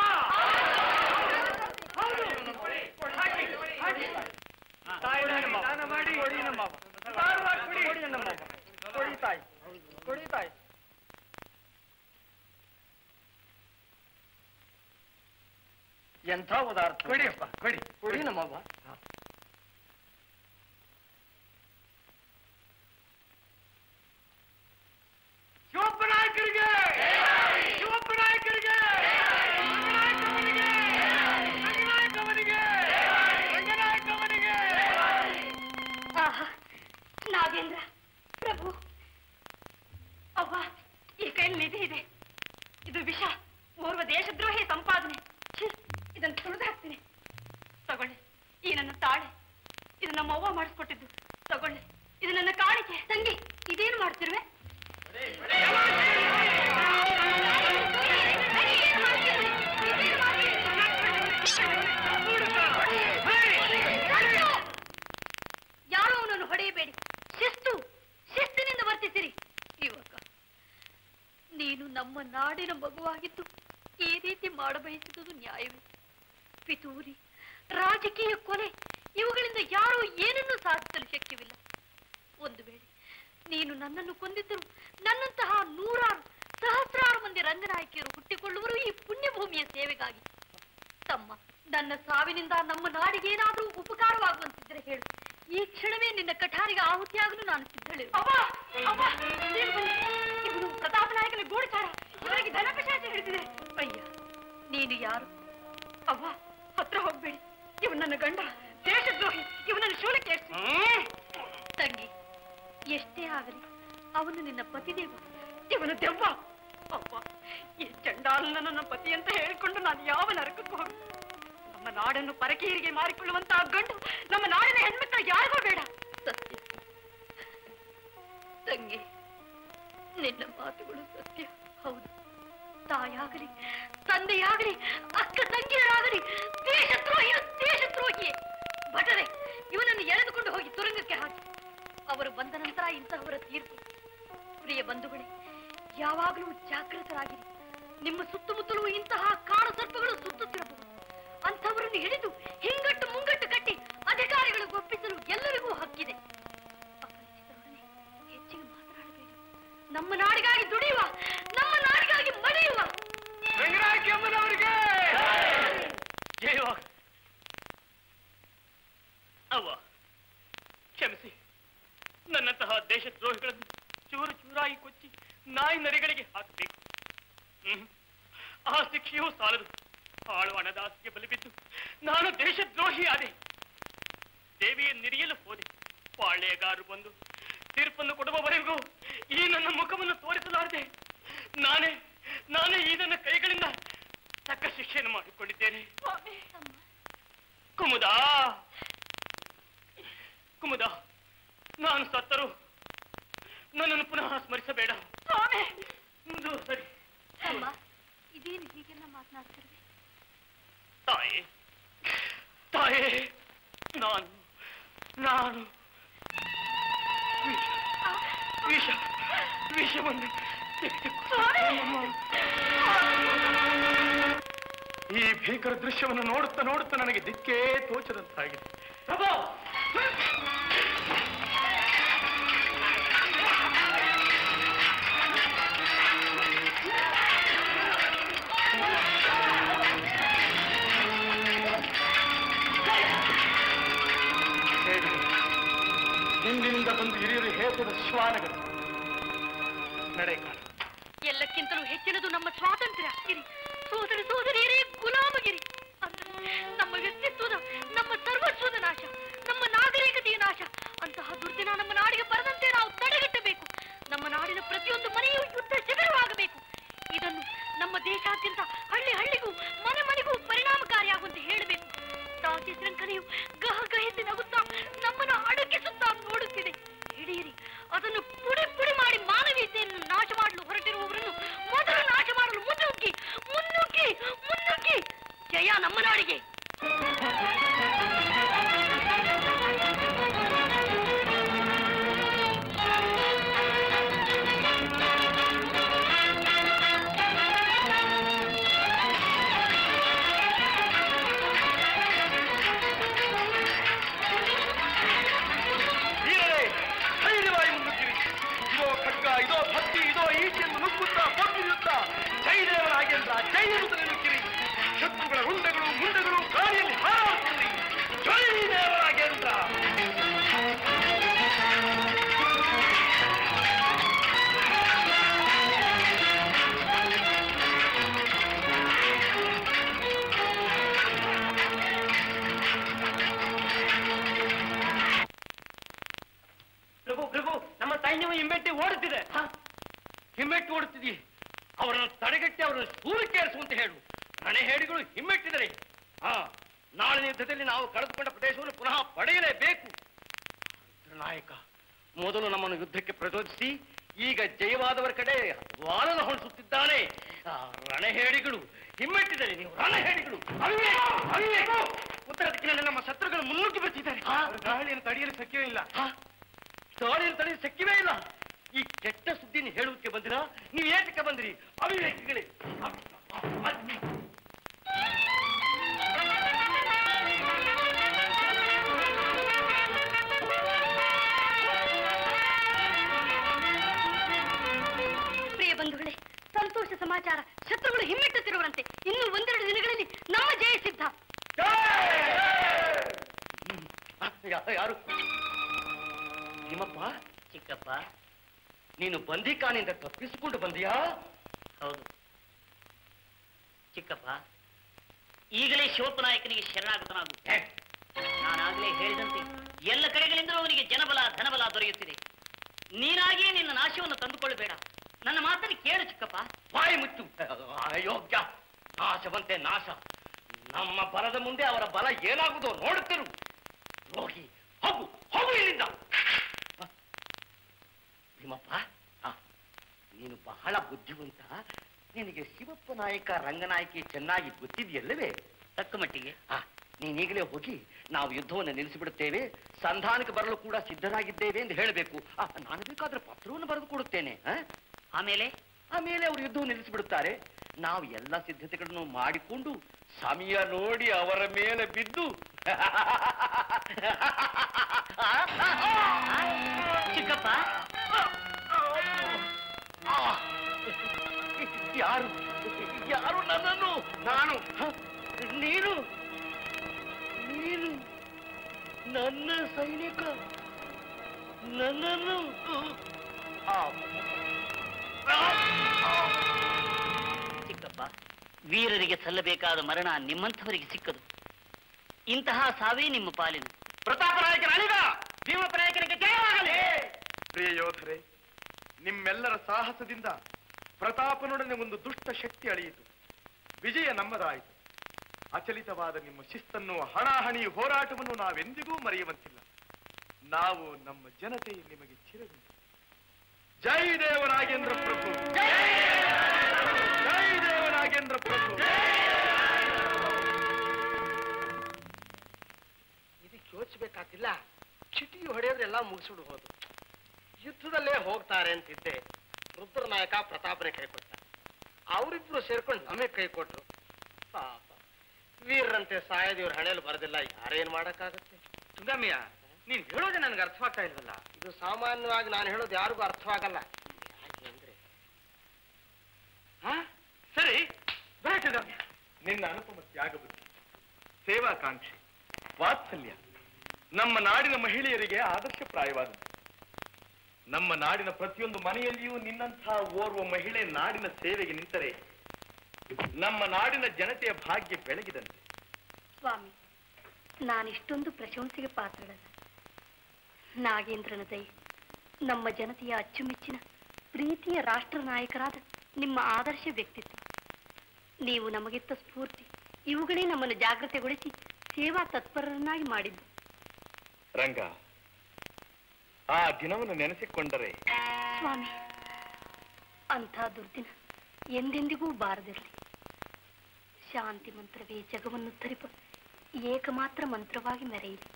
ದಾನ ಮಾಡಿ ಕೊಡಿ ನಮ್ಮ ಕೊಡಿ ನಮ್ಮ ಕೊಡಿ ತಾಯಿ ಕೊಡಿ ತಾಯಿ ಎಂಥ ಉದಾರ್ಥ ಕೊಡಿಯಪ್ಪ ಕೊಡಿ ಕೊಡಿ ನಮ್ಮವ್ವ ಶಿವಪ್ಪ ನಾಯಕರಿಗೆ ಶಿವಪ್ಪ ನಾಯಕರಿಗೆ ರಂಗನಾಯಕವನಿಗೆ ರಂಗನಾಯಕವನಿಗೆ ರಂಗನಾಯಕವನಿಗೆ ಆಹಾ ನಾಗೇಂದ್ರ ಪ್ರಭು ಅವ್ವ ಈ ಕೈಯಲ್ಲಿ ನಿಧಿ ಇದೆ ಇದು ವಿಷ ಓರ್ವ ದೇಶದ್ರೋಹಿ ಸಂಪಾದನೆ ಛೀ, ಇದನ್ನು ತುಳಿದು ಹಾಕ್ತೀನಿ ತಗೊಳ್ಳಿ ಈ ನನ್ನ ತಾಳೆ ಇದು ನಮ್ಮ ಅವ್ವ ಮಾಡಿಸ್ಕೊಟ್ಟಿದ್ದು ತಗೊಳ್ಳಿ ಇದು ನನ್ನ ಕಾಣಿಕೆ ತಂಗಿ ಇದೇನು ಮಾಡ್ತಿರುವೆ ಯಾರೋ ಅವನನ್ನು ಹೊಡೆಯಬೇಡಿ ಶಿಸ್ತು ಶಿಸ್ತಿನಿಂದ ವರ್ತಿಸಿರಿ ಯುವಕ ನೀನು ನಮ್ಮ ನಾಡಿನ ಮಗುವಾಗಿದ್ದು ಈ ರೀತಿ ಮಾಡಬಯಸಿದುದು ನ್ಯಾಯವೇ ಪಿತೂರಿ ರಾಜಕೀಯ ಕೊಲೆ ಇವುಗಳಿಂದ ಯಾರೂ ಏನನ್ನೂ ಸಾಧಿಸಲು ಶಕ್ಯವಿಲ್ಲ ಒಂದು ವೇಳೆ ನೀನು ನನ್ನನ್ನು ಕೊಂದಿದ್ದರೂ ನನ್ನಂತಹ ನೂರಾರು ಸಹಸ್ರಾರು ಮಂದಿ ರಂಗನಾಯಕಿಯರು ಹುಟ್ಟಿಕೊಳ್ಳುವರು ಈ ಪುಣ್ಯಭೂಮಿಯ ಸೇವೆಗಾಗಿ ತಮ್ಮ ನನ್ನ ಸಾವಿನಿಂದ ನಮ್ಮ ನಾಡಿಗೆ ಏನಾದರೂ ಉಪಕಾರವಾಗುವಂತಿದ್ರೆ ಹೇಳು ಈ ಕ್ಷಣವೇ ನಿನ್ನ ಕಠಾರಿಗೆ ಆಹುತಿಯಾಗಲು ನಾನು ಸಿದ್ಧಳು ಇವನು ಪ್ರತಾಪನಾಯಕನ ಗೂಢಚಾರ ಇವರಿಗೆ ಧನಪಿಶಾಚ ಹಿಡಿದಿದೆ ಅಯ್ಯ ನೀನು ಯಾರು ಅವ್ವ ಹತ್ರ ಹೋಗ್ಬೇಡಿ ಇವನು ನನ್ನ ಗಂಡ ದೇಶದ್ರೋಹಿ ಇವನನ್ನು ಶೂಲಕ್ಕೆ ಏರ್ಸಿ ತಂಗಿ ಎಷ್ಟೇ ಆಗಲಿ ಅವನು ನಿನ್ನ ಪತಿದೇವ ಇವನು ದೆವ್ವ ಅಪ್ಪ ಈ ಚಂಡಾಲನ ನನ್ನ ಪತಿ ಅಂತ ಹೇಳಿಕೊಂಡು ನಾನು ಯಾವ ನರಕಕ್ಕೂ ಹೋಗಿ ನಮ್ಮ ನಾಡನ್ನು ಪರಕೀರಿಗೆ ಮಾರಿಕೊಳ್ಳುವಂತಹ ಗಂಡು ನಮ್ಮ ನಾಡಿನ ಹೆಣ್ಮಕ್ಳು ಯಾರಿಗೂ ಬೇಡ ಸತ್ಯ ತಂಗಿ ನಿನ್ನ ಮಾತುಗಳು ಸತ್ಯ ಹೌದು ತಾಯಾಗಲಿ ತಂದೆಯಾಗಲಿ ಅಕ್ಕ ತಂಗಿಯರಾಗಲಿ ದೇಶದ್ರೋಹಿಯು ದೇಶದ್ರೋಹಿಯೇ ಭಟರೆ ಇವನನ್ನು ಎಳೆದುಕೊಂಡು ಹೋಗಿ ತುರಂಗಕ್ಕೆ ಹಾಕಿ ಅವರು ಬಂದ ನಂತರ ಇಂತಹವರ ತೀರ್ಪು ಪ್ರಿಯ ಬಂಧುಗಳೇ ಯಾವಾಗಲೂ ಜಾಗೃತರಾಗಿರಿ ನಿಮ್ಮ ಸುತ್ತಮುತ್ತಲೂ ಇಂತಹ ಕಾಡು ಸರ್ಪಗಳು ಸುತ್ತುತ್ತಿರಬಹುದು ಅಂಥವರನ್ನು ಹಿಡಿದು ಹಿಂಗಟ್ಟು ಮುಂಗಟ್ಟು ಕಟ್ಟಿ ಅಧಿಕಾರಿಗಳಿಗೆ ಒಪ್ಪಿಸಲು ಎಲ್ಲರಿಗೂ ಹಕ್ಕಿದೆ ಅಪರಿಚಿತರೊಡನೆ ಹೆಚ್ಚಿಗೆ ಮಾತನಾಡಬೇಡಿ ನಮ್ಮ ನಾಡಿಗಾಗಿ ದುಡಿಯುವ ನಮ್ಮ ನಾಡಿಗಾಗಿ ಮಡಿಯುವ ರಂಗನಾಯಕಿ ಅಮ್ಮನವರಿಗೆ ಜಯವಾಗ ಅವ್ವ ಕ್ಷಮಿಸಿ ನನ್ನಂತಹ ದೇಶದ್ರೋಹಿಗಳನ್ನು ಚೂರು ಚೂರಾಗಿ ಕೊಚ್ಚಿ ನಾಯಿ ನರಿಗಳಿಗೆ ಹಾಕಬೇಕು ಹ್ಮ್. ಆ ಶಿಕ್ಷೆಯೂ ಸಾಲದು ಹಾಳು ಹಣದಾಸಿಗೆ ಬಲಿಬಿದ್ದು ನಾನು ದೇಶದ್ರೋಹಿ ಆದೆ ದೇವಿಯ ನಿರಿಯಲು ಹೋದೆ ಪಾಳ್ಯಗಾರರು ಬಂದು ತೀರ್ಪನ್ನು ಕೊಡುವವರೆಗೂ ಈ ನನ್ನ ಮುಖವನ್ನು ತೋರಿಸಲಾರದೆ ನಾನೇ ನಾನೇ ಈ ನನ್ನ ಕೈಗಳಿಂದ ತಕ್ಕ ಶಿಕ್ಷೆಯನ್ನು ಮಾಡಿಕೊಂಡಿದ್ದೇನೆ ಕುಮುದ ಕುಮುದ ನಾನು ಸತ್ತರು ನನ್ನನ್ನು ಪುನಃ ಸ್ಮರಿಸಬೇಡ ಮುಂದು ಸರಿ ಅಮ್ಮ ಇದೇನು ಹೀಗೆಲ್ಲ ಮಾತನಾಡ್ತಿರುವೆ ತಾಯಿ ತಾಯೇ ನಾನು ನಾನು ವಿಷ ವಿಷ ವಿಷವನ್ನು ತೆಗೆದುಕೊಂಡು ಈ ಭೀಕರ ದೃಶ್ಯವನ್ನು ನೋಡುತ್ತಾ ನೋಡುತ್ತಾ ನನಗೆ ದಿಕ್ಕೇ ತೋಚದಂತಾಗಿದೆ ಪ್ರಭು ಹಿಂದಿನಿಂದ ಬಂದು ಹಿರಿಯರು ಹೇತದ ಶ್ವಾನಗಳು ನಡೆ ಕಾಣ ಎಲ್ಲಕ್ಕಿಂತಲೂ ಹೆಚ್ಚಿನದು ನಮ್ಮ ಸ್ವಾತಂತ್ರ್ಯ ಇರಿ ಸೋದರ ಸೋದರಿಯರೇ ಗುಲಾಮಗಿರಿ ಅಂದ್ರೆ ನಮ್ಮ ವ್ಯಕ್ತಿತ್ವದ ನಮ್ಮ ಸರ್ವಸ್ವದ ನಾಶ ನಮ್ಮ ನಾಗರಿಕತೆಯ ನಾಶ ಅಂತಹ ದುರ್ದಿನ ನಮ್ಮ ನಾಡಿಗೆ ಬರದಂತೆ ನಾವು ತಡೆಗಟ್ಟಬೇಕು ನಮ್ಮ ನಾಡಿನ ಪ್ರತಿಯೊಂದು ಮನೆಯೂ ಯುದ್ಧ ಶಿಬಿರವಾಗಬೇಕು ಇದನ್ನು ನಮ್ಮ ದೇಶಾದ್ಯಂತ ಹಳ್ಳಿ ಹಳ್ಳಿಗೂ ಮನೆ ಮನೆಗೂ ಪರಿಣಾಮಕಾರಿಯಾಗುವಂತೆ ಹೇಳಬೇಕು ದಾಸಿ ಶೃಂಖಲೆಯು ಗಹ ಗಹಿಸಿ ನಗುತ್ತಾ ನಮ್ಮನ್ನು ಅಡಗಿಸುತ್ತಾ ನೋಡುತ್ತಿದೆ ಹಿಡಿಯಿರಿ ಅದನ್ನು ಪುಡಿ ಪುಡಿ ಮಾಡಿ ಮಾನವೀಯತೆಯನ್ನು ನಾಶ ಮಾಡಲು ಹೊರಟಿರುವವರನ್ನು ಮೊದಲು ನಾಶ ಮಾಡಲು ಮುನ್ನುಗ್ಗಿ ಮುನ್ನುಗ್ಗಿ ಮುನ್ನುಗ್ಗಿ ಜಯ ನಮ್ಮ ನಾಡಿಗೆ ವೀರರೇ ಧೈರ್ಯವಾಗಿ ಮುನ್ನುಗ್ಗಿರಿ ಇದೋ ಖಡ್ಗ ಇದೋ ಭಕ್ತಿ ಇದೋ ಈಚೆಯನ್ನು ನುಗ್ಗುತ್ತಾ ಬಗ್ಗಿರುತ್ತಾ ಜಯದೇವರ ಹಾಗೆಂದ್ರ ಜೈ ಎನ್ನುತ್ತಲೇ ನುಗ್ಗಿರಿ ಶತ್ರುಗಳ ರುಂಡಗಳು ಮುಂಡಗಳು ಗಾಳಿಯಲ್ಲಿ ಹಾರಾಡುತ್ತಿರಲಿ ಜೈ ದೇವರಾಗೇಂದ್ರ ಪ್ರಭು ಪ್ರಭು ನಮ್ಮ ಸೈನ್ಯವು ಹಿಮ್ಮೆಟ್ಟಿ ಓಡುತ್ತಿದೆ ಹಿಮ್ಮೆಟ್ಟಿ ಓಡುತ್ತಿದೆ ಅವರನ್ನು ತಡೆಗಟ್ಟಿ ಅವರನ್ನು ಸೂರಕ್ಕೇರಿಸುವಂತ ಹೇಳು ರಣಹೇಡಿಗಳು ಹಿಮ್ಮೆಟ್ಟಿದರೆ ಹಾ ನಾಳಿನ ಯುದ್ಧದಲ್ಲಿ ನಾವು ಕಳೆದುಕೊಂಡ ಪ್ರದೇಶವನ್ನು ಪುನಃ ಪಡೆಯಲೇಬೇಕು ನಾಯಕ ಮೊದಲು ನಮ್ಮನ್ನು ಯುದ್ಧಕ್ಕೆ ಪ್ರಚೋದಿಸಿ ಈಗ ಜಯವಾದವರ ಕಡೆ ವಾಲನ ಹೊಣಿಸುತ್ತಿದ್ದಾನೆ ಆ ರಣಹೇಡಿಗಳು ಹಿಮ್ಮೆಟ್ಟಿದರೆ ನೀವು ರಣಹೇಡಿಗಳು ಅವಿವೇಕ, ಅವಿವೇಕ. ಉತ್ತರ ದಿಕ್ಕಿನಲ್ಲಿ ನಮ್ಮ ಶತ್ರುಗಳು ಮುನ್ನುಗ್ಗಿ ಬರ್ತಿದ್ದಾರೆ ಗಾಳಿಯನ್ನು ತಡೆಯಲು ಶಕ್ಯವೇ ಇಲ್ಲ ಗಾಳಿಯನ್ನು ತಡೆಯಲು ಶಕ್ಯವೇ ಇಲ್ಲ ಈ ಕೆಟ್ಟ ಸುದ್ದಿನ ಹೇಳುವುದಕ್ಕೆ ಬಂದಿರಾ ನೀವು ಏತಕ್ಕೆ ಬಂದ್ರಿ ಅವಿವೇಕಿಗಳೇ ಪ್ರಿಯ ಬಂಧುಗಳೇ ಸಂತೋಷ ಸಮಾಚಾರ ಶತ್ರುಗಳು ಹಿಮ್ಮೆಟ್ಟುತ್ತಿರುವಂತೆ ಇನ್ನು ಒಂದೆರಡು ದಿನಗಳಲ್ಲಿ ನಮ್ಮ ಜಯ ಸಿದ್ಧ ಯಾ- ಯಾರು ನಿಮ್ಮಪ್ಪ ಚಿಕ್ಕಪ್ಪ ನೀನು ಬಂದಿಕಾನಿಂದ ತಪ್ಪಿಸಿಕೊಂಡು ಬಂದಿಯಾ ಹೌದು ಚಿಕ್ಕಪ್ಪ ಈಗಲೇ ಶಿವಪ್ಪನಾಯಕನಿಗೆ ಶರಣಾಗತನಾಗು ನಾನಾಗಲೇ ಹೇಳಿದಂತೆ ಎಲ್ಲ ಕಡೆಗಳಿಂದಲೂ ಅವನಿಗೆ ಜನಬಲ ಧನಬಲ ದೊರೆಯುತ್ತಿದೆ ನೀನಾಗಿಯೇ ನಿನ್ನ ನಾಶವನ್ನು ತಂದುಕೊಳ್ಳಬೇಡ ನನ್ನ ಮಾತನ್ನು ಕೇಳು ಚಿಕ್ಕಪ್ಪ ಬಾಯಿ ಮುಚ್ಚು ಅಯೋಗ್ಯ ನಾಶವಂತೆ ನಾಶ ನಮ್ಮ ಬಲದ ಮುಂದೆ ಅವರ ಬಲ ಏನಾಗುವುದೋ ನೋಡುತ್ತಿರು ರೋಗಿ ಹೋಗು ಹೋಗು ಇಲ್ಲಿಂದ ಭೀಮಪ್ಪ ಆ, ನೀನು ಬಹಳ ಬುದ್ಧಿವಂತ ನಿನಗೆ ಶಿವಪ್ಪ ನಾಯಕ ರಂಗನಾಯಕಿ ಚೆನ್ನಾಗಿ ಗೊತ್ತಿದೆಯಲ್ಲವೇ ತಕ್ಕ ಮಟ್ಟಿಗೆ ಆ, ನೀನೀಗಲೇ ಹೋಗಿ ನಾವು ಯುದ್ಧವನ್ನು ನಿಲ್ಲಿಸಿಬಿಡುತ್ತೇವೆ ಸಂಧಾನಕ್ಕೆ ಬರಲು ಕೂಡ ಸಿದ್ಧರಾಗಿದ್ದೇವೆ ಎಂದು ಹೇಳಬೇಕು ಆ, ನಾನು ಬೇಕಾದ್ರೆ ಪತ್ರವನ್ನು ಬರೆದು ಕೊಡುತ್ತೇನೆ ಆ? ಆಮೇಲೆ ಆಮೇಲೆ ಅವರು ಯುದ್ಧವನ್ನು ನಿಲ್ಲಿಸಿಬಿಡುತ್ತಾರೆ ನಾವು ಎಲ್ಲ ಸಿದ್ಧತೆಗಳನ್ನು ಮಾಡಿಕೊಂಡು ಸಮಯ ನೋಡಿ ಅವರ ಮೇಲೆ ಬಿದ್ದು ಚಿಕ್ಕಪ್ಪ ಆ! ಯಾರು ಯಾರು ನನ್ನನ್ನು ನಾನು ಹ? ನೀನು ನೀನು ನನ್ನ ಸೈನಿಕ ನನ್ನನ್ನು ಆ! ಚಿಕ್ಕಪ್ಪ ವೀರರಿಗೆ ಸಲ್ಲಬೇಕಾದ ಮರಣ ನಿಮ್ಮಂಥವರಿಗೆ ಸಿಕ್ಕದು ಇಂತಹ ಸಾವೇ ನಿಮ್ಮ ಪಾಲಿನ ಪ್ರತಾಪ ನಾಯಕನ ಅಳಿಗ ಭೀಮಪ್ಪ ನಾಯಕನಿಗೆ ಜಯವಾಗಲಿ ಪ್ರಿಯ ಯೋಧರೇ ನಿಮ್ಮೆಲ್ಲರ ಸಾಹಸದಿಂದ ಪ್ರತಾಪನೊಡನೆ ಒಂದು ದುಷ್ಟ ಶಕ್ತಿ ಅಳಿಯಿತು ವಿಜಯ ನಮ್ಮದಾಯಿತು ಅಚಲಿತವಾದ ನಿಮ್ಮ ಶಿಸ್ತನ್ನು ಹಣಾಹಣಿ ಹೋರಾಟವನ್ನು ನಾವೆಂದಿಗೂ ಮರೆಯುವಂತಿಲ್ಲ ನಾವು ನಮ್ಮ ಜನತೆ ನಿಮಗೆ ಚಿರವಿಲ್ಲ ಜೈ ದೇವರಾಗೇಂದ್ರ ಪ್ರಭು ಜೈ ದೇವರಾಗೇಂದ್ರ ಪ್ರಭು ಇದಕ್ಕೆ ಯೋಚಿಸ್ಬೇಕಾತಿಲ್ಲ ಚಿಟಿ ಹೊಡೆಯೋದ್ರೆಲ್ಲ ಮುಗಿಸ್ಬಿಡ್ಬೋದು ಯುದ್ಧದಲ್ಲೇ ಹೋಗ್ತಾರೆ ಅಂತಿದ್ದೆ ರುದ್ರನಾಯಕ ಪ್ರತಾಪನೇ ಕೈ ಕೊಟ್ಟ ಅವರಿಬ್ರು ಸೇರ್ಕೊಂಡು ನಮಗೆ ಕೈ ಕೊಟ್ರು ಪಾಪ ವೀರರಂತೆ ಸಾಯದಿವ್ರ ಹಣೆಯಲ್ಲಿ ಬರೋದಿಲ್ಲ ಯಾರೇನ್ ಮಾಡಕ್ಕಾಗತ್ತೆ ತುಂಗಮ್ಮಯ್ಯ ನೀನ್ ಹೇಳೋದೇ ನನಗೆ ಅರ್ಥವಾಗ್ತಾ ಇಲ್ವಲ್ಲ ಇದು ಸಾಮಾನ್ಯವಾಗಿ ನಾನು ಹೇಳೋದು ಯಾರಿಗೂ ಅರ್ಥವಾಗಲ್ಲ ಯಾಕೆ ಅಂದ್ರೆ ಹಾ ಸರಿ ಬರ ತುಂಗಮ್ಮಯ್ಯ ನಿನ್ನ ಅನುಪಮ ತ್ಯಾಗಬುದ್ಧಿ ಸೇವಾಕಾಂಕ್ಷೆ ವಾತ್ಸಲ್ಯ ನಮ್ಮ ನಾಡಿನ ಮಹಿಳೆಯರಿಗೆ ಆದರ್ಶಪ್ರಾಯವಾದದ್ದು ನಮ್ಮ ನಾಡಿನ ಪ್ರತಿಯೊಂದು ಮನೆಯಲ್ಲಿಯೂ ನಿನ್ನಂತಹ ಓರ್ವ ಮಹಿಳೆ ನಾಡಿನ ಸೇವೆಗೆ ನಿಂತರೆ ನಮ್ಮ ನಾಡಿನ ಜನತೆಯ ಭಾಗ್ಯ ಬೆಳಗಿದಂತೆ ಸ್ವಾಮಿ ನಾನಿಷ್ಟೊಂದು ಪ್ರಶಂಸೆಗೆ ಪಾತ್ರಳಲ್ಲ ನಾಗೇಂದ್ರನ ದಯೆ ನಮ್ಮ ಜನತೆಯ ಅಚ್ಚುಮೆಚ್ಚಿನ ಪ್ರೀತಿಯ ರಾಷ್ಟ್ರ ನಾಯಕರಾದ ನಿಮ್ಮ ಆದರ್ಶ ವ್ಯಕ್ತಿತ್ವ ನೀವು ನಮಗಿತ್ತ ಸ್ಫೂರ್ತಿ ಇವುಗಳೇ ನಮ್ಮನ್ನು ಜಾಗೃತೆಗೊಳಿಸಿ ಸೇವಾ ತತ್ಪರರನ್ನಾಗಿ ಮಾಡಿದ್ದು ರಂಗ ಆ ದಿನವನ್ನು ನೆನೆಸಿಕೊಂಡರೆ ಸ್ವಾಮಿ ಅಂಥ ದುರ್ದಿನ ಎಂದೆಂದಿಗೂ ಬಾರದಿರಲಿ ಶಾಂತಿ ಮಂತ್ರವೇ ಜಗವನ್ನು ಧರಿಪ ಏಕಮಾತ್ರ ಮಂತ್ರವಾಗಿ ಮೆರೆಯಿರಿ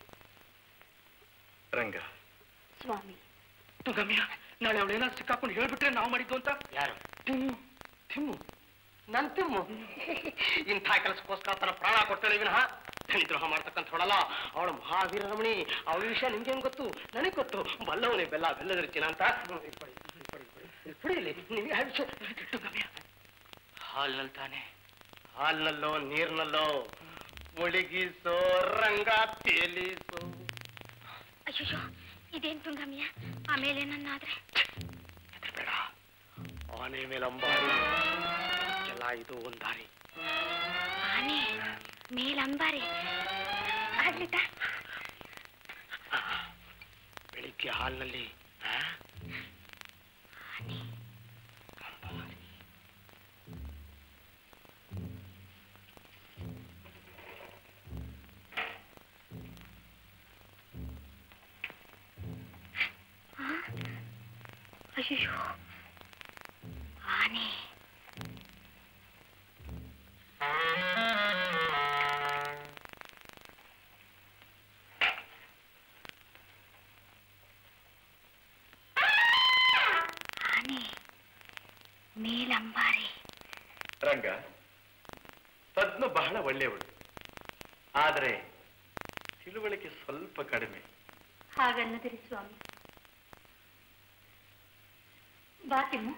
ರಂಗ ಸ್ವಾಮಿ ತುಂಗಮ್ಮಯ್ಯ ನಾಳೆ ಅವಳೇನಾದ್ರು ಸಿಕ್ಕಾಕೊಂಡು ಹೇಳ್ಬಿಟ್ರೆ ನಾವು ಮಾಡಿದ್ದು ಅಂತ ಯಾರು ತಿಮ್ಮು ತಿಮ್ಮು ನನ್ ತಿಮ್ಮು ಇಂಥ ಕೆಲಸಕ್ಕೋಸ್ಕರ ತನ್ನ ಪ್ರಾಣ ಕೊಡ್ತಾಳೆ ವಿನಃ ದ್ರೋಹ ಮಾಡ್ತಕ್ಕಂಥವಳಲ್ಲ ಅವಳು ಮಹಾವೀರ ರಮಣಿ ಅವಳ ವಿಷಯ ನಿಮ್ಗೇನ್ ಗೊತ್ತು ನನಗೆ ಗೊತ್ತು ಬಲ್ಲವನೇ ಬೆಲ್ಲ ಬೆಲ್ಲದ ರುಚಿನ ಅಂತ ಕುಡಿಯಲಿ ನಿಮಗೆ ಆ ವಿಷಯ ತುಂಗಮ್ಮಯ್ಯ ಹಾಲ್ನಲ್ಲಿ ತಾನೆ ಹಾಲ್ನಲ್ಲೋ ನೀರ್ನಲ್ಲೋ ಮುಳುಗಿಸೋ ರಂಗ ತೇಲಿಸೋ ಅಯ್ಯೋ ಇದೇನ್ ತುಂಗಮ್ಯ ಆಮೇಲೆ ನನ್ನಾದ್ರೆ ಬೇಡ ಆನೆ ಮೇಲೆ ಅಂಬಾರಿ ಜಲ ಇದು ಒಂದಾರಿ ಆನೆ ಮೇಲಂಬಾರಿ ಆಗ್ಲಿತ ಬೆಳಿಗ್ಗೆ ಹಾಲ್ನಲ್ಲಿ ಆ? ಅಂಬಾರಿ. ಅಯ್ಯೋ ಆನೆ ನೀಲಂಬಾರಿ ರಂಗ ಪದ್ಮ ಬಹಳ ಒಳ್ಳೆಯವಳು ಆದರೆ ತಿಳುವಳಿಕೆ ಸ್ವಲ್ಪ ಕಡಿಮೆ ಹಾಗನ್ನದಿರಿ ಸ್ವಾಮಿ ಬಾತಿಮ್ಮು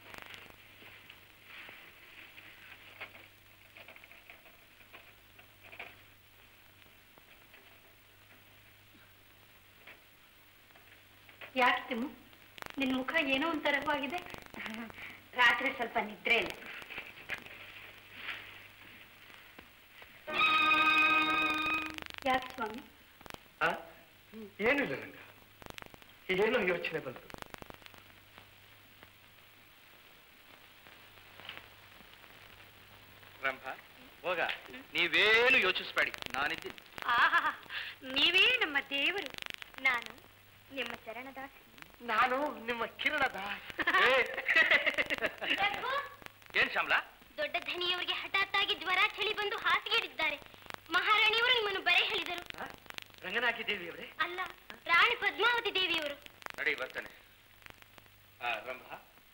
ಯಾಕೆ ತಿಮ್ಮು ನಿನ್ ಮುಖ ಏನೋ ಒಂಥರವಾಗಿದೆ ರಾತ್ರಿ ಸ್ವಲ್ಪ ನಿದ್ರೆ ಇಲ್ಲ ಯಾಕೆ ಸ್ವಾಮಿ ಆ? ಏನಿಲ್ಲ ರಂಗ ಏನೋ ಯೋಚನೆ ಬಂತು ರಂಭ ಹೋಗ ನೀವೇನು ಯೋಚಿಸ್ಬೇಡಿ ನಾನಿದ್ದೀನಿ ಆಹಾ ನೀವೇ ನಮ್ಮ ದೇವರು ನಾನು ನಿಮ್ಮ ಚರಣದಾಸಿ ನಾನು ನಿಮ್ಮ ಕಿರಣದಾಸ್ ಏನ್ ಶ್ಯಾಮಲಾ ದೊಡ್ಡ ಧನಿಯವರಿಗೆ ಹಠಾತ್ತಾಗಿ ಜ್ವರ ಚಳಿ ಬಂದು ಹಾಸಿಗೆಡಿದ್ದಾರೆ ಮಹಾರಾಣಿಯವರು ನಿಮ್ಮನ್ನು ಬರೆ ಹೇಳಿದರು ರಂಗನಾಗಿ ದೇವಿಯವರೇ ಅಲ್ಲ ರಾಣಿ ಪದ್ಮಾವತಿ ದೇವಿಯವರು ನಡಿ ಬರ್ತೇನೆ ಆ, ರಂಭ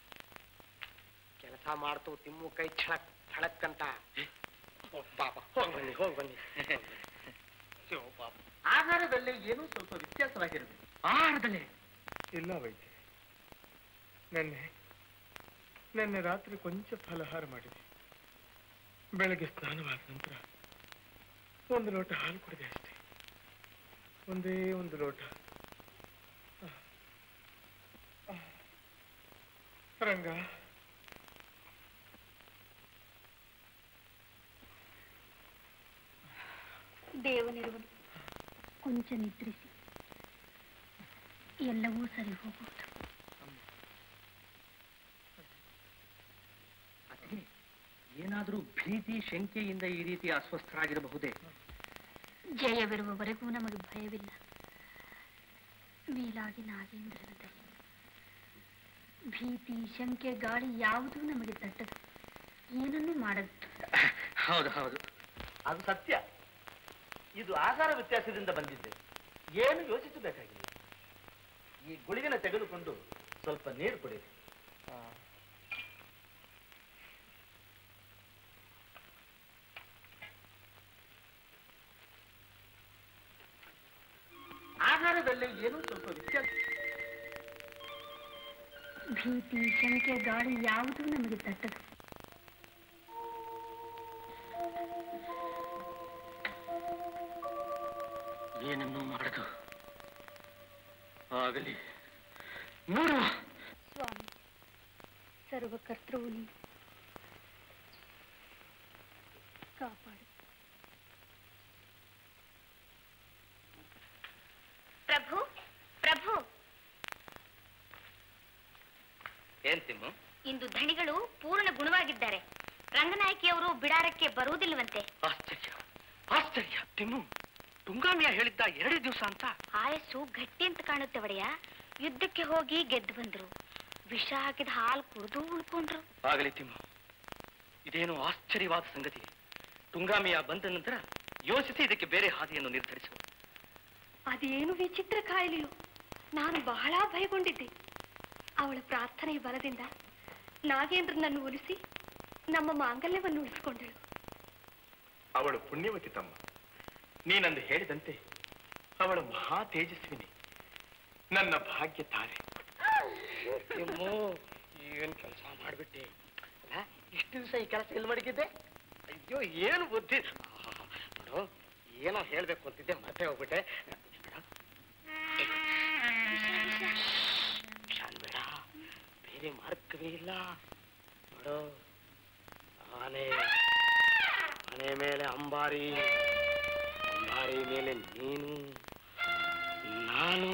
ಕೆಲಸ ಮಾಡ್ತು ತಿಮ್ಮು ಕೈ ಛಳಕ್ ಛಳಕ್ ಅಂತ ಓ, ಪಾಪ ಹೋಗ್ ಬನ್ನಿ ಹೋಗ್ ಬನ್ನಿ ಶಿವ ಪಾಪ ಆಹಾರದಲ್ಲಿ ಏನೋ ಸ್ವಲ್ಪ ವ್ಯತ್ಯಾಸವಾಗಿರಬೇಕು ಆಹಾರದಲ್ಲಿ ಇಲ್ಲ ವೈದ್ಯ ನೆನ್ನೆ ನೆನ್ನೆ ರಾತ್ರಿ ಕೊಂಚ ಫಲಹಾರ ಮಾಡಿದೆ ಬೆಳಗ್ಗೆ ಸ್ನಾನವಾದ ನಂತರ ಒಂದು ಲೋಟ ಹಾಲು ಕುಡಿದೆ ಅಷ್ಟೇ ಒಂದೇ ಒಂದು ಲೋಟ ಆ. ಆ. ರಂಗ ದೇವನಿರುವನು ಕೊಂಚ ನಿದ್ರಿಸಿ ಎಲ್ಲವೂ ಸರಿ ಹೋಗುವುದು ಏನಾದರೂ ಭೀತಿ ಶಂಕೆಯಿಂದ ಈ ರೀತಿ ಅಸ್ವಸ್ಥರಾಗಿರಬಹುದೇ ಜಯವಿರುವವರೆಗೂ ನಮಗೆ ಭಯವಿಲ್ಲ ಮೇಲಾಗಿ ನಾಗೇಂದ್ರನ ದಯೆ ಭೀತಿ ಶಂಕೆ ಗಾಳಿ ಯಾವುದೂ ನಮಗೆ ತಟ್ಟದು ಏನನ್ನೂ ಮಾಡದು ಹೌದು ಹೌದು ಅದು ಸತ್ಯ ಇದು ಆಹಾರ ವ್ಯತ್ಯಾಸದಿಂದ ಬಂದಿದ್ದೆ ಏನು ಯೋಚಿಸಬೇಕಾಗಿಲ್ಲ ಈ ಗುಳಿಗೆನ ತೆಗೆದುಕೊಂಡು ಸ್ವಲ್ಪ ನೀರು ಕುಡಿಯಿರಿ ಆಹಾರದಲ್ಲಿ ಏನೋ ಸ್ವಲ್ಪ ವ್ಯತ್ಯಾಸ ಭೀತಿ ಶಂಕೆ ಗಾಳಿ ಯಾವುದೂ ನಮಗೆ ತಟ್ಟದು ಏನನ್ನೂ ಮಾಡದು ಆಗಲಿ ನೋಡುವ ಸ್ವಾಮಿ ಸರ್ವಕರ್ತೃವು ನೀನು ಕಾಪಾಡು ಪ್ರಭು ಪ್ರಭು ಏನ್ ತಿಮ್ಮು ಇಂದು ಧಣಿಗಳು ಪೂರ್ಣ ಗುಣವಾಗಿದ್ದಾರೆ ರಂಗನಾಯಕಿಯವರು ಬಿಡಾರಕ್ಕೆ ಬರುವುದಿಲ್ಲವಂತೆ ಆಶ್ಚರ್ಯ ಆಶ್ಚರ್ಯ ತಿಮ್ಮು ತುಂಗಾಮಿಯ ಹೇಳಿದ್ದ ಎರಡೇ ದಿವಸ ಅಂತ ಆಯಸ್ಸು ಗಟ್ಟಿ ಅಂತ ಕಾಣುತ್ತೆ ಒಡೆಯ ಯುದ್ಧಕ್ಕೆ ಹೋಗಿ ಗೆದ್ದು ಬಂದ್ರು ವಿಷ ಹಾಕಿದ ಹಾಲು ಕುಡಿದು ಉಳ್ಕೊಂಡ್ರು ಆಗಲಿ ತಿಮ್ಮು ಇದೇನು ಆಶ್ಚರ್ಯವಾದ ಸಂಗತಿ ತುಂಗಾಮಿಯ ಬಂದ ನಂತರ ಯೋಚಿಸಿ ಇದಕ್ಕೆ ಬೇರೆ ಹಾದಿಯನ್ನು ನಿರ್ಧರಿಸುವ ಅದೇನು ವಿಚಿತ್ರ ಕಾಯಿಲೆಯೋ ನಾನು ಬಹಳ ಭಯಗೊಂಡಿದ್ದೆ ಅವಳ ಪ್ರಾರ್ಥನೆಯ ಬಲದಿಂದ ನಾಗೇಂದ್ರನನ್ನು ಒಲಿಸಿ ನಮ್ಮ ಮಾಂಗಲ್ಯವನ್ನು ಉಳಿಸಿಕೊಂಡಳು ಅವಳು ಪುಣ್ಯವತಿ ತಮ್ಮ ನೀನಂದು ಹೇಳಿದಂತೆ ಅವಳು ಮಹಾ ತೇಜಸ್ವಿನಿ ನನ್ನ ಭಾಗ್ಯ ತಾರೆ ತಿಮ್ಮು ಏನ್ ಕೆಲಸ ಮಾಡ್ಬಿಟ್ಟೆ ಅಲ್ಲ ಇಷ್ಟು ದಿವಸ ಈ ಕೆಲಸ ಎಲ್ಲಿ ಮಡಗಿದ್ದೆ ಅಯ್ಯೋ ಏನು ಬುದ್ಧಿ ಆಹಾ, ನೋಡು ಏನೋ ಹೇಳ್ಬೇಕು ಅಂತಿದ್ದೆ ಮತ್ತೆ ಹೋಗ್ಬಿಟ್ಟೆ ಶಾನ್ ಬೇಡ ಬೇರೆ ಮಾರ್ಗವೇ ಇಲ್ಲ ನೋಡು ಆನೆ ಆನೆ ಮೇಲೆ ಅಂಬಾರಿ ಅಂಬಾರಿ ಮೇಲೆ ನೀನು ನಾನು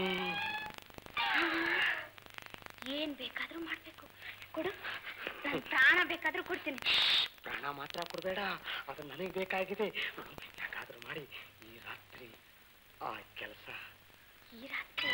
ಏನ್ ಬೇಕಾದ್ರೂ ಮಾಡ್ಬೇಕು ಕೊಡು ನನ್ ಪ್ರಾಣ ಬೇಕಾದ್ರೂ ಕೊಡ್ತೀನಿ ಪ್ರಾಣ ಮಾತ್ರ ಕೊಡಬೇಡ ಅದು ನನಗೆ ಬೇಕಾಗಿದೆ ಯಾಕಾದ್ರೂ ಮಾಡಿ ಈ ರಾತ್ರಿ ಆ ಕೆಲಸ ಈ ರಾತ್ರಿ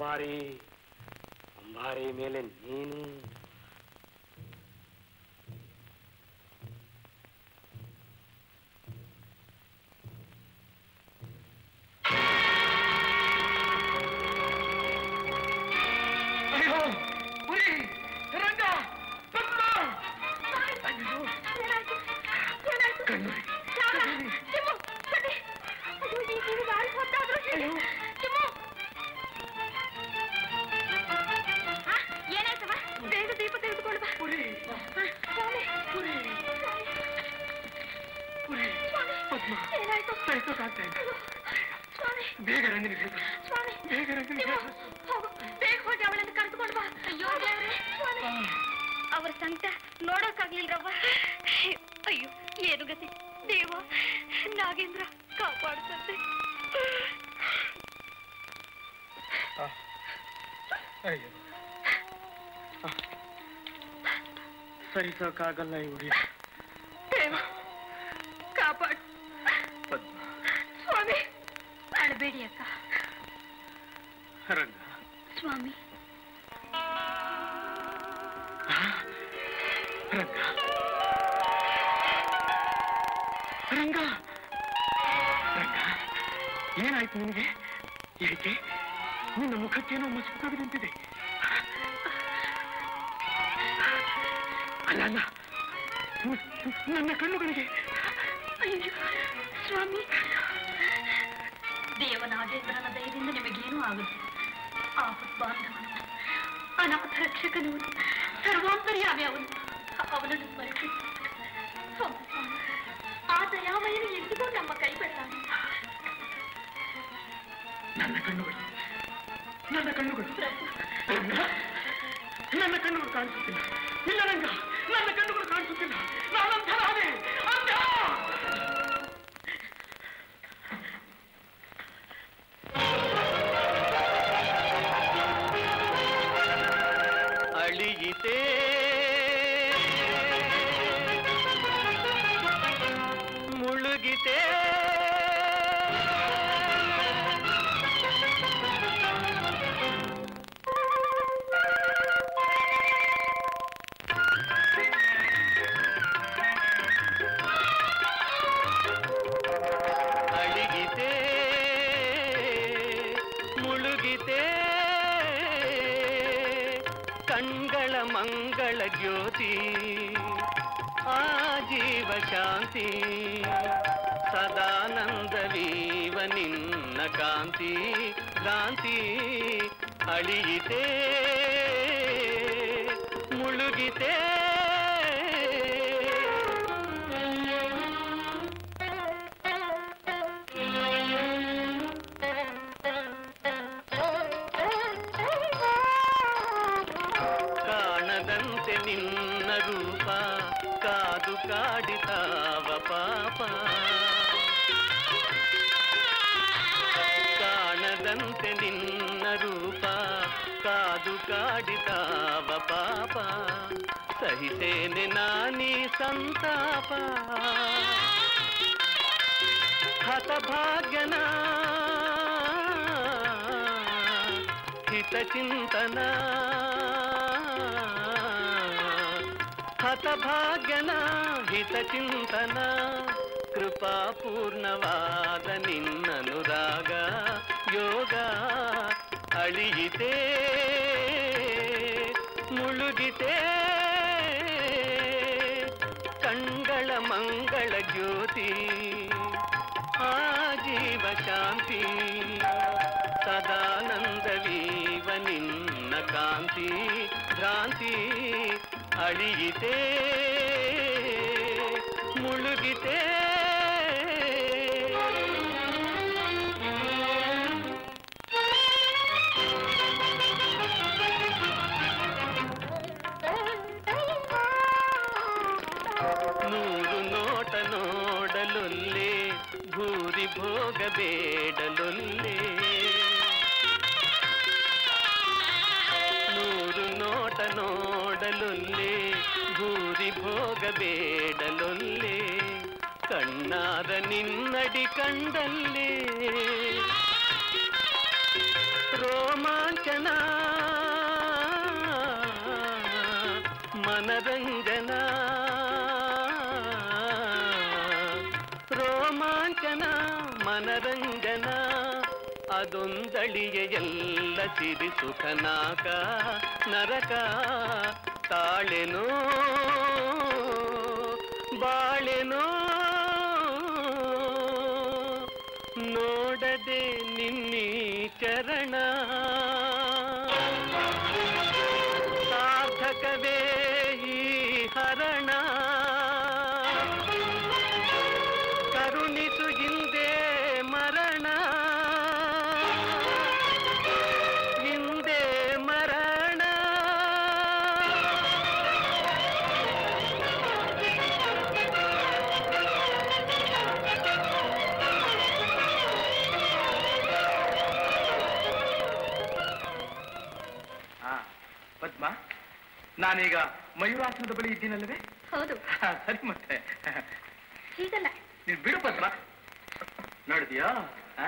ಅಂಬಾರಿ ಅಂಬಾರಿ ಮೇಲೆ ನೀನು ಅಯ್ಯೋ ಉರಿ ರಂಗ ಪದ್ಮ ಅಯ್ಯೋ ಕಣ್ಣು ಏನಾಯ್ತವ ಬೇಗ ದೀಪ ತೆಗೆದುಕೊಂಡು ಬಾ ಉರಿ ಸ್ವಾಮಿ ಉರಿ ಉರಿ ಪದ್ಮ ಏನಾಯ್ತು ಸಹಿಸೋಕಾಗ್ತಾ ಇಲ್ಲ ಸ್ವಾಮಿ ಬೇಗ ರಂಗನಿಗೆ ಹೇಳ್ಬಿಡು. ಸ್ವಾಮಿ ಬೇಗ ರಂಗನಿಗೆ ನೀವು ಹೇಳ್ಬಿಡು. ಹೋಗು ಬೇಗ ಹೋಗಿ ಅವಳನ್ನು ಕರೆದುಕೊಂಡು ಬಾ ಅಯ್ಯೋ ದೇವ್ರೆ ಸ್ವಾಮಿ ಅವ್ರ ಸಂಕಟ ನೋಡೋಕ್ಕಾಗ್ಲಿಲ್ರವ್ವ ಅಯ್ಯೋ ಏನು ಗತಿ ದೇವ ನಾಗೇಂದ್ರ ಕಾಪಾಡ್ತಂತೆ ಅಯ್ಯೋ ಆ. ಸಹಿಸೋಕ್ಕಾಗಲ್ಲ ಇವ್ರಿ ದೇವ ಕಾಪಾಡು ಪದ್ಮ ಸ್ವಾಮಿ ಅಳಬೇಡಿ ಅಕ್ಕ ರಂಗ ಸ್ವಾಮಿ ರಂಗ ರಂಗ ರಂಗ ಏನಾಯ್ತು ನಿನಗೆ ಏಕೆ ನಿನ್ನ ಮುಖಕ್ಕೇನೋ ಮಸುಕಾಗದಂತಿದೆ ಅಲ್ಲ ಅಲ್ಲ ನ- ನನ್ನ ಕಣ್ಣುಗಳಿಗೆ ಅಯ್ಯೋ ಸ್ವಾಮಿ ದೇವನಾಗೇಂದ್ರನ ದಯದಿಂದ ನಿಮಗೇನೂ ಆಗುತ್ತೆ ಆಪತ್ ಬಾಂಧವನು ಅನಾಥ ರಕ್ಷಕನು ಸರ್ವಾಂತರ್ಯಾಮಿ ಅವನು ಅವನನ್ನು ಸ್ಮರಿಸಿ ಸ್ವಾಮಿ, ಸ್ವಾಮಿ, ಆ ದಯಾಮಯನು ಎಂದಿಗೂ ನಮ್ಮ ಕೈ ಬಿಡ್ತಾನೆ ನನ್ನ ಕಣ್ಣುಗಳು ನನ್ನ ಕಣ್ಣುಗಳು ರಂಗ ನನ್ನ ಕಣ್ಣುಗಳು ಕಾಣಿಸುತ್ತಿಲ್ಲ ಇಲ್ಲ ರಂಗ ನನ್ನ ಕಣ್ಣುಗಳು ಕಾಣಿಸುತ್ತಿಲ್ಲ ನಾನಂತರಾದೆ ಅಂಧ ಅಳಿಯಿತೆ ಮುಳುಗಿತೆ ಅಳಿಗಿತೆ ಮುಳುಗಿತೆ ಕಣ್ಗಳ ಮಂಗಳ ಜ್ಯೋತಿ ಆ ಜೀವ ಶಾಂತಿ ಸದಾನಂದವೀವ ನಿನ್ನ ಕಾಂತಿ ಕ್ರಾಂತಿ ಅಳಿಯಿತೆ ಮುಳುಗಿತೆ ಕಾಣದಂತೆ ನಿನ್ನ ರೂಪ ಕಾದು ಕಾಡಿತಾವ ಪಾಪ ಕಾಣದಂತೆ ನಿನ್ನ ರೂಪ ಕಾದು ಕಾಡಿತಾವ ಪಾಪ ಸಹಿಸೇನೆ ನಾನೀ ಸಂತಾಪ ಹತಭಾಗ್ಯನ ಹಿತಚಿಂತನ ಹತಭಾಗ್ಯನ ಹಿತಚಿಂತನ ಕೃಪಾಪೂರ್ಣವಾದ ನಿನ್ನನುರಾಗ ಯೋಗ ಅಳಿಯಿತೆ ಮುಳುಗಿತೆ ಕಣ್ಗಳ ಮಂಗಳ ಜ್ಯೋತಿ ಆ ಜೀವ ಶಾಂತಿ ಸದಾನಂದವೀವ ನಿನ್ನ ಕಾಂತಿ ಭ್ರಾಂತಿ ಅಳಿಯಿತೆ ಮುಳುಗಿತೆ ನೂರು ನೋಟ ನೋಡಲೊಲ್ಲೆ ಭೂರಿ ಭೋಗ ಬೇಡಲೊಲ್ಲೆ ನೂರು ನೋಟ ನೋಡಲೊಲ್ಲೆ ಭೂರಿ ಭೋಗ ಬೇಡಲೊಲ್ಲೆ ಕಣ್ಣಾದ ನಿನ್ನಡಿ ಕಂಡಲ್ಲೇ ರೋಮಾಂಚನ ಮನರಂಜನ ರೋಮಾಂಚನ ಮನರಂಜನ ಅದೊಂದಳಿಗೆ ಎಲ್ಲ ಸಿರಿ ಸುಖನಾಕ ನರಕ ತಾಳೆನೋ ಬಾಳೆನೋ ನೋಡದೆ ನಿನ್ನಿ ಚರಣ ಸಾರ್ಥಕವೇ ಈ ಹರಣ ಕರುಣಿಸು ಹಿಂದೆ ಮರಣ ಹಿಂದೆ ಮರಣ ಆ, ಪದ್ಮ ನಾನೀಗ ಮಯೂರಾಸನದ ಬಳಿ ಇದ್ದೀನಲ್ಲವೇ ಹೌದು ಹಾ, ಸರಿ ಮತ್ತೆ ಹೀಗಲ್ಲ ನೀನು ಬಿಡು ಪದ್ಮ ನೋಡಿದ್ಯಾ ಆ?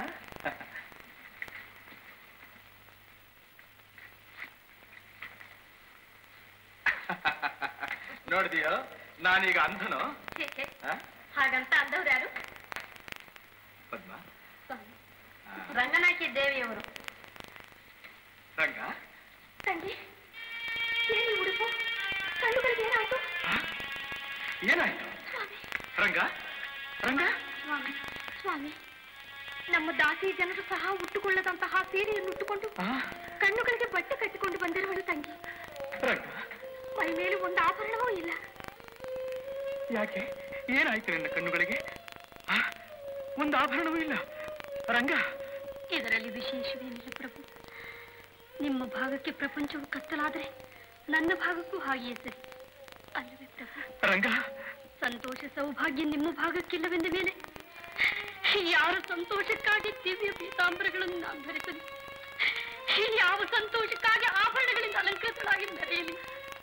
ನೋಡಿದ್ಯೋ ನಾನೀಗ ಅಂಧನು ಛೇ, ಛೇ. ಆ? ಹಾಗಂತ ಅಂದವ್ರು ಯಾರು ಪದ್ಮ ಸ್ವಾಮಿ ಆ, ರಂಗನಾಯಕಿ ದೇವಿಯವರು ರಂಗ ತಂಗಿ ಏನು ಉಡುಪು ಕಣ್ಣುಗಳಿಗೆ ಏನಾಯ್ತು ಆ? ಏನಾಯ್ತು ಸ್ವಾಮಿ ರಂಗ ರಂಗ ಸ್ವಾಮಿ ಸ್ವಾಮಿ ನಮ್ಮ ದಾಸಿ ಜನರು ಸಹ ಉಟ್ಟುಕೊಳ್ಳದಂತಹ ಸೀರೆಯನ್ನು ಉಟ್ಟುಕೊಂಡು ಆ? ಕಣ್ಣುಗಳಿಗೆ ಬಟ್ಟೆ ಕಟ್ಟಿಕೊಂಡು ಬಂದಿರುವಳು ತಂಗಿ ರಂಗ ಮೈ ಮೇಲೆ ಒಂದು ಆಭರಣವೂ ಇಲ್ಲ ಯಾಕೆ ಏನಾಯ್ತು ನಿನ್ನ ಕಣ್ಣುಗಳಿಗೆ ಆ? ಒಂದು ಆಭರಣವೂ ಇಲ್ಲ ರಂಗ ಇದರಲ್ಲಿ ವಿಶೇಷವೇನಿಲ್ಲ ಪ್ರಭು ನಿಮ್ಮ ಭಾಗಕ್ಕೆ ಪ್ರಪಂಚವು ಕತ್ತಲಾದರೆ ನನ್ನ ಭಾಗಕ್ಕೂ ಹಾಗೆಯೇ ಸರಿ ಅಲ್ಲವೇ ಪ್ರಭು ರಂಗ ಸಂತೋಷ ಸೌಭಾಗ್ಯ ನಿಮ್ಮ ಭಾಗಕ್ಕಿಲ್ಲವೆಂದ ಮೇಲೆ ಯಾರ ಸಂತೋಷಕ್ಕಾಗಿ ದಿವ್ಯ ಪೀತಾಂಬರಗಳನ್ನು ನಾನು ಧರಿಸಲಿ ಯಾವ ಸಂತೋಷಕ್ಕಾಗಿ ಆಭರಣಗಳಿಂದ ಅಲಂಕೃತನಾಗಿ ಮೆರೆಯಲಿ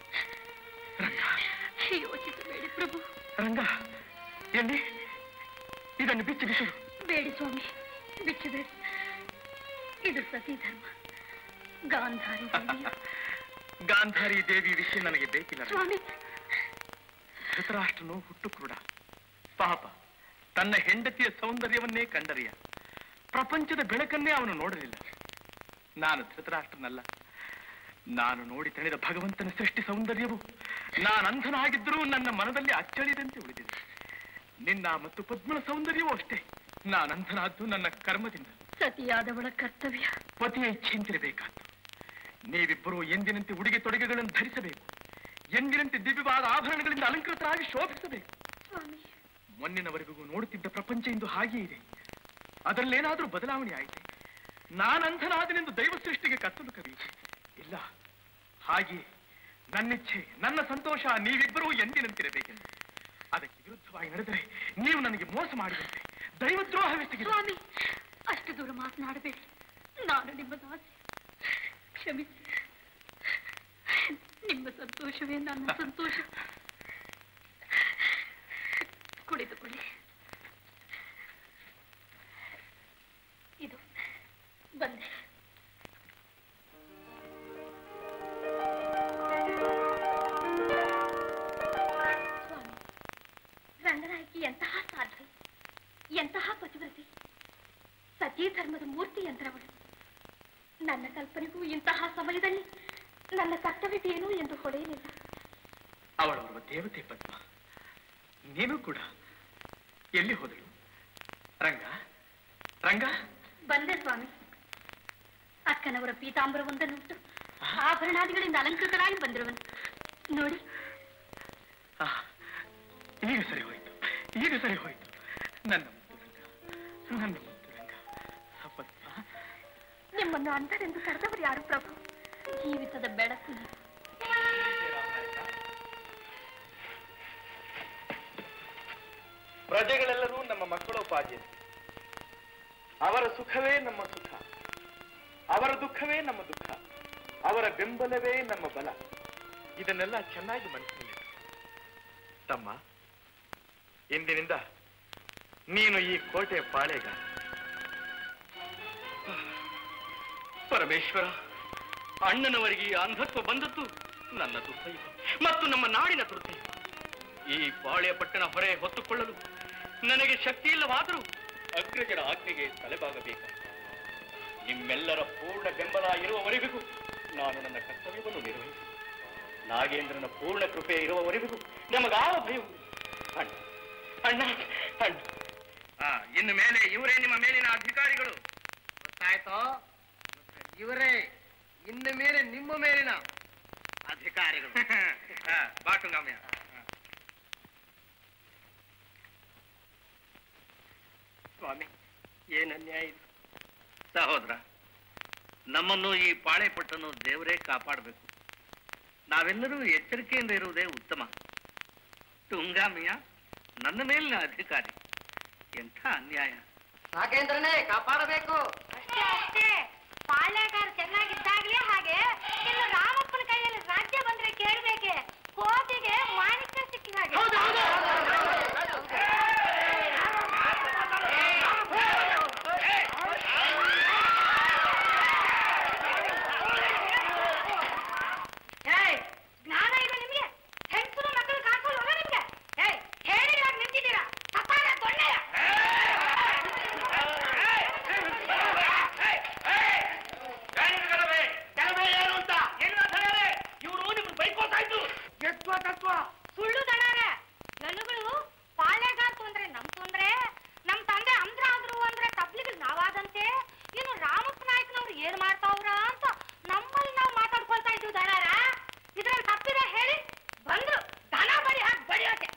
ಯೋಚಿಸಬೇಡಿ ಪ್ರಭು ರಂಗ ಎಲ್ಲಿ ಇದನ್ನು ಬಿಚ್ಚಿ ಬಿಸು ಬೇಡಿ ಸ್ವಾಮಿ ಬಿಚ್ಚಬೇಡಿ ಇದು ಸತಿ ಧರ್ಮ ಗಾಂಧಾರಿ ದೇವಿಯ ಗಾಂಧಾರಿ ದೇವಿ ವಿಷಯ ನನಗೆ ಬೇಕಿಲ್ಲ ರಂಗ. ಸ್ವಾಮಿ ಧೃತರಾಷ್ಟ್ರನು ಹುಟ್ಟು ಕ್ರೂಡ ಪಾಪ ತನ್ನ ಹೆಂಡತಿಯ ಸೌಂದರ್ಯವನ್ನೇ ಕಂಡರಿಯ ಪ್ರಪಂಚದ ಬೆಳಕನ್ನೇ ಅವನು ನೋಡಲಿಲ್ಲ ನಾನು ಧೃತರಾಷ್ಟ್ರನಲ್ಲ ನಾನು ನೋಡಿ ತಣಿದ ಭಗವಂತನ ಸೃಷ್ಟಿ ಸೌಂದರ್ಯವು ನಾನು ಅಂಧನಾಗಿದ್ದರೂ ನನ್ನ ಮನದಲ್ಲಿ ಅಚ್ಚಳಿದಂತೆ ಉಳಿದಿದೆ ನಿನ್ನ ಮತ್ತು ಪದ್ಮನ ಸೌಂದರ್ಯವೂ ಅಷ್ಟೇ ನಾನು ಅಂಧನಾದ್ದು ನನ್ನ ಕರ್ಮದಿಂದ ಸತಿಯಾದವಳ ಕರ್ತವ್ಯ ಪತಿಯ ಇಚ್ಛೆಯಿಂದಿರಬೇಕಾದ್ದು ನೀವಿಬ್ಬರೂ ಎಂದಿನಂತೆ ಉಡುಗೆ ತೊಡುಗೆಗಳನ್ನು ಧರಿಸಬೇಕು ಎಂದಿನಂತೆ ದಿವ್ಯವಾದ ಆಭರಣಗಳಿಂದ ಅಲಂಕೃತರಾಗಿ ಶೋಭಿಸಬೇಕು ಸ್ವಾಮಿ ಮೊನ್ನಿನವರೆಗೂ ನೋಡುತ್ತಿದ್ದ ಪ್ರಪಂಚ ಇಂದು ಹಾಗೇ ಇದೆ ಅದರಲ್ಲೇನಾದ್ರೂ ಬದಲಾವಣೆ ಆಯಿತೆ ನಾನಂಧನಾದನೆಂದು ದೈವ ಸೃಷ್ಟಿಗೆ ಕತ್ತಲು ಕವಿಯಿತೆ ಇಲ್ಲ ಹಾಗೆ ನನ್ನಿಚ್ಛೆ ನನ್ನ ಸಂತೋಷ ನೀವಿಬ್ಬರೂ ಎಂದಿನಂತಿರಬೇಕೆಂದು ಅದಕ್ಕೆ ವಿರುದ್ಧವಾಗಿ ನಡೆದರೆ ನೀವು ನನಗೆ ಮೋಸ ಮಾಡಿದಂತೆ ದೈವದ್ರೋಹವೆಸಗಿದೆ ಸ್ವಾಮಿ ಅಷ್ಟು ದೂರ ಮಾತನಾಡಬೇಡಿ ನಾನು ನಿಮ್ಮ ದಾಸಿ ಕ್ಷಮಿಸಿ ನಿಮ್ಮ ಸಂತೋಷವೇ ನನ್ನ ಸಂತೋಷ ಕುಳಿತುಕೊಳ್ಳಿ ಇದು ಬಂದೆ ಸ್ವಾಮಿ ರಂಗನಾಯಕಿ ಎಂತಹ ಸಾಧ್ವಿ ಎಂತಹ ಪತಿವ್ರತಿ ಸತೀ ಧರ್ಮದ ಮೂರ್ತಿ ಯಂತ್ರವಳು ನನ್ನ ಕಲ್ಪನೆಗೂ ಇಂತಹ ಸಮಯದಲ್ಲಿ ನನ್ನ ಕರ್ತವ್ಯವೇನು ಎಂದು ಹೊಳೆಯಲಿಲ್ಲ ಅವಳವರ ದೇವತೆ ಪದ್ಮ ನೀನು ಕೂಡ ಎಲ್ಲಿ ಹೋದಳು ರಂಗ ರಂಗ ಬಂದೆ ಸ್ವಾಮಿ ಅಕ್ಕನವರ ಪೀತಾಂಬರವೊಂದನ್ನು ಉಟ್ಟು ಆಭರಣಾದಿಗಳಿಂದ ಅಲಂಕೃತರಾಗಿ ಬಂದಿರುವನು ನೋಡಿ ಆ, ಈಗ ಸರಿ ಹೋಯ್ತು ಈಗ ಸರಿ ಹೋಯ್ತು ನನ್ನ ಮುದ್ದು ರಂಗ ನನ್ನ ಮುದ್ದು ರಂಗ ಪದ್ಮ ನಿಮ್ಮನ್ನು ಅಂಧರೆಂದು ಕರೆದವರು ಯಾರು ಪ್ರಭು ಜೀವಿತದ ಬೆಳಕು ನೀವು. ಪ್ರಜೆಗಳೆಲ್ಲರೂ ನಮ್ಮ ಮಕ್ಕಳೋಪಾಧ್ಯ ಅವರ ಸುಖವೇ ನಮ್ಮ ಸುಖ ಅವರ ದುಃಖವೇ ನಮ್ಮ ದುಃಖ ಅವರ ಬೆಂಬಲವೇ ನಮ್ಮ ಬಲ ಇದನ್ನೆಲ್ಲ ಚೆನ್ನಾಗಿ ಮನಸ್ಸಿನಲ್ಲಿ ತಮ್ಮ ಇಂದಿನಿಂದ ನೀನು ಈ ಕೋಟೆಯ ಪಾಳೆಗಾರ ಪರಮೇಶ್ವರ ಅಣ್ಣನವರಿಗೆ ಈ ಅಂಧತ್ವ ಬಂದದ್ದು ನನ್ನ ದುರ್ದೈವ ಮತ್ತು ನಮ್ಮ ನಾಡಿನ ದುರ್ದೈವ ಈ ಪಾಳ್ಯ ಪಟ್ಟಣ ಹೊರೆ ಹೊತ್ತುಕೊಳ್ಳಲು ನನಗೆ ಶಕ್ತಿ ಇಲ್ಲವಾದರೂ ಅಗ್ರಜರ ಆಜ್ಞೆಗೆ ತಲೆಬಾಗಬೇಕು ನಿಮ್ಮೆಲ್ಲರ ಪೂರ್ಣ ಬೆಂಬಲ ಇರುವವರೆಗೂ ನಾನು ನನ್ನ ಕರ್ತವ್ಯವನ್ನು ನಿರ್ವಹಿಸಿ ನಾಗೇಂದ್ರನ ಪೂರ್ಣ ಕೃಪೆ ಇರುವವರೆಗೂ ನಮಗಾವ ಭಯವು ಅಣ್ಣ ಅಣ್ಣ ಅಣ್ಣ ಆ, ಇನ್ನು ಮೇಲೆ ಇವರೇ ನಿಮ್ಮ ಮೇಲಿನ ಅಧಿಕಾರಿಗಳು ಗೊತ್ತಾಯ್ತೋ ಇವರೇ ಇನ್ನು ಮೇಲೆ ನಿಮ್ಮ ಮೇಲಿನ ಅಧಿಕಾರಿಗಳು ಬಾಟುಂಗಾಮ್ಯ ಸ್ವಾಮಿ ಏನ್ ಅನ್ಯಾಯ ಇದು ಸಹೋದರ ನಮ್ಮನ್ನು ಈ ಪಾಳೆಪಟ್ಟನ್ನು ದೇವರೇ ಕಾಪಾಡಬೇಕು ನಾವೆಲ್ಲರೂ ಎಚ್ಚರಿಕೆಯಿಂದ ಇರುವುದೇ ಉತ್ತಮ ತುಂಗಾಮಿಯ ನನ್ನ ಮೇಲಿನ ಅಧಿಕಾರಿ ಎಂಥ ಅನ್ಯಾಯ ನಾಗೇಂದ್ರನೇ ಕಾಪಾಡಬೇಕು ಅಷ್ಟೇ ಅಷ್ಟೇ ಪಾಳ್ಯಗಾರ ಚೆನ್ನಾಗಿದ್ದಾಗ್ಲೇ ಹಾಗೆ ಇನ್ನು ರಾಮಪ್ಪನ ಕೈಯಲ್ಲಿ ರಾಜ್ಯ ಬಂದ್ರೆ ಕೇಳ್ಬೇಕೆ ಕೋತಿಗೆ ಮಾಣಿಕ್ಯ ಸಿಕ್ಕಿದ ಹಾಗೆ ಏಯ್, ಜ್ಞಾನ ಇದೆ ನಿಮ್ಗೆ ಹೆಂಗಸರು ಮಕ್ಕಳು ಕಾಕೊಳ್ಳೋದ ನಿಮ್ಗೆ ಏಯ್ ಹೇಳಿದಾಗ ನಿಂತಿದ್ದೀರಾ ಸಪಾರ ದೊಣ್ಣೆಯ ಸುಳ್ಳು ದಣಾರೆ ನನಗಳು ಪಾಳೆಗಾರ್ ತೊಂದ್ರೆ ನಮ್ ತೊಂದ್ರೆ ನಮ್ ತಂದೆ ಅಂದ್ರ ಆದ್ರು ಅಂದ್ರೆ ತಬ್ಲಿಗ್ ನಾವಾದಂತೆ ಇನ್ನು ರಾಮಪ್ಪ ನಾಯ್ಕನವ್ರು ಏನ್ ಮಾಡ್ತಾವ್ರ ಅಂತ ನಮ್ಮಲ್ಲಿ ನಾವು ಮಾತಾಡ್ಕೊಳ್ತಾ ಇದ್ವು ದಣಾರ ಇದ್ರಲ್ಲಿ ತಪ್ಪಿದೆ ಹೇಳಿ ಬಂದ್ರು ದನ ಬಡಿ ಹಾಕಿ ಬಡಿಯೋಕೆ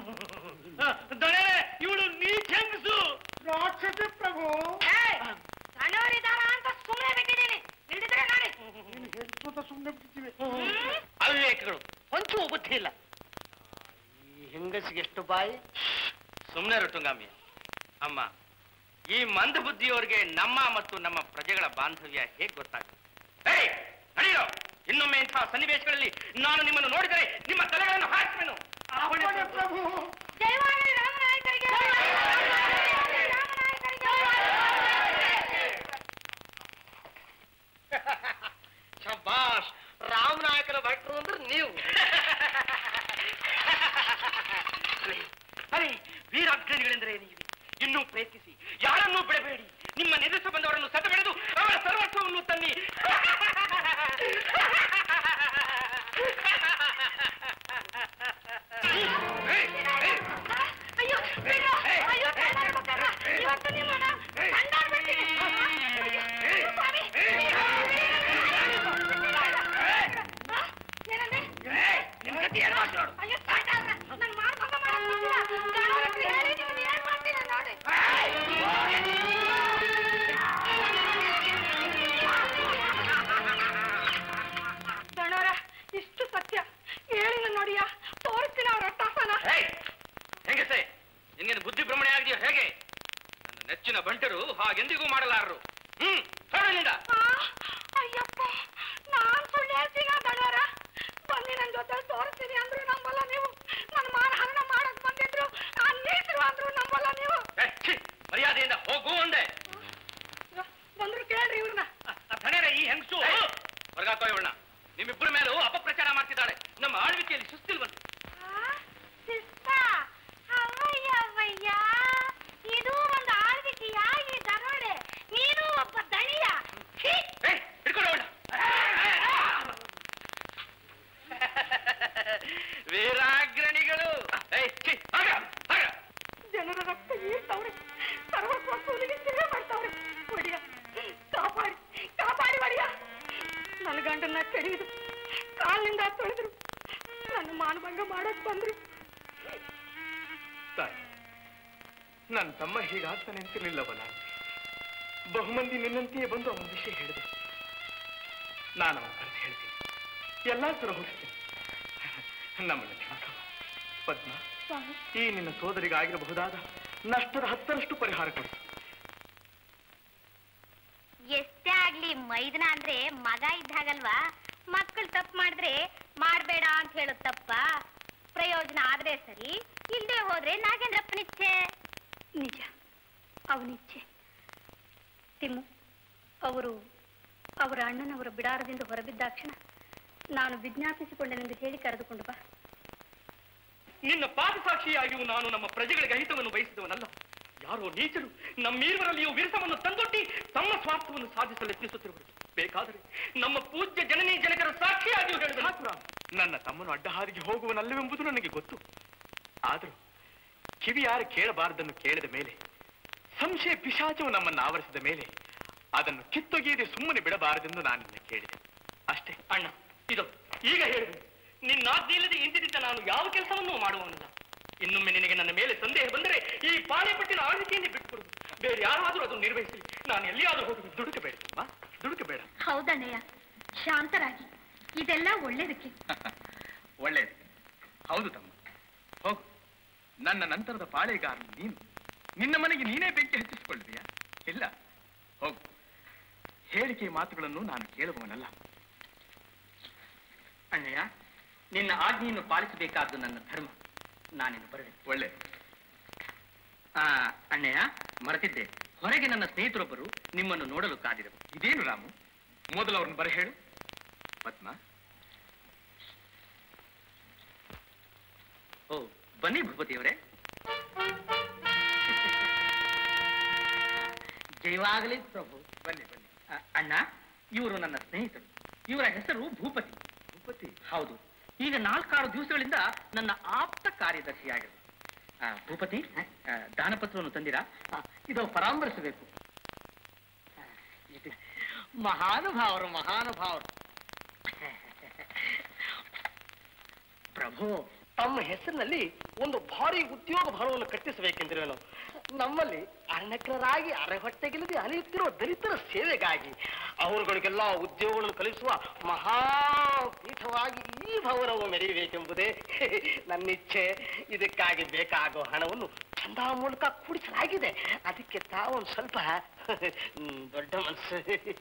ಇವಳು ನೀಚ ಹೆಂಗಸು ರಾಕ್ಷಸ ಪ್ರಭು ಏಯ್, ದನವರಿದಾರ ಅಂತ ಸುಮ್ಮನೆ ಬಿಟ್ಟಿದ್ದೀನಿ ಇಲ್ದಿದ್ರೆ ನೋಡಿ ಸುಮ್ಮನೆ ಬಿಟ್ಟಿದ್ದೀವಿ ಹ್ಮ್? ಅವಿವೇಕಗಳು ಒಂಚೂ ಬುದ್ಧಿ ಇಲ್ಲ ಈ ಹೆಂಗಸಿಗೆ ಎಷ್ಟು ಬಾಯಿ ಸುಮ್ಮನೆ ಋತುಂಗಾಮಿ ಅಮ್ಮ ಈ ಮಂದ ಬುದ್ಧಿಯವರಿಗೆ ನಮ್ಮ ಮತ್ತು ನಮ್ಮ ಪ್ರಜೆಗಳ ಬಾಂಧವ್ಯ ಹೇಗೆ ಗೊತ್ತಾಗುತ್ತೆ ಏಯ್, ನಡೆಯೋ ಇನ್ನೊಮ್ಮೆ ಇಂತಹ ಸನ್ನಿವೇಶಗಳಲ್ಲಿ ನಾನು ನಿಮ್ಮನ್ನು ನೋಡಿದರೆ ನಿಮ್ಮ ತಲೆಗಳನ್ನು ಹಾಕ್ತೇನೆ ಪ್ರಭು ಜಯವಾಗಲಿ ರಾಮನಾಯಕರಿಗೆ ಜಯವಾಗಲಿ ರಾಮನಾಯಕರಿಗೆ ಶಬಾಷ್ ರಾಮನಾಯಕನ ಭಟ್ರು ಅಂದ್ರೆ ನೀವು ಅರೆ ವೀರಾಗ್ರಣಿಗಳೆಂದರೆ ನೀವು ಇನ್ನೂ ಪ್ರಯತ್ನಿಸಿ ಯಾರನ್ನೂ ಬಿಡಬೇಡಿ ನಿಮ್ಮ ನೆರೆಸ ಬಂದವರನ್ನು ಸತ ಬೆಳೆದು ಅವರ ಸರ್ವಸ್ವವನ್ನು ತನ್ನಿ ಅಯ್ಯೋ ಬಿಡು. ಅಯ್ಯೋ ಕಳ್ಳರ ಮಕ್ಕಳ. ಇವತ್ತು ನಿಮ್ಮನ್ನ ಕಂಡಾಡ್ಬಿಡ್ತೀನಿ. ಅಯ್ಯೋ, ಸ್ವಾಮಿ. ಆ? ಏನಂದೆ? ಅಯ್ಯೋ, ಸಾಕಾದ್ರೆ. ನನ್ ಮಾಡ್ಕೊಂಡ ಮಾಡಕ್ ಬಂದಿಲ್ಲ. ಗಣವ್ರ ಹತ್ರ ಹೇಳಿ ನಿಮ್ಮನ್ನ ಏನ್ ಮಾಡ್ತೀನಿ ನೋಡಿ. ದಣರ ಇಷ್ಟು ಸತ್ಯ ಹೇಳಿನ ನೋಡಿಯ ತೋರಿಸ್ತೀನಿ ಅವ್ರ ಅಟ್ಟಾಸನ ಹೆಂಗಸೆ ನಿನ್ಗೇನು ಬುದ್ಧಿ ಭ್ರಮಣೆ ಆಗಿದೆಯೋ ಹೇಗೆ ನನ್ನ ನೆಚ್ಚಿನ ಬಂಟರು ಹಾಗೆಂದಿಗೂ ಮಾಡಲಾರರು ಹ್ಮ್ ಹೊರಡಿನಿಂದ ಆ, ಅಯ್ಯಪ್ಪ ನಾನ್ ಸುಳ್ಳು ಹೇಳ್ತೀಗ ದಣರ ಬನ್ನಿ ನನ್ ಜೊತೆ ತೋರಿಸ್ತೀನಿ ಅಂದ್ರು ನಂಬಲ್ಲ ನೀವು ನನ್ ಮಾನಹರಣ ಮಾಡಕ್ ಬಂದಿದ್ರು ಅನ್ನಿಸ್ರು ಅಂದ್ರು ನಂಬಲ್ಲ ನೀವು ಏ, ಛೀ, ಮರ್ಯಾದೆಯಿಂದ ಹೋಗು ಅಂದೆ ಬಂದ್ರು ಕೇಳ್ರಿ ಇವ್ರನ್ನ ಧನೇರ ಈ ಹೆಂಗಸು ಹೊರಗಾಕೋ ಇವಳನ್ನ ನಿಮ್ಮಿಬ್ಬರ ಮೇಲೂ ಅಪಪ್ರಚಾರ ಮಾಡ್ತಿದ್ದಾಳೆ ನಮ್ಮ ಆಳ್ವಿಕೆಯಲ್ಲಿ ಸುಸ್ತಿಲ್ವಂತೆ ಆ? ಶಿಸ್ತ? ಅವಯ್ಯ, ಅವಯ್ಯ. ಇದು ಒಂದು ಆಳ್ವಿಕೆಯ ಈ ದರೋಡೆ ನೀನು ಒಬ್ಬ ದಣಿಯ ಛೀ! ಏ, ಹಿಡ್ಕೊಂಡು ಅವಳ ವೀರಾಗ್ರಣಿಗಳು ಏ, ಛೀ, ಹೋಗ, ಹೋಗ. ಜನರ ರಕ್ತ ಈರ್ತಾವ್ರೆ ಸರ್ವಸ್ವ ಕೂಲಿಗೆ ಸೇವೆ ಮಾಡ್ತಾವ್ರೆ ಒಡಿಯ ಕಾಪಾಡಿ ಕಾಪಾಡಿ ಒಡಿಯ ನನ್ನ ಗಂಡನ್ನ ಕೆಡಿದ್ರು ಕಾಲಿನಿಂದ ತೊಳೆದ್ರು ನನ್ನ ಮಾನಭಂಗ ಮಾಡಕ್ ಬಂದ್ರು ತಾಯಿ ನನ್ನ ತಮ್ಮ ಹೀಗಾಗ್ತಾನೆ ಅಂತಿರ್ಲಿಲ್ಲವಲ್ಲ ಬಹುಮಂದಿ ನಿನ್ನಂತೆಯೇ ಬಂದು ಅವನ ವಿಷಯ ಹೇಳಿದೆ ನಾನು ಅವನ ಕರೆದು ಹೇಳ್ತೀನಿ ಎಲ್ಲಾ ಸರ ಹೋಗ್ತೀನಿ ನಮ್ಮನ್ನು ಕ್ಷಮಿಸು. ಪದ್ಮ ಸ್ವಾಮಿ ಈ ನಿನ್ನ ಸೋದರಿಗೆ ಆಗಿರಬಹುದಾದ ನಷ್ಟದ ಹತ್ತರಷ್ಟು ಪರಿಹಾರ ಕೊಡಿಸು ಎಷ್ಟೇ ಆಗ್ಲಿ ಮೈದನ ಅಂದ್ರೆ ಮಗ ಇದ್ದಾಗಲ್ವಾ ಮಕ್ಕಳು ತಪ್ಪು ಮಾಡಿದ್ರೆ ಮಾಡ್ಬೇಡ ಅಂತ ಹೇಳೋದ್ ತಪ್ಪ ಪ್ರಯೋಜನ ಆದ್ರೆ ಸರಿ ಇಲ್ದೆ ಹೋದ್ರೆ ನಾಗೇಂದ್ರಪ್ಪನಿಚ್ಛೆ ನಿಜ ಅವನಿಚ್ಛೆ ತಿಮ್ಮು ಅವರು ಅವರ ಅಣ್ಣನವರ ಬಿಡಾರದಿಂದ ಹೊರಬಿದ್ದಾಕ್ಷಣ ನಾನು ವಿಜ್ಞಾಪಿಸಿಕೊಂಡೆನೆಂದು ಹೇಳಿ ಕರೆದುಕೊಂಡು ಬಾ ನಿನ್ನ ಪಾದಸಾಕ್ಷಿಯಾಗಿಯೂ ನಾನು ನಮ್ಮ ಪ್ರಜೆಗಳಿಗೆ ಹಿತವನ್ನು ಬಯಸಿದವನಲ್ಲ ಯಾರೋ ನೀಚರು ನಮ್ಮೀರ್ವರಲ್ಲಿಯೂ ವಿರಸವನ್ನು ತಂದೊಡ್ಡಿ ತಮ್ಮ ಸ್ವಾರ್ಥವನ್ನು ಸಾಧಿಸಲು ಯತ್ನಿಸುತ್ತಿರುವರು ಬೇಕಾದರೆ ನಮ್ಮ ಪೂಜ್ಯ ಜನನಿ ಜನಕರ ಸಾಕ್ಷಿಯಾಗಿಯೂ ಹೇಳಿದ ನನ್ನ ತಮ್ಮನು ಅಡ್ಡಹಾರಿಗೆ ಹೋಗುವನಲ್ಲವೆಂಬುದು ನನಗೆ ಗೊತ್ತು ಆದರೂ ಕಿವಿಯಾರು ಕೇಳಬಾರದನ್ನು ಕೇಳಿದ ಮೇಲೆ ಸಂಶಯ ಪಿಶಾಚವು ನಮ್ಮನ್ನು ಆವರಿಸಿದ ಮೇಲೆ ಅದನ್ನು ಕಿತ್ತೊಗೆಯದೆ ಸುಮ್ಮನೆ ಬಿಡಬಾರದೆಂದು ನಾನಿನ್ನ ಕೇಳಿದೆ ಅಷ್ಟೇ ಅಣ್ಣ ಇದು ಈಗ ಹೇಳಿದೆ ನಿನ್ನಾಜ್ಞೆಯಿಲ್ಲದೆ ಇಂದಿದ್ದ ನಾನು ಯಾವ ಕೆಲಸವನ್ನೂ ಮಾಡುವವನಲ್ಲ ಇನ್ನೊಮ್ಮೆ ನಿನಗೆ ನನ್ನ ಮೇಲೆ ಸಂದೇಹ ಬಂದರೆ ಈ ಪಾಳೆಪಟ್ಟಿನ ಆಳ್ವಿಕೆಯನ್ನೇ ಬಿಟ್ಕೊಡುದು ಬೇರೆ ಯಾರಾದರೂ ಅದನ್ನು ನಿರ್ವಹಿಸಲಿ ನಾನು ಎಲ್ಲಿಯಾದರೂ ಹೋಗಿ ದುಡುಕಬೇಡ ಅಮ್ಮ, ದುಡುಕಬೇಡ ಹೌದಣ್ಣಯ್ಯ ಶಾಂತರಾಗಿ ಇದೆಲ್ಲ ಒಳ್ಳೇದಕ್ಕೆ ಒಳ್ಳೆಯದು ಹೌದು ತಮ್ಮ ಹೋಗು ನನ್ನ ನಂತರದ ಪಾಳೆಗಾರ ನೀನು ನಿನ್ನ ಮನೆಗೆ ನೀನೇ ಬೆಂಕಿ ಹಚ್ಚಿಸಿಕೊಳ್ಳಿದೆಯಾ ಇಲ್ಲ ಹೋಗು ಹೇಳಿಕೆ ಮಾತುಗಳನ್ನು ನಾನು ಕೇಳುವವನಲ್ಲ ಅಣ್ಣಯ್ಯ ನಿನ್ನ ಆಜ್ಞೆಯನ್ನು ಪಾಲಿಸಬೇಕಾದ್ದು ನನ್ನ ಧರ್ಮ ನಾನಿನ್ನು ಬರಲಿ ಒಳ್ಳೆ ಆ ಅಣ್ಣಯ್ಯ ಮರೆತಿದ್ದೆ ಹೊರಗೆ ನನ್ನ ಸ್ನೇಹಿತರೊಬ್ಬರು ನಿಮ್ಮನ್ನು ನೋಡಲು ಕಾದಿದರು ಇದೇನು ರಾಮು ಮೊದಲು ಅವ್ರನ್ನ ಬರ ಹೇಳು ಪದ್ಮ ಓ ಬನ್ನಿ ಭೂಪತಿಯವರೇ ಜಯವಾಗಲಿ ಪ್ರಭು ಬನ್ನಿ ಬನ್ನಿ ಆ, ಅಣ್ಣ ಇವರು ನನ್ನ ಸ್ನೇಹಿತರು ಇವರ ಹೆಸರು ಭೂಪತಿ ಭೂಪತಿ ಹೌದು ಈಗ ನಾಲ್ಕಾರು ದಿವಸಗಳಿಂದ ನನ್ನ ಆಪ್ತ ಕಾರ್ಯದರ್ಶಿಯಾಗಿರು ಆ, ಭೂಪತಿ ಆ, ದಾನಪತ್ರವನ್ನು ತಂದಿರಾ ಆ, ಇದು ಪರಾಮರ್ಶಬೇಕು ಆ, ಇದು ಮಹಾನುಭಾವರು ಮಹಾನುಭಾವರು ಪ್ರಭು ತಮ್ಮ ಹೆಸರಿನಲ್ಲಿ ಒಂದು ಭಾರಿ ಉದ್ಯೋಗ ಭವನವನ್ನು ಕಟ್ಟಿಸಬೇಕೆಂದಿರುವೆನು ನಮ್ಮಲ್ಲಿ ಅರ್ಣಕರಾಗಿ ಅರೆಹೊಟ್ಟೆಗಿಲ್ಲದೆ ಅಲಿಯುತ್ತಿರುವ ದಲಿತರ ಸೇವೆಗಾಗಿ ಅವರುಗಳಿಗೆಲ್ಲ ಉದ್ಯೋಗಗಳನ್ನು ಕಲಿಸುವ ಮಹಾಪೀಠವಾಗಿ ಈ ಭವನವು ಮೆರೆಯಬೇಕೆಂಬುದೇ ನನ್ನಿಚ್ಛೆ ಇದಕ್ಕಾಗಿ ಬೇಕಾಗುವ ಹಣವನ್ನು ಚಂದಾ ಮೂಲಕ ಕೂಡಿಸಲಾಗಿದೆ ಅದಕ್ಕೆ ತಾವೊಂದು ಸ್ವಲ್ಪ ಹ್ಮ್, ದೊಡ್ಡ ಮನಸ್ಸು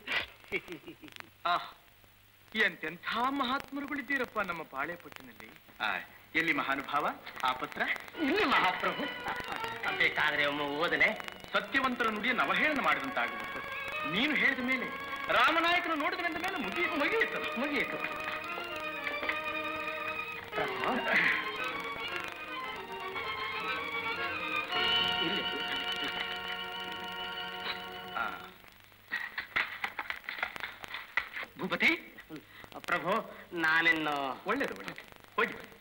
ಆಹ್ ಎಂತೆಂಥ ಮಹಾತ್ಮರುಗಳಿದ್ದೀರಪ್ಪ ನಮ್ಮ ಪಾಳೆಪಟ್ಟಿನಲ್ಲಿ ಆ, ಎಲ್ಲಿ ಮಹಾನುಭಾವ ಆ ಪತ್ರ ಇಲ್ಲಿ ಮಹಾಪ್ರಭು ಬೇಕಾದ್ರೆ ಒಮ್ಮೆ ಓದಲೆ ಸತ್ಯವಂತರ ನುಡಿಯ ನವಹೇಳನ ಮಾಡಿದಂತಾಗುವುದು ನೀನು ಹೇಳಿದ ಮೇಲೆ ರಾಮನಾಯಕನು ನೋಡಿದ ಮೇಲೆ ಮುಗಿ ಮುಗಿಯಿತು ಮುಗಿಯಿತು ಇಲ್ಲಿ ಆ, ಭೂಪತಿ ಪ್ರಭು ನಾನಿನ್ನು ಒಳ್ಳೇದು ಒಳ್ಳೇದು ಹೋಗಿ ಬಾ.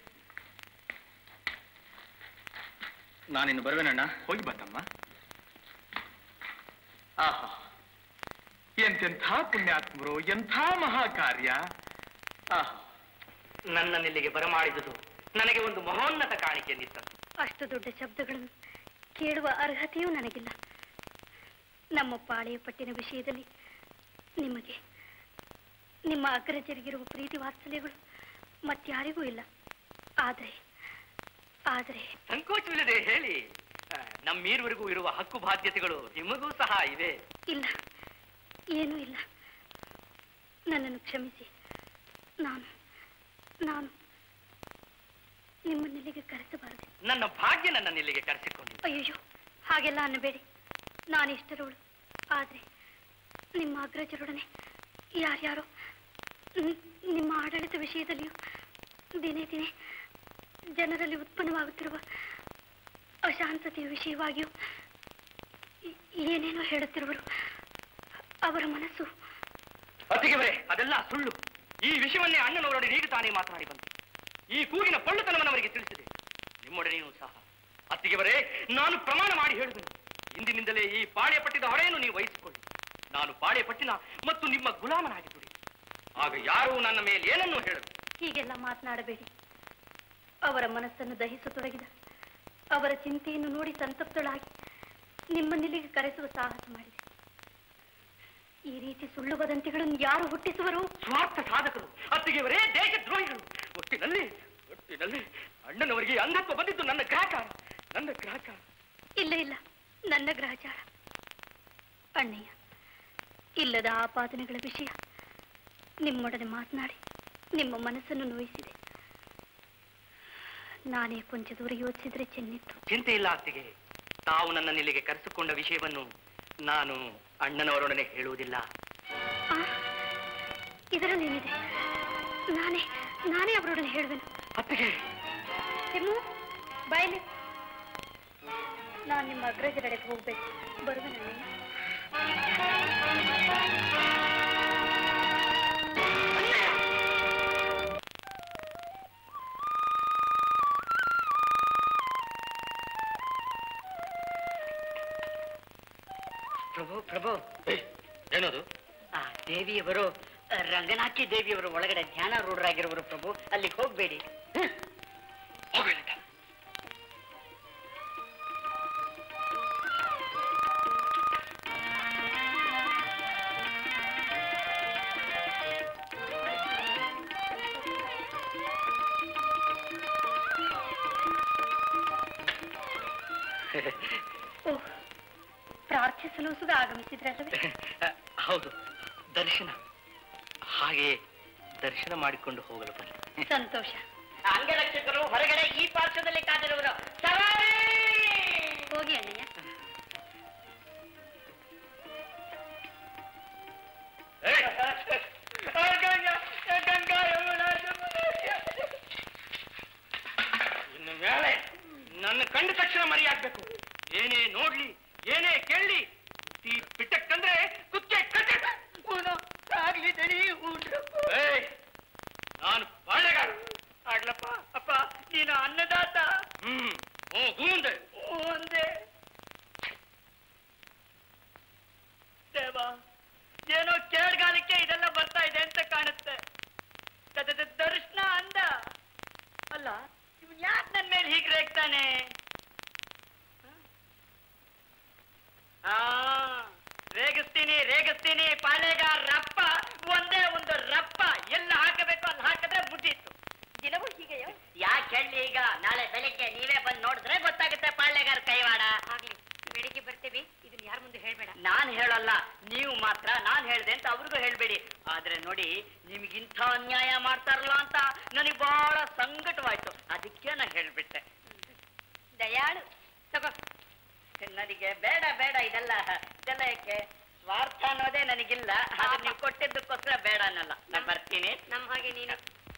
ನಾನಿನ್ನು ಬರುವೆನಣ್ಣ ಹೋಗಿ ಬತ್ತಮ್ಮ ಆಹಾ ಎಂತೆಂಥ ಪುಣ್ಯಾತ್ಮರು ಎಂಥ ಮಹಾ ಕಾರ್ಯ ಆಹ್, ನನ್ನನ್ನಿಲ್ಲಿಗೆ ಬರಮಾಡಿದುದು ನನಗೆ ಒಂದು ಮಹೋನ್ನತ ಕಾಣಿಕೆ ನಿಂತದ್ದು ಅಷ್ಟು ದೊಡ್ಡ ಶಬ್ದಗಳನ್ನು ಕೇಳುವ ಅರ್ಹತೆಯೂ ನನಗಿಲ್ಲ ನಮ್ಮ ಪಾಳೆಯ ಪಟ್ಟಿನ ವಿಷಯದಲ್ಲಿ ನಿಮಗೆ ನಿಮ್ಮ ಅಗ್ರಜರಿಗಿರುವ ಪ್ರೀತಿ ವಾತ್ಸಲ್ಯಗಳು ಮತ್ಯಾರಿಗೂ ಇಲ್ಲ ಆದರೆ ಆದರೆ ಸಂಕೋಚವಿಲ್ಲದೆ ಹೇಳಿ ಆ, ನಮ್ಮೀರ್ವರೆಗೂ ಇರುವ ಹಕ್ಕು ಬಾಧ್ಯತೆಗಳು ನಿಮಗೂ ಸಹ ಇವೆ ಇಲ್ಲ ಏನೂ ಇಲ್ಲ ನನ್ನನ್ನು ಕ್ಷಮಿಸಿ ನಾನು ನಾನು ನಿಮ್ಮನ್ನಿಲ್ಲಿಗೆ ಕರೆಸಬಾರದು ನನ್ನ ಭಾಗ್ಯ ನನ್ನನ್ನಿಲ್ಲಿಗೆ ಕರೆಸಿಕೊಂಡಿದೆ ಅಯ್ಯಯ್ಯೋ ಹಾಗೆಲ್ಲ ಅನ್ನಬೇಡಿ ನಾನಿಷ್ಟರವಳು ಆದರೆ ನಿಮ್ಮ ಅಗ್ರಜರೊಡನೆ ಯಾರ್ಯಾರೋ ನ್- ನಿಮ್ಮ ಆಡಳಿತ ವಿಷಯದಲ್ಲಿಯೂ ದಿನೇ ದಿನೇ ಜನರಲ್ಲಿ ಉತ್ಪನ್ನವಾಗುತ್ತಿರುವ ಅಶಾಂತತೆಯ ವಿಷಯವಾಗಿಯೂ ಏ- ಏನೇನೋ ಹೇಳುತ್ತಿರುವರು ಅವರ ಮನಸ್ಸು ಅತ್ತಿಗೆವರೇ ಅದೆಲ್ಲ ಸುಳ್ಳು ಈ ವಿಷಯವನ್ನೇ ಅಣ್ಣನವರೊಡನೆ ಈಗ ತಾನೇ ಮಾತನಾಡಿ ಬಂತು ಈ ಕೂಗಿನ ಪಳ್ಳುತನವನ್ನು ಅವರಿಗೆ ತಿಳಿಸಿದೆ ನಿಮ್ಮೊಡನೆಯೂ ಸಹ ಅತ್ತಿಗೆವರೇ ನಾನು ಪ್ರಮಾಣ ಮಾಡಿ ಹೇಳಿದನು ಇಂದಿನಿಂದಲೇ ಈ ಪಾಳೆ ಪಟ್ಟಿದ ಹೊಳೆಯನ್ನು ನೀವು ವಹಿಸಿಕೊಳ್ಳಿ ನಾನು ಪಾಳೆ ಪಟ್ಟಿನ ಮತ್ತು ನಿಮ್ಮ ಗುಲಾಮನಾಗಿ ದುಡಿ ಆಗ ಯಾರೂ ನನ್ನ ಮೇಲೆ ಏನನ್ನೂ ಹೇಳರು ಹೀಗೆಲ್ಲ ಮಾತನಾಡಬೇಡಿ ಅವರ ಮನಸ್ಸನ್ನು ದಹಿಸತೊಡಗಿದ ಅವರ ಚಿಂತೆಯನ್ನು ನೋಡಿ ಸಂತಪ್ತಳಾಗಿ ನಿಮ್ಮನ್ನಿಲ್ಲಿಗೆ ಕರೆಸುವ ಸಾಹಸ ಮಾಡಿದೆ ಈ ರೀತಿ ಸುಳ್ಳು ವದಂತಿಗಳನ್ನು ಯಾರು ಹುಟ್ಟಿಸುವರು ಸ್ವಾರ್ಥ ಸಾಧಕರು ಅತ್ತಿಗೆಯವರೇ ದೇಶದ್ರೋಹಿಗಳು ಒಟ್ಟಿನಲ್ಲಿ ಒಟ್ಟಿನಲ್ಲಿ ಅಣ್ಣನವರಿಗೆ ಅಂಧತ್ವ ಬಂದಿದ್ದು ನನ್ನ ಗ್ರಹಚಾರ ನನ್ನ ಗ್ರಹಚಾರ ಇಲ್ಲ ಇಲ್ಲ ನನ್ನ ಗ್ರಹಚಾರ ಅಣ್ಣಯ್ಯ ಇಲ್ಲದ ಆಪಾದನೆಗಳ ವಿಷಯ ನಿಮ್ಮೊಡನೆ ಮಾತನಾಡಿ ನಿಮ್ಮ ಮನಸ್ಸನ್ನು ನೋಯಿಸಿದೆ ನಾನೇ ಕೊಂಚ ದೂರ ಯೋಚಿಸಿದ್ರೆ ಚೆನ್ನಿತ್ತು ಚಿಂತೆ ಇಲ್ಲ ಅತ್ತಿಗೆ ತಾವು ನನ್ನನ್ನು ಇಲ್ಲಿಗೆ ಕರೆಸಿಕೊಂಡ ವಿಷಯವನ್ನು ನಾನು ಅಣ್ಣನವರೊಡನೆ ಹೇಳುವುದಿಲ್ಲ ಆ, ಇದರಲ್ಲೇನಿದೆ ನಾನೇ ನಾನೇ ಅವರೊಡನೆ ಹೇಳುವೆನು ಅತ್ತಿಗೆ ತಿಮ್ಮು ಬಾಯಲ್ಲಿ ನಾನು ನಿಮ್ಮ ಅಗ್ರಜರೆಡೆಗೆ ಹೋಗ್ಬೇಕು ಬರುವೆನಲ್ಲ ಪ್ರಭು ಪ್ರಭು ಏನದು ಆ ದೇವಿಯವರು ಆ, ರಂಗನಾಥಿ ದೇವಿಯವರು ಒಳಗಡೆ ಧ್ಯಾನ ರೂಢರಾಗಿರುವರು ಪ್ರಭು ಅಲ್ಲಿಗೆ ಹೋಗ್ಬೇಡಿ ಓಹ್ ಪ್ರಾರ್ಥಿಸಲು ಸುಧಾ ಆಗಮಿಸಿದ್ರಲ್ಲವೇ ಹೌದು ದರ್ಶನ ಹಾಗೆ ದರ್ಶನ ಮಾಡಿಕೊಂಡು ಹೋಗಲು ಬಂದೆ ಸಂತೋಷ ಅಂಗರಕ್ಷಕರು ಹೊರಗಡೆ ಈ ಪಾರ್ಶ್ವದಲ್ಲಿ ಕಾದಿರುವರು ಸವಾರಿ ಹೋಗಿ ಅಣ್ಣಯ್ಯ ಇನ್ನು ಮೇಲೆ ನನ್ನ ಕಂಡ ತಕ್ಷಣ ಮರಿಯಾಗ್ಬೇಕು ಏನೇ ನೋಡ್ಲಿ ಏನೇ ಕೇಳಲಿ ಈ ಬಿಟ್ಟಕ್ಕಂದ್ರೆ ಕುಕ್ಕೆ ಕಟ್ಟ ಆಗ್ಲಿ ನಾನು ಬಾಳೆಗಾರ ಆಗ್ಲಪ್ಪ ಅಪ್ಪ ನೀನು ಅನ್ನದಾತ ಹ್ಮ್ ಓ ಗೂಂದೆ ಒಂದೇ ದೇವ ಏನೋ ಕೇಳ್ಗಾಲಕ್ಕೆ ಇದೆಲ್ಲ ಬರ್ತಾ ಇದೆ ಅಂತ ಕಾಣುತ್ತೆ ದ- ದ- ದರ್ಶನ ಅಂದ ಅಲ್ಲ ಇವನ್ ಯಾಕೆ ನನ್ ಮೇಲೆ ಹೀಗೆ ರೇಗ್ತಾನೆ ಆ ರೇಗಿಸ್ತೀನಿ ರೇಗಿಸ್ತೀನಿ ಪಾಳೆಗಾರ ರಪ್ಪ ಒಂದೇ ಒಂದು ರಪ್ಪ ಎಲ್ಲ ಹಾಕಬೇಕು ಅಲ್ಲಿ ಹಾಕಿದ್ರೆ ಮುಗೀತು ದಿನವೂ ಹೀಗೆಯೋ ಯಾಕೆ ಹೇಳಿ ಈಗ ನಾಳೆ ಬೆಳಿಗ್ಗೆ ನೀವೇ ಬಂದು ನೋಡಿದ್ರೆ ಗೊತ್ತಾಗುತ್ತೆ ಪಾಳ್ಯಗಾರ ಕೈವಾಡ ಆಗ್ಲಿ ಬೆಳಿಗ್ಗೆ ಬರ್ತೀವಿ ಇದನ್ನ ಯಾರ ಮುಂದೆ ಹೇಳ್ಬೇಡ ನಾನ್ ಹೇಳಲ್ಲ ನೀವು ಮಾತ್ರ ನಾನ್ ಹೇಳ್ದೆ ಅಂತ ಅವ್ರಿಗೂ ಹೇಳ್ಬೇಡಿ ಆದ್ರೆ ನೋಡಿ ನಿಮ್ಗಿಂಥ ಅನ್ಯಾಯ ಮಾಡ್ತಾರಲ್ಲ ಅಂತ ನನಗೆ ಬಹಳ ಸಂಕಟವಾಯ್ತು ಅದಕ್ಕೆ ನಾನು ಹೇಳ್ಬಿಟ್ಟೆ ದಯಾಳು ತಗೋ ನನಗೆ ಬೇಡ ಬೇಡ ಇದೆಲ್ಲ ಇದೆಲ್ಲ ಯಾಕೆ ಸ್ವಾರ್ಥ ಅನ್ನೋದೇ ನನಗಿಲ್ಲ ಆದ್ರೆ ನೀವು ಕೊಟ್ಟಿದ್ದಕ್ಕೋಸ್ಕರ ಬೇಡ ಅನ್ನಲ್ಲ ನಾನು ಬರ್ತೀನಿ ನಮ್ಮ ಹಾಗೆ ನೀನು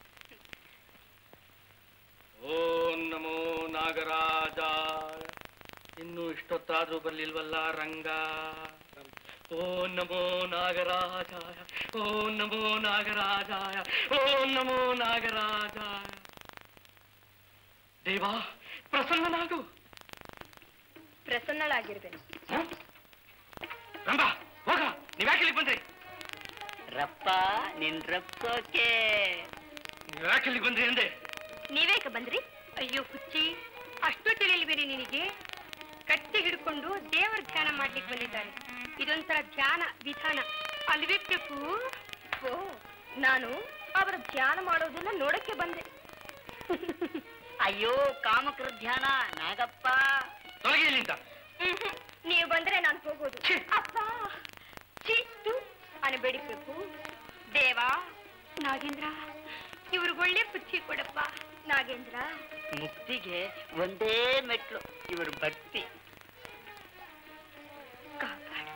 ಓಂ ನಮೋ ನಾಗರಾಜ ಇನ್ನು ಇಷ್ಟೊತ್ತಾದ್ರೂ ಬರ್ಲಿಲ್ವಲ್ಲ ರಂಗ ಓಂ ನಮೋ ನಾಗರಾಜಾಯ ಓಂ ನಮೋ ನಾಗರಾಜಾಯ ಓಂ ನಮೋ ನಾಗರಾಜಾಯ ದೇವಾ ಪ್ರಸನ್ನನಾಗು ಪ್ರಸನ್ನಳಾಗಿರ್ಬೇನು ಹ? ರಂಗ ಹೋಗ ನೀವ್ಯಾಕೆ ಇಲ್ಲಿಗೆ ಬಂದ್ರಿ ರಪ್ಪ ನಿನ್ ರಪ್ಪೋಕೆ ನೀವ್ಯಾಕೆ ಇಲ್ಲಿಗೆ ಬಂದ್ರಿ ಅಂದೆ ನೀವೇಕ ಬಂದ್ರಿ ಅಯ್ಯೋ ಹುಚ್ಚಿ ಅಷ್ಟು ತಿಳಿಲ್ಬೇರಿ ನಿನಗೆ ಕಟ್ಟಿ ಹಿಡ್ಕೊಂಡು ದೇವರ ಧ್ಯಾನ ಮಾಡ್ಲಿಕ್ಕೆ ಬಂದಿದ್ದಾರೆ ಇದೊಂಥರ ಧ್ಯಾನ ವಿಧಾನ ಅಲ್ವಿಕ್ಬೇಕು ಓ ನಾನು ಅವರ ಧ್ಯಾನ ಮಾಡೋದನ್ನ ನೋಡಕ್ಕೆ ಬಂದೆ ಅಯ್ಯೋ ಕಾಮಕರ ಧ್ಯಾನ ನಾಗಪ್ಪ ತೊಲಗಿ ಇಲ್ಲಿಂದ ನೀವು ಬಂದ್ರೆ ನಾನು ಹೋಗೋದು ಅಪ್ಪ ಚಿತ್ತು ಅನ್ಬೇಡಿಬೇಕು ದೇವಾ ನಾಗೇಂದ್ರ ಇವ್ರಿಗೊಳ್ಳೆ ಬುದ್ಧಿ ಕೊಡಪ್ಪ ನಾಗೇಂದ್ರ ಮುಕ್ತಿಗೆ ಒಂದೇ ಮೆಟ್ಲು ಇವರು ಭಕ್ತಿ ಕಾಪಾಡು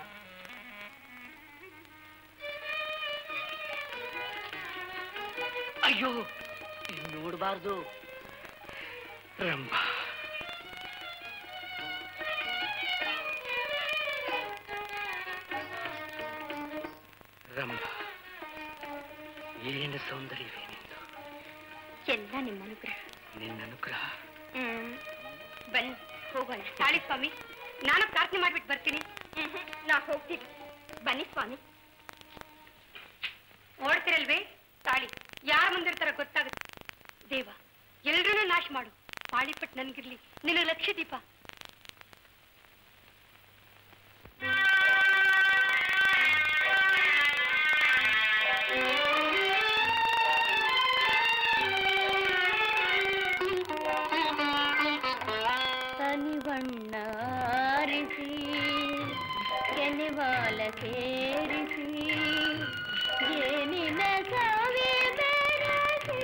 ಅಯ್ಯೋ ನೋಡಬಾರ್ದು ರಂಭ ರಂಭ ಏನು ಸೌಂದರ್ಯವೇ ನಿಂದು ಎಲ್ಲ ನಿಮ್ಮ ಅನುಗ್ರಹ ನಿನ್ನ ಅನುಗ್ರಹ ಹ್ಮ್ ಬನ್ನಿ ಹೋಗೋಣ ತಾಳಿ ಸ್ವಾಮಿ ನಾನು ಪ್ರಾರ್ಥನೆ ಮಾಡ್ಬಿಟ್ಟು ಬರ್ತೀನಿ ನಾ ಹೋಗ್ತೀನಿ ಬನ್ನಿ ಸ್ವಾಮಿ ಓಡ್ತಿರಲ್ವೇ ತಾಳಿ ಯಾರ ಮುಂದಿರ್ತಾರ ಗೊತ್ತಾಗುತ್ತೆ ದೇವ ಎಲ್ರನ್ನೂ ನಾಶ ಮಾಡು ಪಾಳಿಪಟ್ಟು ನನ್ಗಿರ್ಲಿ ನಿನ್ನ ಲಕ್ಷ್ಯ ದೀಪ ತನಿವಣ್ಣ ಆರಿಸಿ ಕೆನೆವಾಲ ಸೇರಿಸಿ ಏನಿನ ಸವಿ ಬೆರಸಿ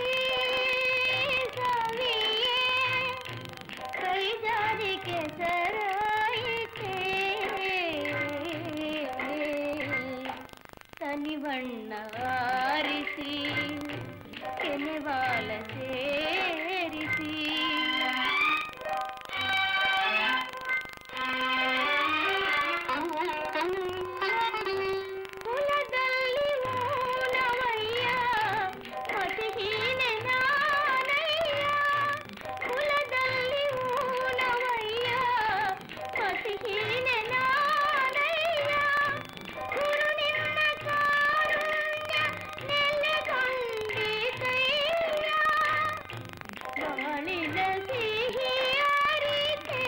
ಸವಿಯೇ ಕೈ ಜಾರಿ ಕೆಸರಾಯಿತೆ ತನಿವಣ್ಣ ಆರಿಸಿ ಸೇರಿಸಿ ಕೆನೆವಾಲ ಸೇರಿಸಿ ಕುಲದಲ್ಲಿ ಮೂಲವಯ್ಯ ಮತಿಹೀನೆ ನಾನಯ್ಯ ಕುಲದಲ್ಲಿ ಮೂಲವಯ್ಯ ಮತಿಹೀನೆ ನಾನಯ್ಯ ಗುರು ನಿನ್ನ ಕಾರುಣ್ಯ ನೆಲೆಗೊಂಡಿದಯ್ಯ ಬಾಳಿನ ಸಿಹಿಯಾರಿತೆ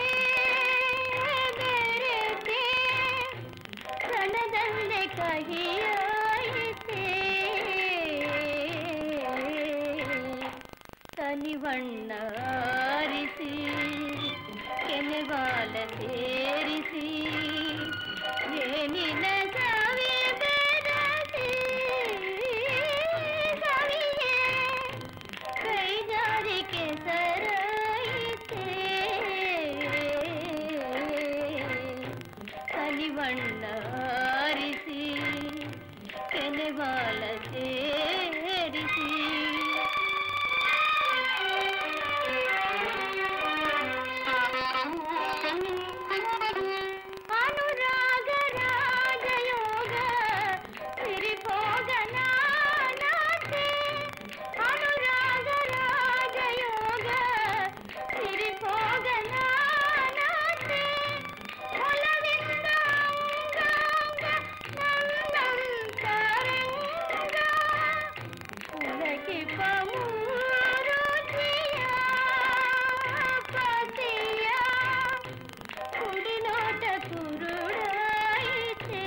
ಬೆರೆತೆ ಕಣದಂದೆ ಕಹಿಯಾಯಿತೆ ಕನಿವಣ್ಣ ಆರಿಸಿ ಕೆನೆವಾಲ ಸೇರಿಸಿ ಏನಿನ ಸವಿ ಬೆರಸಿ ಸವಿಯೇ ಕೈಗಾರಿಕೆ ಸರಾಯಿತೆ ಕಲಿವಣ್ಣ ಆರಿಸಿ ಕೆನೆವಾಲ ಸೇರಿಸಿ ಅನುರಾಗ ರಾಜಯೋಗ ಸಿರಿಭೋಗ ನಾನಾತೆ ಅನುರಾಗ ರಾಜಯೋಗ ಸಿರಿಭೋಗ ನಾನಾತೆ ಒಲವಿಂದ ಅಂಗಾಂಗ ನನ್ನಂತರಂಗ ಉಲಗಿಪ ಮೂರುತಿಯ ಪತಿಯ ಕುಡಿನೋಟ ಕುರುಡಾಯಿತೆ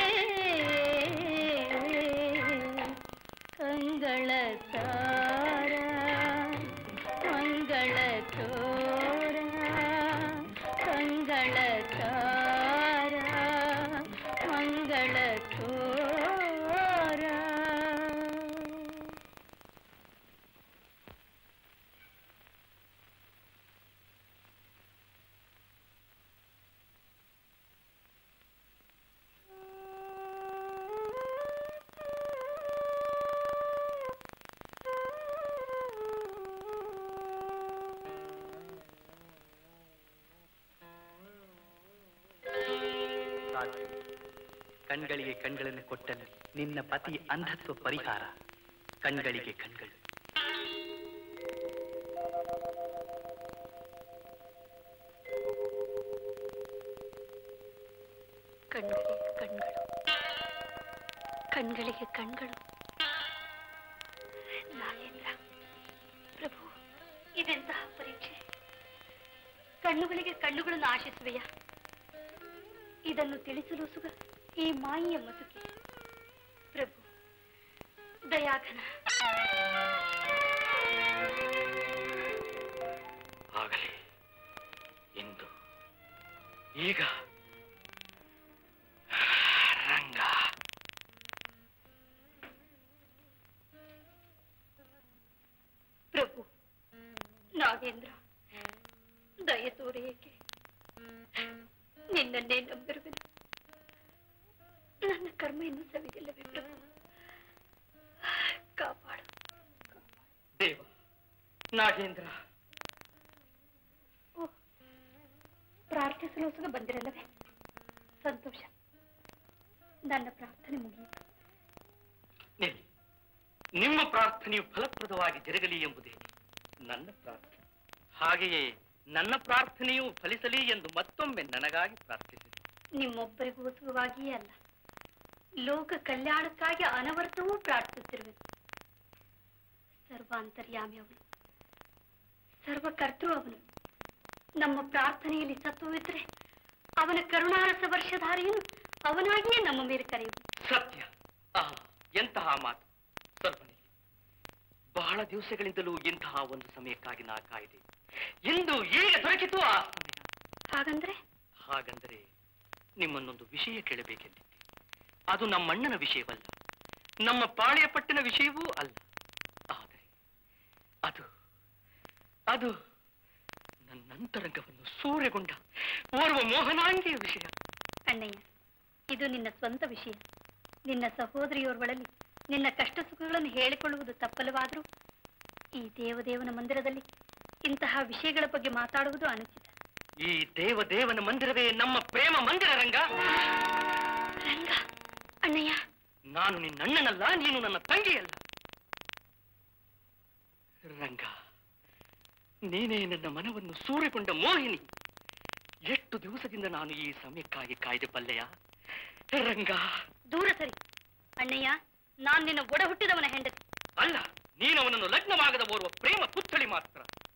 ಕಂಗಳ ತಾರ ಮಂಗಳ ತೋರ ಕಂಗಳ ತಾರ ಮಂಗಳ ತೋರ ಸಾಧು ಕಣ್ಗಳಿಗೆ ಕಣ್ಗಳನ್ನು ಕೊಟ್ಟಲ್ಲಿ ನಿನ್ನ ಪತಿ ಅಂಧತ್ವ ಪರಿಹಾರ ಕಣ್ಗಳಿಗೆ ಕಣ್ಗಳು ಕಣ್ಗಳಿಗೆ ಕಣ್ಗಳು ಕಣ್ಗಳಿಗೆ ಕಣ್ಗಳು ನಾಗೇಂದ್ರ ಪ್ರಭು ಇದೆಂತಹ ಪರೀಕ್ಷೆ ಕಣ್ಣುಗಳಿಗೆ ಕಣ್ಣುಗಳನ್ನು ಆಶಿಸುವೆಯ ಇದನ್ನು ತಿಳಿಸಲು ಸುಗ ಈ ಮಾಯಿಯ ಮಸುಕಿ ಪ್ರಭು ದಯಾಘನ ಆಗಲಿ ಇಂದು ಈಗ ರಂಗ ಪ್ರಭು ನಾಗೇಂದ್ರ ದಯ ತೋರೇಕೆ ನಿನ್ನನ್ನೇ ನಂಬಿರುವೆನು ನನ್ನ ಕರ್ಮ ಇನ್ನೂ ಸವಿದಿಲ್ಲವೇ ಪ್ರಭು ಕಾಪಾಡು ದೇವ ನಾಗೇಂದ್ರ ಓ ಪ್ರಾರ್ಥಿಸಲು ಸುಗ ಬಂದಿರಲ್ಲವೇ ಸಂತೋಷ ನನ್ನ ಪ್ರಾರ್ಥನೆ ಮುಗಿಯಿತು ನಿಲ್ಲಿ ನಿಮ್ಮ ಪ್ರಾರ್ಥನೆಯು ಫಲಪ್ರದವಾಗಿ ಜರುಗಲಿ ಎಂಬುದೇ ನನ್ನ ಪ್ರಾರ್ಥನೆ ಹಾಗೆಯೇ ನನ್ನ ಪ್ರಾರ್ಥನೆಯು ಫಲಿಸಲಿ ಎಂದು ಮತ್ತೊಮ್ಮೆ ನನಗಾಗಿ ಪ್ರಾರ್ಥಿಸಿ ನಿಮ್ಮೊಬ್ಬರಿಗೋಸ್ಕರವಾಗಿಯೇ ಅಲ್ಲ ಲೋಕ ಕಲ್ಯಾಣಕ್ಕಾಗಿ ಅನವರ್ತವೂ ಪ್ರಾರ್ಥಿಸುತ್ತಿರುವೆ ಸರ್ವಾಂತರ್ಯಾಮಿ ಅವನು ಸರ್ವಕರ್ತೃ ಅವನು ನಮ್ಮ ಪ್ರಾರ್ಥನೆಯಲ್ಲಿ ಸತ್ವವಿದ್ರೆ ಅವನ ಕರುಣಾರಸ ವರ್ಷಧಾರಿಯನ್ನು ಅವನಾಗಿಯೇ ನಮ್ಮ ಮೇಲೆ ಕರೆಯುವುದು ಸತ್ಯ ಆ ಎಂತಹ ಮಾತು ಸ್ವಲ್ಪ ನಿಲ್ಲಿ. ಬಹಳ ದಿವಸಗಳಿಂದಲೂ ಇಂತಹ ಒಂದು ಸಮಯಕ್ಕಾಗಿ ನಾ ಕಾಯ್ದೆ ಇಂದು ಈಗ ದೊರಕಿತು ಆ ಸಮಯ ಹಾಗಂದ್ರೆ ಹಾಗಂದರೆ ನಿಮ್ಮನ್ನೊಂದು ವಿಷಯ ಕೇಳಬೇಕೆಂದಿದ್ದೆ ಅದು ನಮ್ಮಣ್ಣನ ವಿಷಯವಲ್ಲ ನಮ್ಮ ಪಾಳೆಯ ಪಟ್ಟಿನ ವಿಷಯವೂ ಅಲ್ಲ ಆದರೆ ಅದು ಅದು ನನ್ನಂತರಂಗವನ್ನು ಸೂರೆಗೊಂಡ ಓರ್ವ ಮೋಹನಾಂಗಿಯ ವಿಷಯ ಅಣ್ಣಯ್ಯ ಇದು ನಿನ್ನ ಸ್ವಂತ ವಿಷಯ ನಿನ್ನ ಸಹೋದರಿಯೋರ್ಗಳಲ್ಲಿ ನಿನ್ನ ಕಷ್ಟ ಸುಖಗಳನ್ನು ಹೇಳಿಕೊಳ್ಳುವುದು ತಪ್ಪಲ್ಲವಾದರೂ ಈ ದೇವದೇವನ ಮಂದಿರದಲ್ಲಿ ಇಂತಹ ವಿಷಯಗಳ ಬಗ್ಗೆ ಮಾತಾಡುವುದು ಅನುಚಿತ ಈ ದೇವದೇವನ ಮಂದಿರವೇ ನಮ್ಮ ಪ್ರೇಮ ಮಂದಿರ ರಂಗ ರಂಗ ಅಣ್ಣಯ್ಯ ನಾನು ನಿನ್ನ ಅಣ್ಣನಲ್ಲ ನೀನು ನನ್ನ ತಂಗಿಯಲ್ಲ ರಂಗ ನೀನೇ ನನ್ನ ಮನವನ್ನು ಸೂರೆಗೊಂಡ ಮೋಹಿನಿ ಎಷ್ಟು ದಿವಸದಿಂದ ನಾನು ಈ ಸಮಯಕ್ಕಾಗಿ ಕಾಯ್ದೆ ಬಲ್ಲೆಯ ರಂಗ ದೂರ ಸರಿ ಅಣ್ಣಯ್ಯ ನಾನ್ ನಿನ್ನ ಒಡ ಹುಟ್ಟಿದವನ ಹೆಂಡತಿ ಅಲ್ಲ ನೀನು ಅವನನ್ನು ಲಗ್ನವಾಗದ ಓರ್ವ ಪ್ರೇಮ ಪುತ್ಥಳಿ ಮಾತ್ರ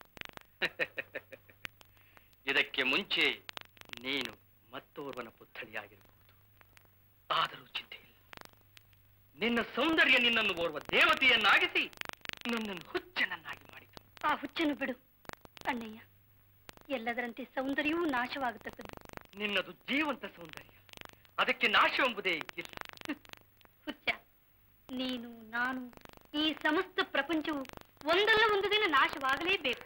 ಇದಕ್ಕೆ ಮುಂಚೆ ನೀನು ಮತ್ತೋರ್ವನ ಪುತ್ಥಳಿಯಾಗಿರಬಹುದು ಆದರೂ ಚಿಂತೆ ಇಲ್ಲ ನಿನ್ನ ಸೌಂದರ್ಯ ನಿನ್ನನ್ನು ಓರ್ವ ದೇವತೆಯನ್ನಾಗಿಸಿ ನನ್ನನ್ನು ಹುಚ್ಚನನ್ನಾಗಿ ಮಾಡಿತು ಆ ಹುಚ್ಚನ್ನು ಬಿಡು ಅಣ್ಣಯ್ಯ ಎಲ್ಲದರಂತೆ ಸೌಂದರ್ಯವೂ ನಾಶವಾಗತಕ್ಕದ್ದು ನಿನ್ನದು ಜೀವಂತ ಸೌಂದರ್ಯ ಅದಕ್ಕೆ ನಾಶವೆಂಬುದೇ ಇಲ್ಲ ಹುಚ್ಚ ನೀನು ನಾನು ಈ ಸಮಸ್ತ ಪ್ರಪಂಚವು ಒಂದಲ್ಲ ಒಂದು ದಿನ ನಾಶವಾಗಲೇಬೇಕು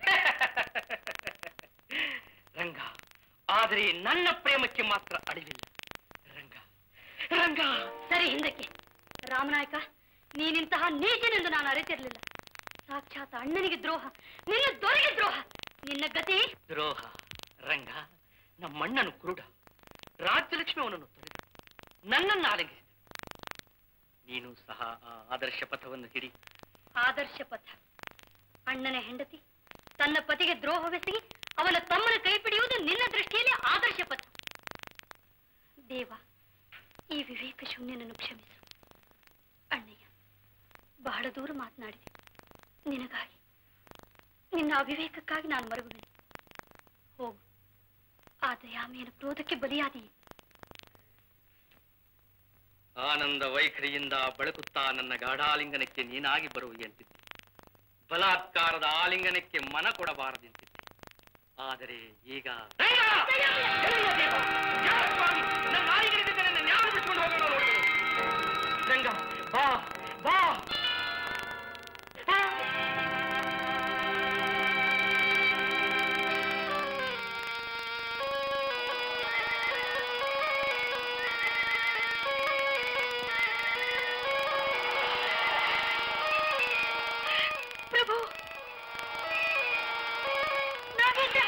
ರಂಗ ಆದರೆ ನನ್ನ ಪ್ರೇಮಕ್ಕೆ ಮಾತ್ರ ಅಳಿವಿಲ್ಲ ರಂಗ ರಂಗ ಸರಿ ಹಿಂದಕ್ಕೆ ರಾಮನಾಯಕ ನೀನಿಂತಹ ನೀಚನೆಂದು ನಾನು ಅರಿತಿರಲಿಲ್ಲ ಸಾಕ್ಷಾತ್ ಅಣ್ಣನಿಗೆ ದ್ರೋಹ ನಿನ್ನ ದೊರೆಗೆ ದ್ರೋಹ ನಿನ್ನ ಗತಿ ದ್ರೋಹ ರಂಗ ನಮ್ಮಣ್ಣನು ಕುರುಡ ರಾಜ್ಯಲಕ್ಷ್ಮಿ ಅವನನ್ನು ತೊರೆದು ನನ್ನನ್ನು ಆಲಂಗಿಸಿದ ನೀನು ಸಹ ಆ ಆದರ್ಶ ಪಥವನ್ನು ಹಿಡಿ ಆದರ್ಶ ಪಥ ಅಣ್ಣನ ಹೆಂಡತಿ ತನ್ನ ಪತಿಗೆ ದ್ರೋಹವೆಸಗಿ ಅವನ ತಮ್ಮನ ಕೈ ಹಿಡಿಯುವುದು ನಿನ್ನ ದೃಷ್ಟಿಯಲ್ಲಿ ಆದರ್ಶ ಪಥ ದೇವ ಈ ವಿವೇಕ ಶೂನ್ಯನನ್ನು ಕ್ಷಮಿಸು ಅಣ್ಣಯ್ಯ ಬಹಳ ದೂರ ಮಾತನಾಡಿದೆ ನಿನಗಾಗಿ ನಿನ್ನ ಅವಿವೇಕಕ್ಕಾಗಿ ನಾನು ಮರುಗುವೆನು ಹೋಗು ಆ ದಯಾಮೇನ ಕ್ರೋಧಕ್ಕೆ ಬಲಿಯಾದೆಯೇ ಆನಂದ ವೈಖರಿಯಿಂದ ಬಳಕುತ್ತಾ ನನ್ನ ಗಾಢಾಲಿಂಗನಕ್ಕೆ ನೀನಾಗಿ ಬರುವೆಯಂತಿದ್ದೆ ಬಲಾತ್ಕಾರದ ಆಲಿಂಗನಕ್ಕೆ ಮನ ಕೊಡಬಾರದೆಂತಿದ್ದೆ ಆದರೆ ಈಗ ರಂಗ ಬಾ ಬಾ ಪ್ರಭು ನಾಗೇಂದ್ರ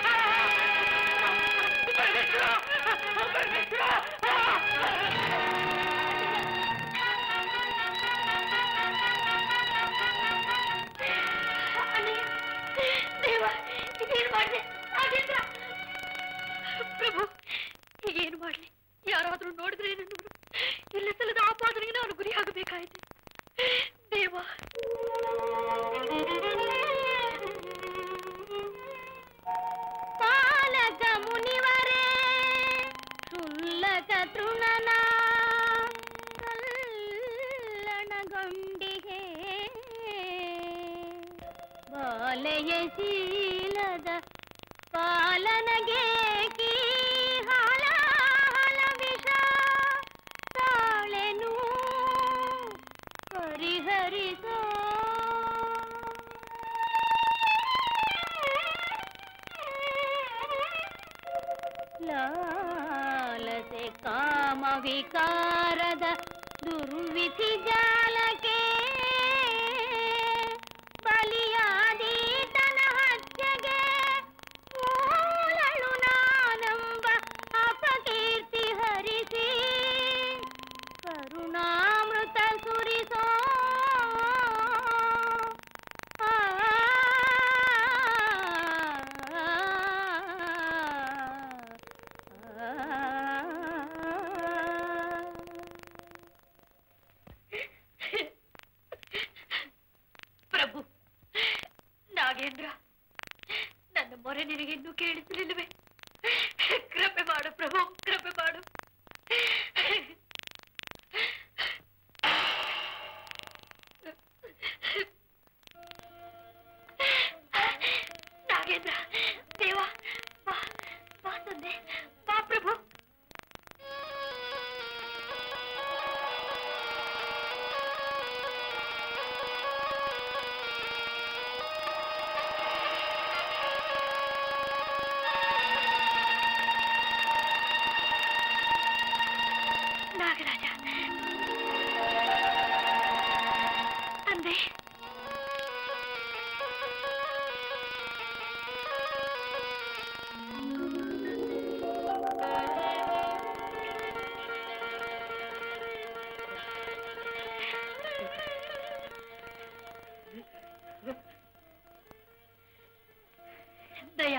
ಅಣ್ಣಯ್ಯ, ದೇವ ಇದೇನು ಮಾಡಿದೆ ನಾಗೇಂದ್ರ ಪ್ರಭು ಈಗೇನು ಮಾಡ್ಲಿ ಯಾರಾದ್ರೂ ನೋಡಿದ್ರೆ ಏನು ನೋಡು ಇಲ್ಲ ಸಲ್ಲದ ಆಪಾದನೆಗೆ ನಾನು ಗುರಿಯಾಗಬೇಕಾಯಿತು ದೇವ ಪಾಲಕ ಮುನಿವರೇ ಸುಲ್ಲಕ ತೃಣನ ಕಲ್ಲಣಗೊಂಡಿಗೆ ಬಾಲೆಯ ಶೀಲದ ಪಾಲನಗೆ ಕೀ ಹಾಲ ಹಲ ವಿಷ ತಾಳೆನು ಪರಿಹರಿಸೋ ಲಾಲಸೆ ಕಾಮ ವಿಕಾರದ ದುರ್ವಿಧಿ ಜಾಲಕ್ಕೆ ಬಲಿಯಾದೀತನ ಹತ್ಯೆಗೆ ಮೂಲಳು ನಾನೆಂಬ ಅಪಕೀರ್ತಿ ಹರಿಸಿ ಕರುಣಾಮೃತ ಸುರಿಸೋ ಪ್ರಭು ನಾಗೇಂದ್ರ ನನ್ನ ಮೊರೆ ನಿನಗೆ ಇನ್ನೂ ಕೇಳಿಸಲಿಲ್ಲವೇ ಕೃಪೆ ಮಾಡು ಪ್ರಭು ಕೃಪೆ ಮಾಡು ನಾಗೇಂದ್ರ ದೇವ ಬಾ ಬಾ ತಂದೆ ಬಾ ಪ್ರಭು ಆ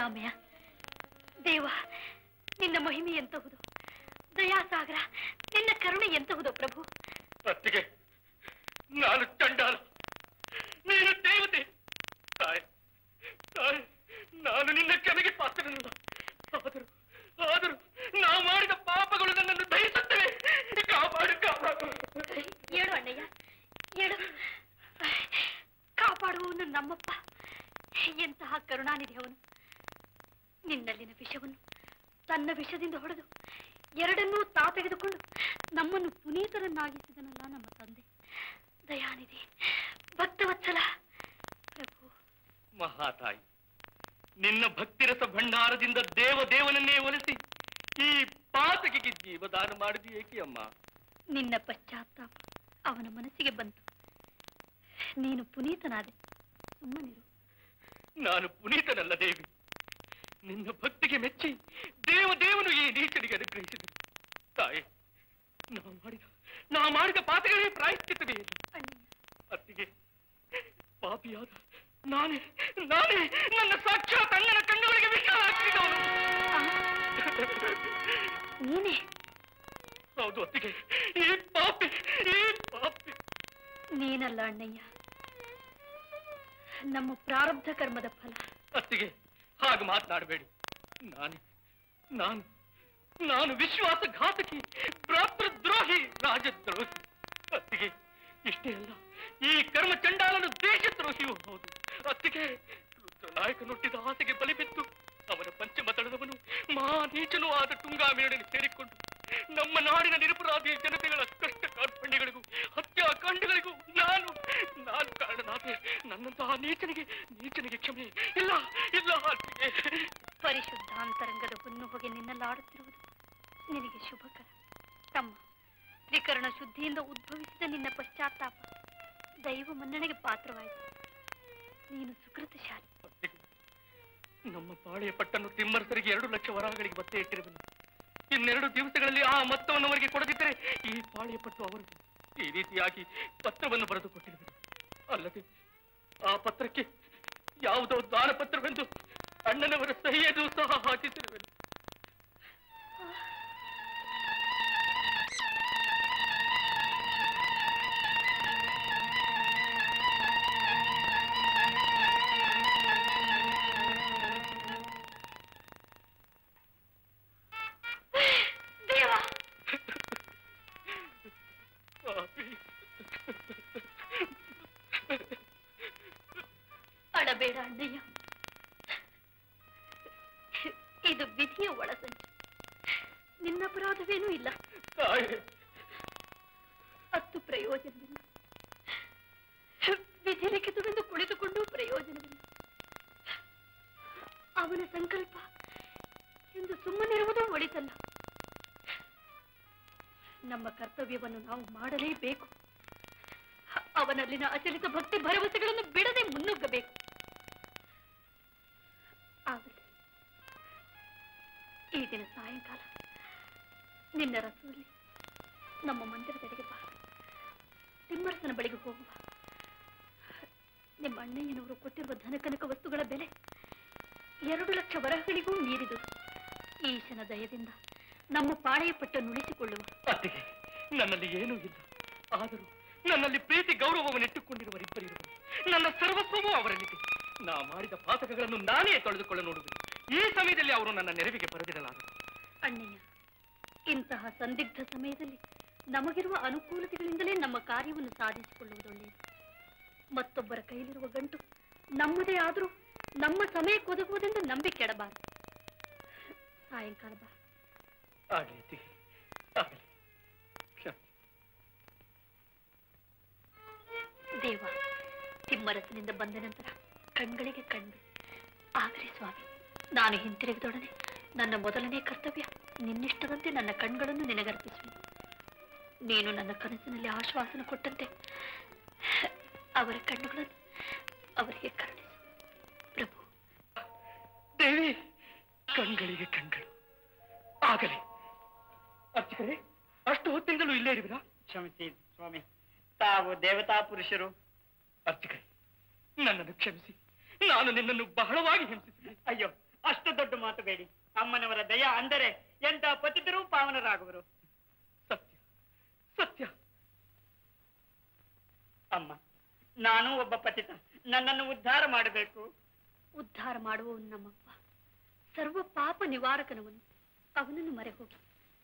ಸಿದ್ದರಾಮಯ್ಯ ದೇವ ನಿನ್ನ ಮಹಿಮೆ ಎಂತಹುದು ದಯಾಸಾಗರ ನಿನ್ನ ಕರುಣೆ ಎಂತಹುದು ಪ್ರಭು ಅತ್ತಿಗೆ ನಾನು ಚಂಡಾಲ ನೀನು ದೇವತೆ ತಾಯಿ ತಾಯಿ ನಾನು ನಿನ್ನ ಕ್ಷಮೆಗೆ ಪಾತ್ರನಲ್ಲ ಆದರೂ ಆದರೂ ನಾವು ಮಾಡಿದ ಪಾಪಗಳು ನನ್ನನ್ನು ದಹಿಸುತ್ತವೆ ಕಾಪಾಡು ಕಾಪಾಡು ಏಳು ಅಣ್ಣಯ್ಯ ಏಳು ಕಾಪಾಡುವವನು ನಮ್ಮಪ್ಪ ಎಂತಹ ಕರುಣಾನಿಧಿ ಅವನು ನಿನ್ನಲ್ಲಿನ ವಿಷವನ್ನು ತನ್ನ ವಿಷದಿಂದ ಹೊಡೆದು ಎರಡನ್ನೂ ತಾ ತೆಗೆದುಕೊಂಡು ನಮ್ಮನ್ನು ಪುನೀತರನ್ನಾಗಿಸಿದನಲ್ಲ ನಮ್ಮ ತಂದೆ ದಯಾನಿಧಿ ಭಕ್ತವತ್ಸಲ ಪ್ರಭು ಮಹಾತಾಯಿ ನಿನ್ನ ಭಕ್ತಿರಸ ಭಂಡಾರದಿಂದ ದೇವ ದೇವನನ್ನೇ ಒಲಿಸಿ ಈ ಪಾತಕಿಗೆ ಜೀವದಾನ ಮಾಡಿದಿ ಏಕೆ ಅಮ್ಮ ನಿನ್ನ ಪಶ್ಚಾತ್ತಾಪ ಅವನ ಮನಸ್ಸಿಗೆ ಬಂತು ನೀನು ಪುನೀತನಾದೆ ಸುಮ್ಮನಿರು ನಾನು ಪುನೀತನಲ್ಲ ದೇವಿ ನಿನ್ನ ಭಕ್ತಿಗೆ ಮೆಚ್ಚಿ ದೇವ ದೇವನು ಈ ನೀಚನಿಗೆ ಅನುಗ್ರಹಿಸಿದರು ತಾಯಿ ನಾ ಮಾಡಿದ ನಾ ಮಾಡಿದ ಪಾತಗಳೇ ಪ್ರಾಯಶ್ಚಿತ್ತವೇ ಇಲ್ಲ ಅಣ್ಣಯ್ಯ ಅತ್ತಿಗೆ ಪಾಪಿಯಾದ ನಾನೇ ನಾನೇ ನನ್ನ ಸಾಕ್ಷಾತ್ ಅಣ್ಣನ ಕಣ್ಣುಗಳಿಗೆ ವಿಷ ಹಾಕಿದವನು ನೀನೇ ಹೌದು ಅತ್ತಿಗೆ ಈ ಪಾಪಿ ಈ ಪಾಪಿ ನೀನಲ್ಲ ಅಣ್ಣಯ್ಯ ನಮ್ಮ ಪ್ರಾರಬ್ಧ ಕರ್ಮದ ಫಲ ಅತ್ತಿಗೆ ಹಾಗೆ ಮಾತನಾಡಬೇಡಿ ನಾನು ನಾನು ನಾನು ವಿಶ್ವಾಸಘಾತಕಿ ಭ್ರಾತೃದ್ರೋಹಿ ರಾಜದ್ರೋಹಿ ಅತ್ತಿಗೆ ಇಷ್ಟೇ ಅಲ್ಲ ಈ ಕರ್ಮ ಚಂಡಾಲನು ದೇಶದ್ರೋಹಿಯೂ ಹೌದು ಅತ್ತಿಗೆ ನಾಯಕ ನುಟ್ಟಿದ ಆಸೆಗೆ ಬಲಿ ಬಿದ್ದು ಅವನ ಪಂಚಮ ತಳದವನು ಮಹಾ ನೀಚನೂ ಆದ ತುಂಗಾಮೇಳನ್ನು ಸೇರಿಕೊಂಡು ನಮ್ಮ ನಾಡಿನ ನಿರಪರಾಧಿ ಜನತೆಗಳ ಕಷ್ಟ ಕಾರ್ಪಣ್ಯಗಳಿಗೂ ಹತ್ಯಾಕಾಂಡಗಳಿಗೂ ನಾನು ನಾನು ಕಾರಣನಾದೆ ನನ್ನಂತಹ ನೀಚನಿಗೆ ನೀಚನಿಗೆ ಕ್ಷಮೆ ಇಲ್ಲ ಇಲ್ಲ ಅತ್ತಿಗೆ ಪರಿಶುದ್ಧ ಅಂತರಂಗದ ಹುನ್ನು ಹೊಗೆ ನಿನ್ನಲ್ಲಾಡುತ್ತಿರುವುದು ನಿನಗೆ ಶುಭಕರ ತಮ್ಮ ತ್ರಿಕರಣ ಶುದ್ಧಿಯಿಂದ ಉದ್ಭವಿಸಿದ ನಿನ್ನ ಪಶ್ಚಾತ್ತಾಪ ದೈವ ಮನ್ನಣೆಗೆ ಪಾತ್ರವಾಯಿತು ನೀನು ಸುಕೃತಶಾಲಿ ನಮ್ಮ ಪಾಳೆಯ ಪಟ್ಟನ್ನು ತಿಮ್ಮರಸರಿಗೆ ಎರಡು ಲಕ್ಷ ವರಹಗಳಿಗೆ ಮತ್ತೆ ಇಟ್ಟಿರುವನು ಇನ್ನೆರಡು ದಿವಸಗಳಲ್ಲಿ ಆ ಮೊತ್ತವನ್ನು ಅವರಿಗೆ ಕೊಡದಿದ್ದರೆ ಈ ಪಾಳೆಯ ಪಟ್ಟು ಅವರು ಈ ರೀತಿಯಾಗಿ ಪತ್ರವನ್ನು ಬರೆದು ಕೊಟ್ಟಿರುವನು ಅಲ್ಲದೆ ಆ ಪತ್ರಕ್ಕೆ ಯಾವುದೋ ದಾನ ಪತ್ರವೆಂದು ಅಣ್ಣನವರ ಸಹಿಯನ್ನು ಸಹ ಹಾಕಿಸಿರುವೆನು ದೇವ ಪಾಪಿ. ಅಡಬೇಡ ಅಣ್ಣಯ್ಯ ಇದು ವಿಧಿಯ ಒಳಸಂಚು ನಿನ್ನ ಅಪರಾಧವೇನೂ ಇಲ್ಲ ತಾಯಿ ಹತ್ತು ಪ್ರಯೋಜನವಿಲ್ಲ ವಿಧಿ ಲಿಖಿತವೆಂದು ಕುಳಿತುಕೊಂಡು ಪ್ರಯೋಜನವಿಲ್ಲ ಅವನ ಸಂಕಲ್ಪ ಎಂದು ಸುಮ್ಮನಿರುವುದು ಒಳಿತಲ್ಲ ನಮ್ಮ ಕರ್ತವ್ಯವನ್ನು ನಾವು ಮಾಡಲೇಬೇಕು ಅವನಲ್ಲಿನ ಅಚಲಿತ ಭಕ್ತಿ ಭರವಸೆಗಳನ್ನು ಬಿಡದೆ ಮುನ್ನುಗ್ಗಬೇಕು ಆಗಲಿ ಈ ದಿನ ಸಾಯಂಕಾಲ ನಿನ್ನ ರಥದಲ್ಲಿ ನಮ್ಮ ಮಂದಿರದೆಡೆಗೆ ಬಾ ತಿಮ್ಮರಸನ ಬಳಿಗೆ ಹೋಗುವ ನಿಮ್ಮ ಅಣ್ಣಯ್ಯನವರು ಕೊಟ್ಟಿರುವ ಧನಕನಕ ವಸ್ತುಗಳ ಬೆಲೆ ಎರಡು ಲಕ್ಷ ವರಹಗಳಿಗೂ ಮೀರಿದುದು ಈಶನ ದಯದಿಂದ ನಮ್ಮ ಪಾಳೆಯ ಪಟ್ಟನ್ನು ಉಳಿಸಿಕೊಳ್ಳುವ ಅತ್ತಿಗೆ ನನ್ನಲ್ಲಿ ಏನೂ ಇಲ್ಲ ಆದರೂ ನನ್ನಲ್ಲಿ ಪ್ರೀತಿ ಗೌರವವನ್ನಿಟ್ಟುಕೊಂಡಿರುವರಿಬ್ಬರಿರುವರು ನನ್ನ ಸರ್ವಸ್ವವೂ ಅವರಲ್ಲಿದೆ ನಾ ಮಾಡಿದ ಪಾತಕಗಳನ್ನು ನಾನೇ ತೊಳೆದುಕೊಳ್ಳ ನೋಡುವೆನು ಈ ಸಮಯದಲ್ಲಿ ಅವರು ನನ್ನ ನೆರವಿಗೆ ಬರೆದಿಡಲಾರರು ಅಣ್ಣಯ್ಯ ಇಂತಹ ಸಂದಿಗ್ಧ ಸಮಯದಲ್ಲಿ ನಮಗಿರುವ ಅನುಕೂಲತೆಗಳಿಂದಲೇ ನಮ್ಮ ಕಾರ್ಯವನ್ನು ಸಾಧಿಸಿಕೊಳ್ಳುವುದೊಳ್ಳೆಯದು ಮತ್ತೊಬ್ಬರ ಕೈಲಿರುವ ಗಂಟು ನಮ್ಮದೇ ಆದರೂ ನಮ್ಮ ಸಮಯಕ್ಕೊದಗುವುದೆಂದು ನಂಬಿ ಕೆಡಬಾರದು ಸಾಯಂಕಾಲ ಬಾ ಆಗಲಿ ಅತ್ತಿಗೆ ಆಗಲಿ ಕ್ಷಮೆ. ದೇವ ತಿಮ್ಮರಸನಿಂದ ಬಂದ ನಂತರ ಕಣ್ಗಳಿಗೆ ಕಣ್ಣು ಆಗಲಿ ಸ್ವಾಮಿ ನಾನು ಹಿಂತಿರುಗಿದೊಡನೆ ನನ್ನ ಮೊದಲನೇ ಕರ್ತವ್ಯ ನಿನ್ನಿಷ್ಟದಂತೆ ನನ್ನ ಕಣ್ಗಳನ್ನು ನಿನಗರ್ಪಿಸುವೆ ನೀನು ನನ್ನ ಕನಸಿನಲ್ಲಿ ಆಶ್ವಾಸನ ಕೊಟ್ಟಂತೆ ಅವರ ಕಣ್ಣುಗಳನ್ನು ಅವರಿಗೆ ಕರುಣಿಸು ಪ್ರಭು ದೇವಿ ಕಣ್ಗಳಿಗೆ ಕಣ್ಗಳು ಆಗಲಿ ಅರ್ಚಕರೇ ಅಷ್ಟು ಹೊತ್ತಿಂದಲೂ ಇಲ್ಲೇ ಇರುವಿರಾ ಕ್ಷಮಿಸಿ ಸ್ವಾಮಿ ತಾವು ದೇವತಾ ಪುರುಷರು ಅರ್ಚಕರೇ ನನ್ನನ್ನು ಕ್ಷಮಿಸಿ ನಾನು ನಿನ್ನನ್ನು ಬಹಳವಾಗಿ ಹಿಂಸಿಸಿದೆ ಅಯ್ಯೋ ಅಷ್ಟು ದೊಡ್ಡ ಮಾತು ಬೇಡಿ ಅಮ್ಮನವರ ದಯ ಅಂದರೆ ಎಂತ ಪತಿತರೂ ಪಾವನರಾಗುವರು ಸತ್ಯ ಸತ್ಯ ಅಮ್ಮ ನಾನು ಒಬ್ಬ ಪತಿತ ನನ್ನನ್ನು ಉದ್ಧಾರ ಮಾಡಬೇಕು ಉದ್ಧಾರ ಮಾಡುವವನು ನಮ್ಮಪ್ಪ ಸರ್ವ ಪಾಪ ನಿವಾರಕನವನು ಅವನನ್ನು ಮರೆ ಹೋಗಿ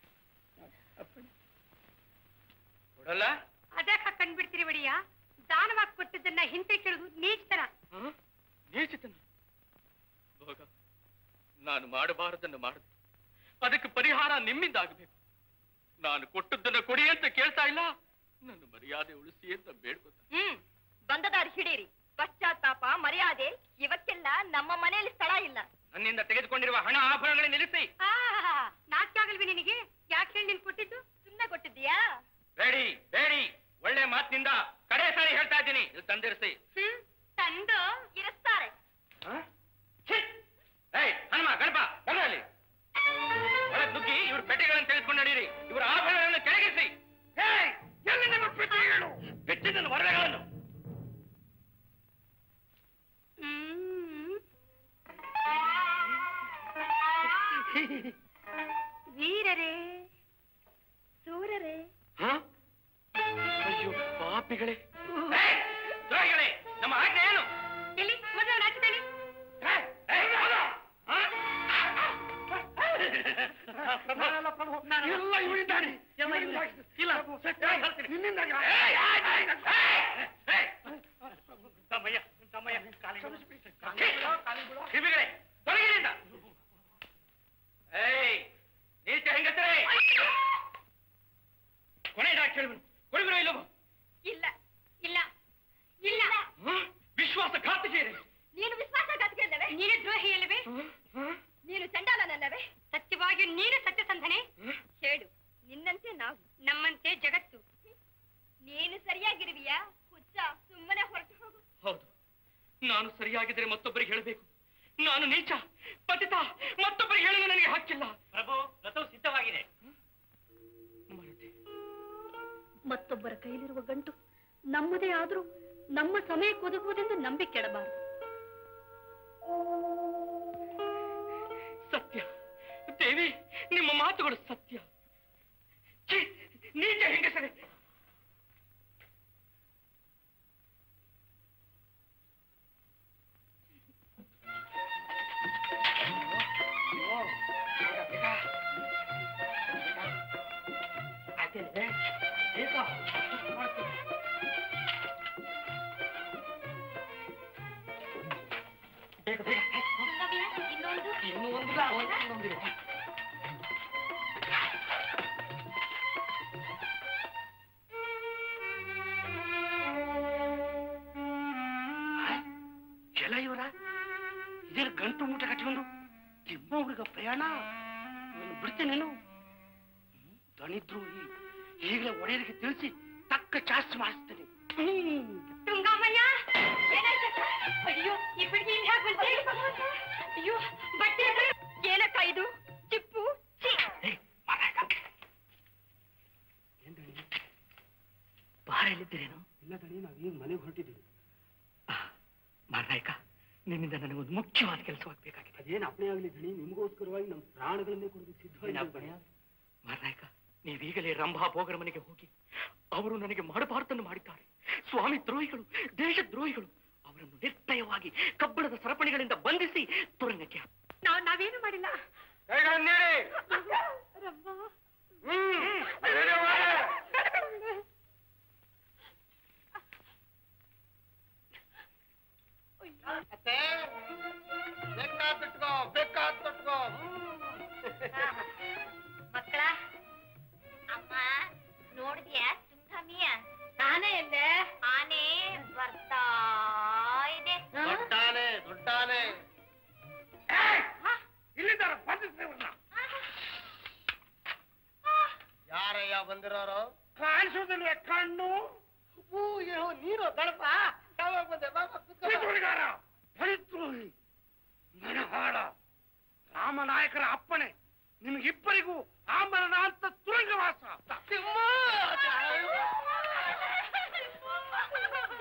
ಕೊಡಲ್ಲ ಅದ್ಯಾಕ ಕಂಡ್ಬಿಡ್ತೀರಿ ಒಡಿಯ ದಾನವಾಗಿ ಕೊಟ್ಟಿದ್ದನ್ನ ಹಿಂದೆ ಕೇಳುದು ನೀಚ್ತರ ನೀಚಿತನ ಭೋಗ ನಾನು ಮಾಡಬಾರದನ್ನು ಮಾಡಿದೆ ಅದಕ್ಕೆ ಪರಿಹಾರ ನಿಮ್ಮಿಂದ ಆಗಬೇಕು ನಾನು ಕೊಟ್ಟದ್ದನ್ನು ಕೊಡಿ ಅಂತ ಕೇಳ್ತಾ ಇಲ್ಲ ನನ್ನ ಮರ್ಯಾದೆ ಉಳಿಸಿ ಅಂತ ಬೇಡ್ಕೊತ ಹ್ಮ್ ಬಂದದಾರಿ ಹಿಡೀರಿ ಪಶ್ಚಾತ್ತಾಪ ಮರ್ಯಾದೆ ಇವಕ್ಕೆಲ್ಲ ನಮ್ಮ ಮನೆಯಲ್ಲಿ ಸ್ಥಳ ಇಲ್ಲ ನನ್ನಿಂದ ತೆಗೆದುಕೊಂಡಿರುವ ಹಣ ಆಭರಣಗಳೇ ನಿಲ್ಲಿಸಿ ನಾಚಿಕೆ ಆಗಲ್ವಿ ನಿನಗೆ ಯಾಕೆ ಹೇಳಿ ನೀನ್ ಕೊಟ್ಟಿದ್ದು ಸುಮ್ಮನೆ ಕೊಟ್ಟಿದ್ದೀಯಾ ಬೇಡಿ ಬೇಡಿ ಒಳ್ಳೆ ಮಾತಿನಿಂದ ಕಡೆ ಸಾರಿ ಹೇಳ್ತಾ ಇದ್ದೀನಿ ಇದು ತಂದಿರಿಸಿ ಹ್ಮ್ ತಂದು ಇರಿಸ್ತಾರೆ ಏಯ್ ಹನುಮ ಗಣಪ ಬರಲಿ ಒಳಗ್ ನುಗ್ಗಿ ಇವ್ರ ಪೆಟ್ಟಿಗೆಗಳನ್ನು ತೆಗೆದುಕೊಂಡು ನಡೀರಿ ಇವರ ಆಭರಣಗಳನ್ನು ಕೆಳಗಿಸಿ ಏಯ್, ಎಲ್ಲಿ ನಿಮ್ಮ ಪೆಟ್ಟಿಗೆಗಳು ಬಿಟ್ಟಿದ್ದನ್ನು ಒಡವೆಗಳನ್ನು ವೀರರೇ ಸೂರರೇ ಹ? ಅಯ್ಯೋ ಪಾಪಿಗಳೇ ಏಯ್, ದ್ರೋಹಿಗಳೇ ನಮ್ಮ ಆಜ್ಞೆ ಏನು ಎಲ್ಲಿ ಮೊದಲು ನಾಚಿಕೊಳ್ಳಿ ಏಯ್, ಏಯ್, ಅದು, ಹ? ಎಲ್ಲ ಇವರಿದ್ದಾನೆ ಇಲ್ಲ ನಿನ್ನಿಂದಾಗಿ ಏಯ್, ಏಯ್, ಏಯ್, ಏಯ್, ಏಯ್. ತಮ್ಮಯ್ಯ ತಮ್ಮಯ್ಯ ಕಿವಿಗಳೇ ತೊಲಗಿನಿಂದ ಏಯ್ ನೀಚ ಹೆಂಗಸರೇ ಕೊನೆಯದಾಗಿ ಕೇಳುವನು ಕೊಡುಗರು ಇಲ್ಲವೋ ಇಲ್ಲ ಇಲ್ಲ ಇಲ್ಲ ವಿಶ್ವಾಸಘಾತಕೇರಿ ನೀನು ವಿಶ್ವಾಸಘಾತಕ್ಕೆ ಅಲ್ಲವೇ ನೀನು ದ್ರೋಹಿ ಅಲ್ಲವೇ ನೀನು ಚಂಡಾಲನಲ್ಲವೇ ಸತ್ಯವಾಗಿ ನೀನು ಸತ್ಯಸಂಧನೆ ಹೇಳು ನಿನ್ನಂತೆ ನಾವು ನಮ್ಮಂತೆ ಜಗತ್ತು ನೀನು ಸರಿಯಾಗಿರುವಿಯಾ ಹುಚ್ಚ ಸುಮ್ಮನೆ ಹೊರಟು ಹೋಗು ಹೌದು ನಾನು ಸರಿಯಾಗಿದ್ದರೆ ಮತ್ತೊಬ್ಬರಿಗೆ ಹೇಳಬೇಕು ನಾನು ನೀಚ ಪತಿತ ಮತ್ತೊಬ್ಬರಿಗೆ ಹೇಳಲು ನನಗೆ ಹಕ್ಕಿಲ್ಲ ಪ್ರಭು ರಥವು ಸಿದ್ಧವಾಗಿದೆ ಮರೆತೆ ಮತ್ತೊಬ್ಬರ ಕೈಲಿರುವ ಗಂಟು ನಮ್ಮದೇ ಆದ್ರೂ ನಮ್ಮ ಸಮಯಕ್ಕೆ ಒದಗುವುದೆಂದು ನಂಬಿ ಕೆಡಬಾರದು ಸತ್ಯ ದೇವಿ ನಿಮ್ಮ ಮಾತುಗಳು ಸತ್ಯ ಛೀ, ನೀಚ ಹೆಂಗಸರೇ ಇನ್ನೊಂದು ಇನ್ನು ಒಂದು ಇನ್ನೊಂದಿದೆ ಎಲ್ಲ ಇವರ ಇದೇ ಗಂಟು ಮೂಟೆ ಕಟ್ಟಿಕೊಂಡು ತಿಮ್ಮವ್ರಿಗ ಪ್ರಯಾಣ ನಾನು ಬಿಡ್ತೇನೆ ನೀನು ದಣಿದ್ರು ಈಗಲೇ ಒಡೆಯರಿಗೆ ತಿಳಿಸಿ ತಕ್ಕ ಚಾರ್ಜ್ ಮಾಡಿಸ್ತೇನೆ ತುಂಗಾಮಯ್ಯ ಏನಾಯ್ತಕ್ಕ? ಅಯ್ಯೋ ಈ ಬಿಡ್ಗಿ ಇಲ್ಲಿ ಹ್ಯಾಕ್ ಬಂತೆ? ಅಯ್ಯೋ ಬಟ್ಟೆ ಅದು- ಏನಕ್ಕ ಇದು ಚಿಪ್ಪು ಛೀ! ಬಾರ ಎಲ್ಲಿದ್ದೀರೇನು ಇಲ್ಲ ದಣಿ ನಾವೀಗ ಮನೆಗೆ ಹೊರಟಿದ್ದೀವಿ ಮಾರ್ನಾಯ್ಕ ನಿನ್ನಿಂದ ನನಗೊಂದು ಮುಖ್ಯವಾದ ಕೆಲಸವಾಗಬೇಕಾಗಿದೆ ಅದೇನು ಅಪ್ಪಣೆ ಆಗಲಿ ದಣಿ ನಿಮಗೋಸ್ಕರವಾಗಿ ನಮ್ಮ ಪ್ರಾಣಗಳನ್ನೇ ಕೊಡೋದು ಸಿದ್ಧ ಮಾರ್ನಾಯ್ಕ ನೀವೀಗಲೇ ರಂಭಾ ಭೋಗರ ಮನೆಗೆ ಹೋಗಿ ಅವರು ನನಗೆ ಮಾಡಬಾರದನ್ನು ಮಾಡಿದ್ದಾರೆ ಸ್ವಾಮಿ ದ್ರೋಹಿಗಳು ದೇಶ ದ್ರೋಹಿಗಳು ಅವರನ್ನು ನಿರ್ದಯವಾಗಿ ಕಬ್ಬಣದ ಸರಪಣಿಗಳಿಂದ ಬಂಧಿಸಿ ತುರಂಗಕ್ಕೆ ಹಾಕಿ. ನಾವ್ ನಾವೇನು ಮಾಡಿಲ್ಲ ಕೈಗಳನ್ನೇರಿ ಹ್ಮ್ ಬೇರೆ ಮಾಡು. ಅತ್ತೆ ಬೇಕಾದ್ ಬಿಟ್ಕೋ ಬೇಕಾದ್ ಬಿಟ್ಕೋ ಮಕ್ಕಳ ಅಮ್ಮ ನೋಡಿದ್ಯಾ ತುಂಗಮಿಯ ನಾನೇ ಎಲ್ಲೆ ಆನೆ ಬರ್ತಾ ಇದೆ ದೊಡ್ಡಾನೆ ದೊಡ್ಡಾನೆ ಇಲ್ಲಿದ್ದಾರೆ ಬಂದಿದ್ದೇವಲ್ಲ ಯಾರಯ್ಯ ಬಂದಿರೋರು ಕಾಣಿಸೋದಿಲ್ವೇ ಕಣ್ಣು ಹೂ ಏನೋ ನೀನು ಗಣಪ ಯಾವಾಗ ಬಂದೆ ಬಾಬಾ ಹುಡುಗಾರ ಫಲಿದ್ರೋಹಿ ನನಹಾಳ ರಾಮನಾಯಕರ ಅಪ್ಪಣೆ ನಿಮಗಿಬ್ಬರಿಗೂ ಆಮರಣ ಅಂತ ತುರಂಗವಾಸ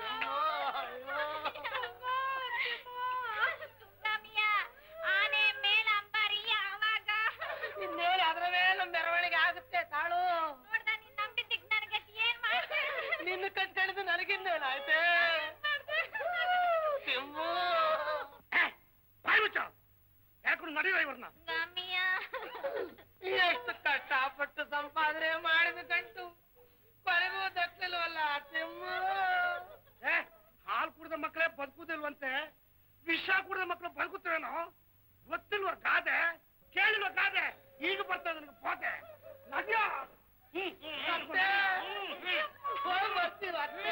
ತುಂಗಮಿಯ ಆನೆ ಮೇಲೆ ನಂದೇನಾಯ್ತೆ ಸಿಂಹು ಬಾಯ್ ಮುಚ್ಚ ಯಾಕಂದ್ರೆ ನಡೀವ ಇವ್ರನ್ನ ಎಷ್ಟು ಕಷ್ಟಪಟ್ಟು ಸಂಪಾದನೆ ಮಾಡಿದ ಗಂಟು ಕೊನೆಗೂ ದಕ್ಕಲಿಲ್ವಲ್ಲ ಸಿಂಹು ಏ ಹಾಲು ಕುಡಿದ ಮಕ್ಕಳೇ ಬದುಕುದಿಲ್ವಂತೆ ವಿಷ ಕುಡಿದ ಮಕ್ಕಳು ಬದುಕುತ್ತವೇನೋ ಗೊತ್ತಿಲ್ವ ಗಾದೆ ಕೇಳಿಲ್ವ ಗಾದೆ ಈಗ ಬರ್ತದೆ ನನಗೆ ಪೋತೆ ನಡ್ಯೋ ಅತ್ತೆ, ಹೋಗ್ ಬರ್ತೀವಿ ಅತ್ತೆ.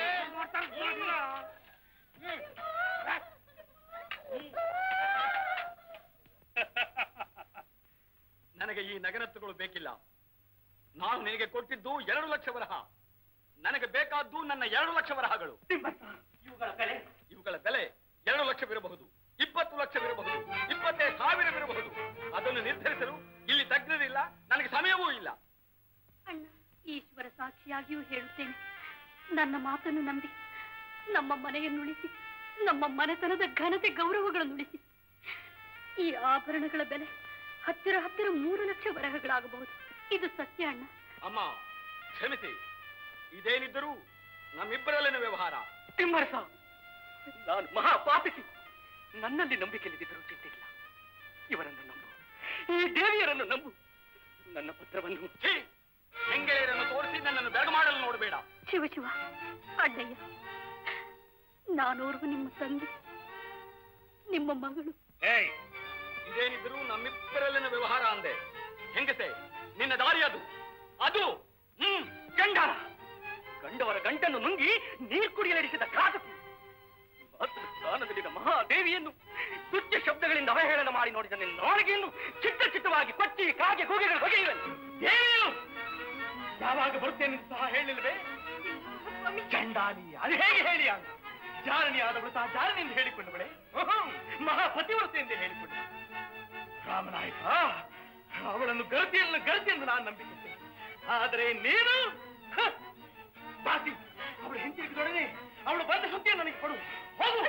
ನನಗೆ ಈ ನಗರತ್ತುಗಳು ಬೇಕಿಲ್ಲ ನಾನು ನಿನಗೆ ಕೊಟ್ಟಿದ್ದು ಎರಡು ಲಕ್ಷ ವರಹ ನನಗೆ ಬೇಕಾದ್ದು ನನ್ನ ಎರಡು ಲಕ್ಷ ವರಹಗಳು ಇವುಗಳ ಬೆಲೆ ಇವುಗಳ ಬೆಲೆ ಎರಡು ಲಕ್ಷವಿರಬಹುದು ಇಪ್ಪತ್ತು ಲಕ್ಷವಿರಬಹುದು ಇಪ್ಪತ್ತೇ ಸಾವಿರವಿರಬಹುದು ಅದನ್ನು ನಿರ್ಧರಿಸಲು ಇಲ್ಲಿ ತಜ್ಞರಿಲ್ಲ ನನಗೆ ಸಮಯವೂ ಇಲ್ಲ ಅಣ್ಣ ಈಶ್ವರ ಸಾಕ್ಷಿಯಾಗಿಯೂ ಹೇಳುತ್ತೇನೆ ನನ್ನ ಮಾತನ್ನು ನಂಬಿ ನಮ್ಮ ಮನೆಯನ್ನು ಉಳಿಸಿ ನಮ್ಮ ಮನೆತನದ ಘನತೆ ಗೌರವಗಳನ್ನು ಉಳಿಸಿ ಈ ಆಭರಣಗಳ ಬೆಲೆ ಹತ್ತಿರ ಹತ್ತಿರ ಮೂರು ಲಕ್ಷ ವರಹಗಳಾಗಬಹುದು ಇದು ಸತ್ಯ ಅಣ್ಣ ಅಮ್ಮ ಕ್ಷಮಿಸಿ ಇದೇನಿದ್ದರೂ ನಮ್ಮಿಬ್ಬರಲ್ಲಿನ ವ್ಯವಹಾರ ತಿಮ್ಮರಸ ನಾನು ಮಹಾಪಾಪಿಸಿ ನನ್ನಲ್ಲಿ ನಂಬಿಕೆಯಿಲ್ಲದಿದ್ದರೂ ಚಿಂತೆಯಿಲ್ಲ ಇವರನ್ನು ನಂಬು ಈ ದೇವಿಯರನ್ನು ನಂಬು ನನ್ನ ಪತ್ರವನ್ನು ಛೀ! ಹೆಂಗೆಳೆಯರನ್ನು ತೋರಿಸಿ ನನ್ನನ್ನು ಬೆರಗು ಮಾಡಲು ನೋಡಬೇಡ ಶಿವ ಶಿವ ಅಣ್ಣಯ್ಯ ನಾನೋರ್ವ ನಿಮ್ಮ ತಂದೆ ನಿಮ್ಮ ಮಗಳು ಏಯ್ ಇದೇನಿದ್ರೂ ನಮ್ಮಿಬ್ಬರಲ್ಲಿನ ವ್ಯವಹಾರ ಅಂದೆ ಹೆಂಗಸೆ ನಿನ್ನ ದಾರಿ ಅದು ಅದು ಹ್ಮ್ ಗಂಡ ಗಂಡವರ ಗಂಟನ್ನು ನುಂಗಿ ನೀರು ಕುಡಿಯಲಿಡಿಸಿದ ಕಾಕತಿ ಮಾತೃ ಸ್ಥಾನದಲ್ಲಿನ ಮಹಾದೇವಿಯನ್ನು ತುಚ್ಛ ಶಬ್ದಗಳಿಂದ ಅವಹೇಳನ ಮಾಡಿ ನೋಡಿದ ನಿನ್ನ ನಾಲಿಗೆಯನ್ನು ಚಿಟ್ಟ ಚಿಟ್ಟವಾಗಿ ಕೊಚ್ಚಿ ಕಾಗೆ ಕೂಗೆಗಳು ಬಗೆಯುವೆ ದೇವಿಯು ಯಾವಾಗ ಬರುತ್ತೇನೆ ಸಹ ಹೇಳಿಲ್ವೇ ಚಂಡಾಲಿ ಅದು ಹೇಗೆ ಹೇಳಿ ಆಗ ಜಾರಣಿ ಆದವಳು ತಾ ಜಾರನೆಂದು ಹೇಳಿಕೊಂಡವಳೆ ಮಹಾಪತಿವ್ರತೆ ಎಂದು ಹೇಳಿಕೊಂಡೆ ರಾಮನಾಯಕ ಅವಳನ್ನು ಗರತಿಯನ್ನು ಗರತಿ ಎಂದು ನಾನು ನಂಬಿಕೊಂಡೆ ಆದರೆ ನೀನು ಹ, ಬಾಸಿ ಅವಳು ಹಿಂತಿರುಗಿದೊಡನೆ ಅವಳು ಬಂದ ಸುದ್ದಿಯನ್ನು ನನಗೆ ಕೊಡು ಹೋಗು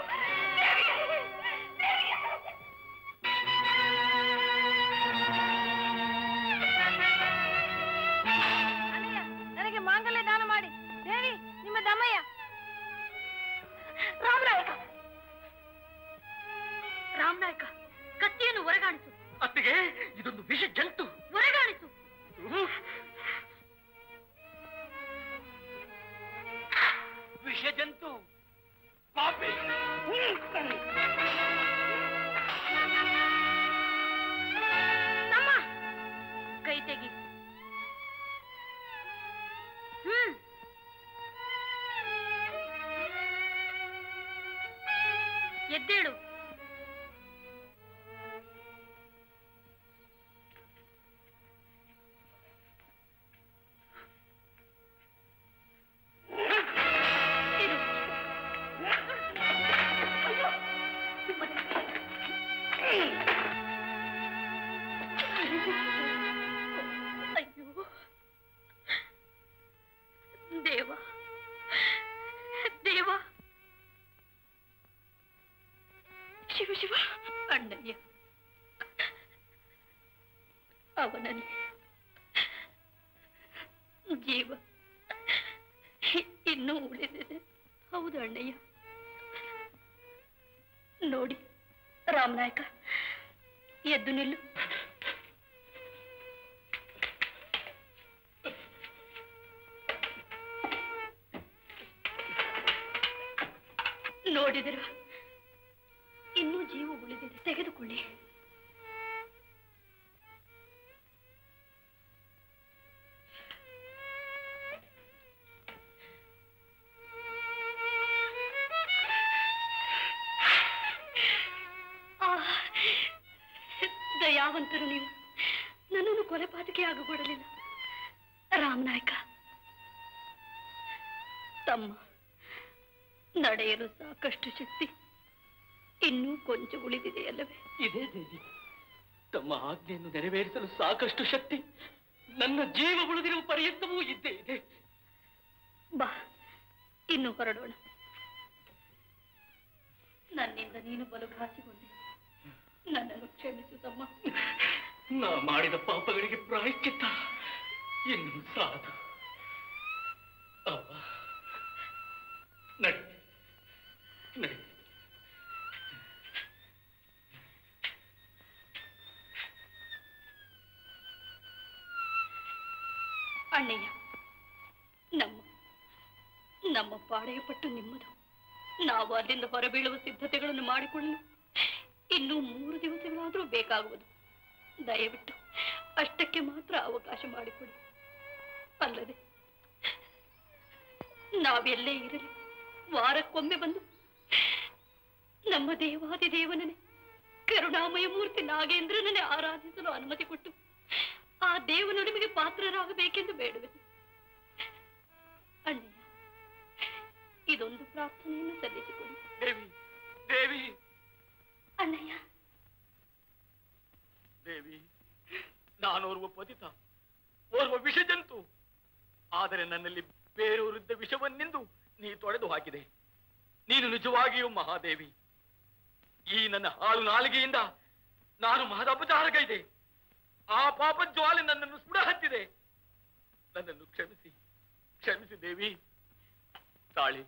ನನಗೆ ಮಾಂಗಲ್ಯ ದಾನ ಮಾಡಿ ದೇವಿ ನಿಮ್ಮ ದಮಯ್ಯ ರಾಮನಾಯಕ ರಾಮನಾಯಕ ಕತ್ತಿಯನ್ನು ಹೊರಗಾಣಿಸು ಅತ್ತಿಗೆ ಇದೊಂದು ವಿಷ ಜಂತು ಹೊರಗಾಣಿಸು ವಿಷ ಜಂತು ಪಾಪಿ ತಮ್ಮ ಕೈ ತೆಗಿ ಹ್ಮ್ ಎದ್ದೇಳು ಇರು. ಅಯ್ಯೋ ದೇವ ದೇವ ಶಿವ ಶಿವ ಅಣ್ಣಯ್ಯ ಅವನಲ್ಲಿ ಜೀವ ಇನ್ನೂ ಉಳಿದಿದೆ ಹೌದು ಅಣ್ಣಯ್ಯ ನೋಡಿ ರಾಮನಾಯಕ ಎದ್ದು ನಿಲ್ಲು ನೋಡಿದಿರ ಇನ್ನೂ ಜೀವ ಉಳಿದಿದೆ ತೆಗೆದುಕೊಳ್ಳಿ ಆ, ದಯಾವಂತರು ನೀವು ನನ್ನನ್ನು ಕೊಲೆಪಾತಕ್ಕೆ ಆಗಗೊಡಲಿಲ್ಲ ರಾಮನಾಯಕ ತಮ್ಮ ನಡೆಯಲು ಸಾಕಷ್ಟು ಶಕ್ತಿ ಇನ್ನೂ ಕೊಂಚ ಉಳಿದಿದೆಯಲ್ಲವೇ ಇದೇ ದೇವಿ ತಮ್ಮ ಆಜ್ಞೆಯನ್ನು ನೆರವೇರಿಸಲು ಸಾಕಷ್ಟು ಶಕ್ತಿ ನನ್ನ ಜೀವ ಉಳಿದಿರುವ ಪರ್ಯಂತವೂ ಇದ್ದೇ ಇದೆ ಬಾ ಇನ್ನು ಹೊರಡೋಣ ನನ್ನಿಂದ ನೀನು ಬಲು ಘಾಸಿಗೊಂಡೆ ನನ್ನನ್ನು ಕ್ಷಮಿಸು ತಮ್ಮ ನಾ ಮಾಡಿದ ಪಾಪಗಳಿಗೆ ಪ್ರಾಯಶ್ಚಿತ್ತ ಇನ್ನು ಸಾಧು ಅವ್ವ ನಡಿ ನಡಿ ಅಣ್ಣಯ್ಯ ನಮ್ಮ ನಮ್ಮ ಪಾಳೆಯ ಪಟ್ಟು ನಿಮ್ಮದು ನಾವು ಅಲ್ಲಿಂದ ಹೊರಬೀಳುವ ಸಿದ್ಧತೆಗಳನ್ನು ಮಾಡಿಕೊಳ್ಳಲು ಇನ್ನೂ ಮೂರು ದಿವಸಗಳಾದರೂ ಬೇಕಾಗುವುದು ದಯವಿಟ್ಟು ಅಷ್ಟಕ್ಕೆ ಮಾತ್ರ ಅವಕಾಶ ಮಾಡಿಕೊಡಿ ಅಲ್ಲದೆ ನಾವೆಲ್ಲೇ ಇರಲಿ ವಾರಕ್ಕೊಮ್ಮೆ ಬಂದು ನಮ್ಮ ದೇವಾದಿ ದೇವನನ್ನೇ ಕರುಣಾಮಯ ಮೂರ್ತಿ ನಾಗೇಂದ್ರನನ್ನೇ ಆರಾಧಿಸಲು ಅನುಮತಿ ಕೊಟ್ಟು ಆ ದೇವನು ನಿಮಗೆ ಪಾತ್ರರಾಗಬೇಕೆಂದು ಬೇಡುವೆ ಅಣ್ಣಯ್ಯ ಇದೊಂದು ಪ್ರಾರ್ಥನೆಯನ್ನು ಸಲ್ಲಿಸಿಕೊಡಿ ದೇವಿ ದೇವಿ ಅಣ್ಣಯ್ಯ ದೇವಿ ನಾನೋರ್ವ ಪತಿತ ಓರ್ವ ವಿಷಜಂತು ಆದರೆ ನನ್ನಲ್ಲಿ ಬೇರೆಯವರಿದ್ದ ವಿಷವನ್ನೆಂದು ನೀ ತೊಡೆದು ಹಾಕಿದೆ ನೀನು ನಿಜವಾಗಿಯೂ ಮಹಾದೇವಿ ಈ ನನ್ನ ಹಾಳು ನಾಲಿಗೆಯಿಂದ ನಾನು ಮಹದಪಚಾರಗೈದೆ ಆ ಪಾಪ ಜ್ವಾಲೆ ನನ್ನನ್ನು ಸುಡ ಹತ್ತಿದೆ ನನ್ನನ್ನು ಕ್ಷಮಿಸಿ ಕ್ಷಮಿಸಿ ದೇವಿ ತಾಳಿ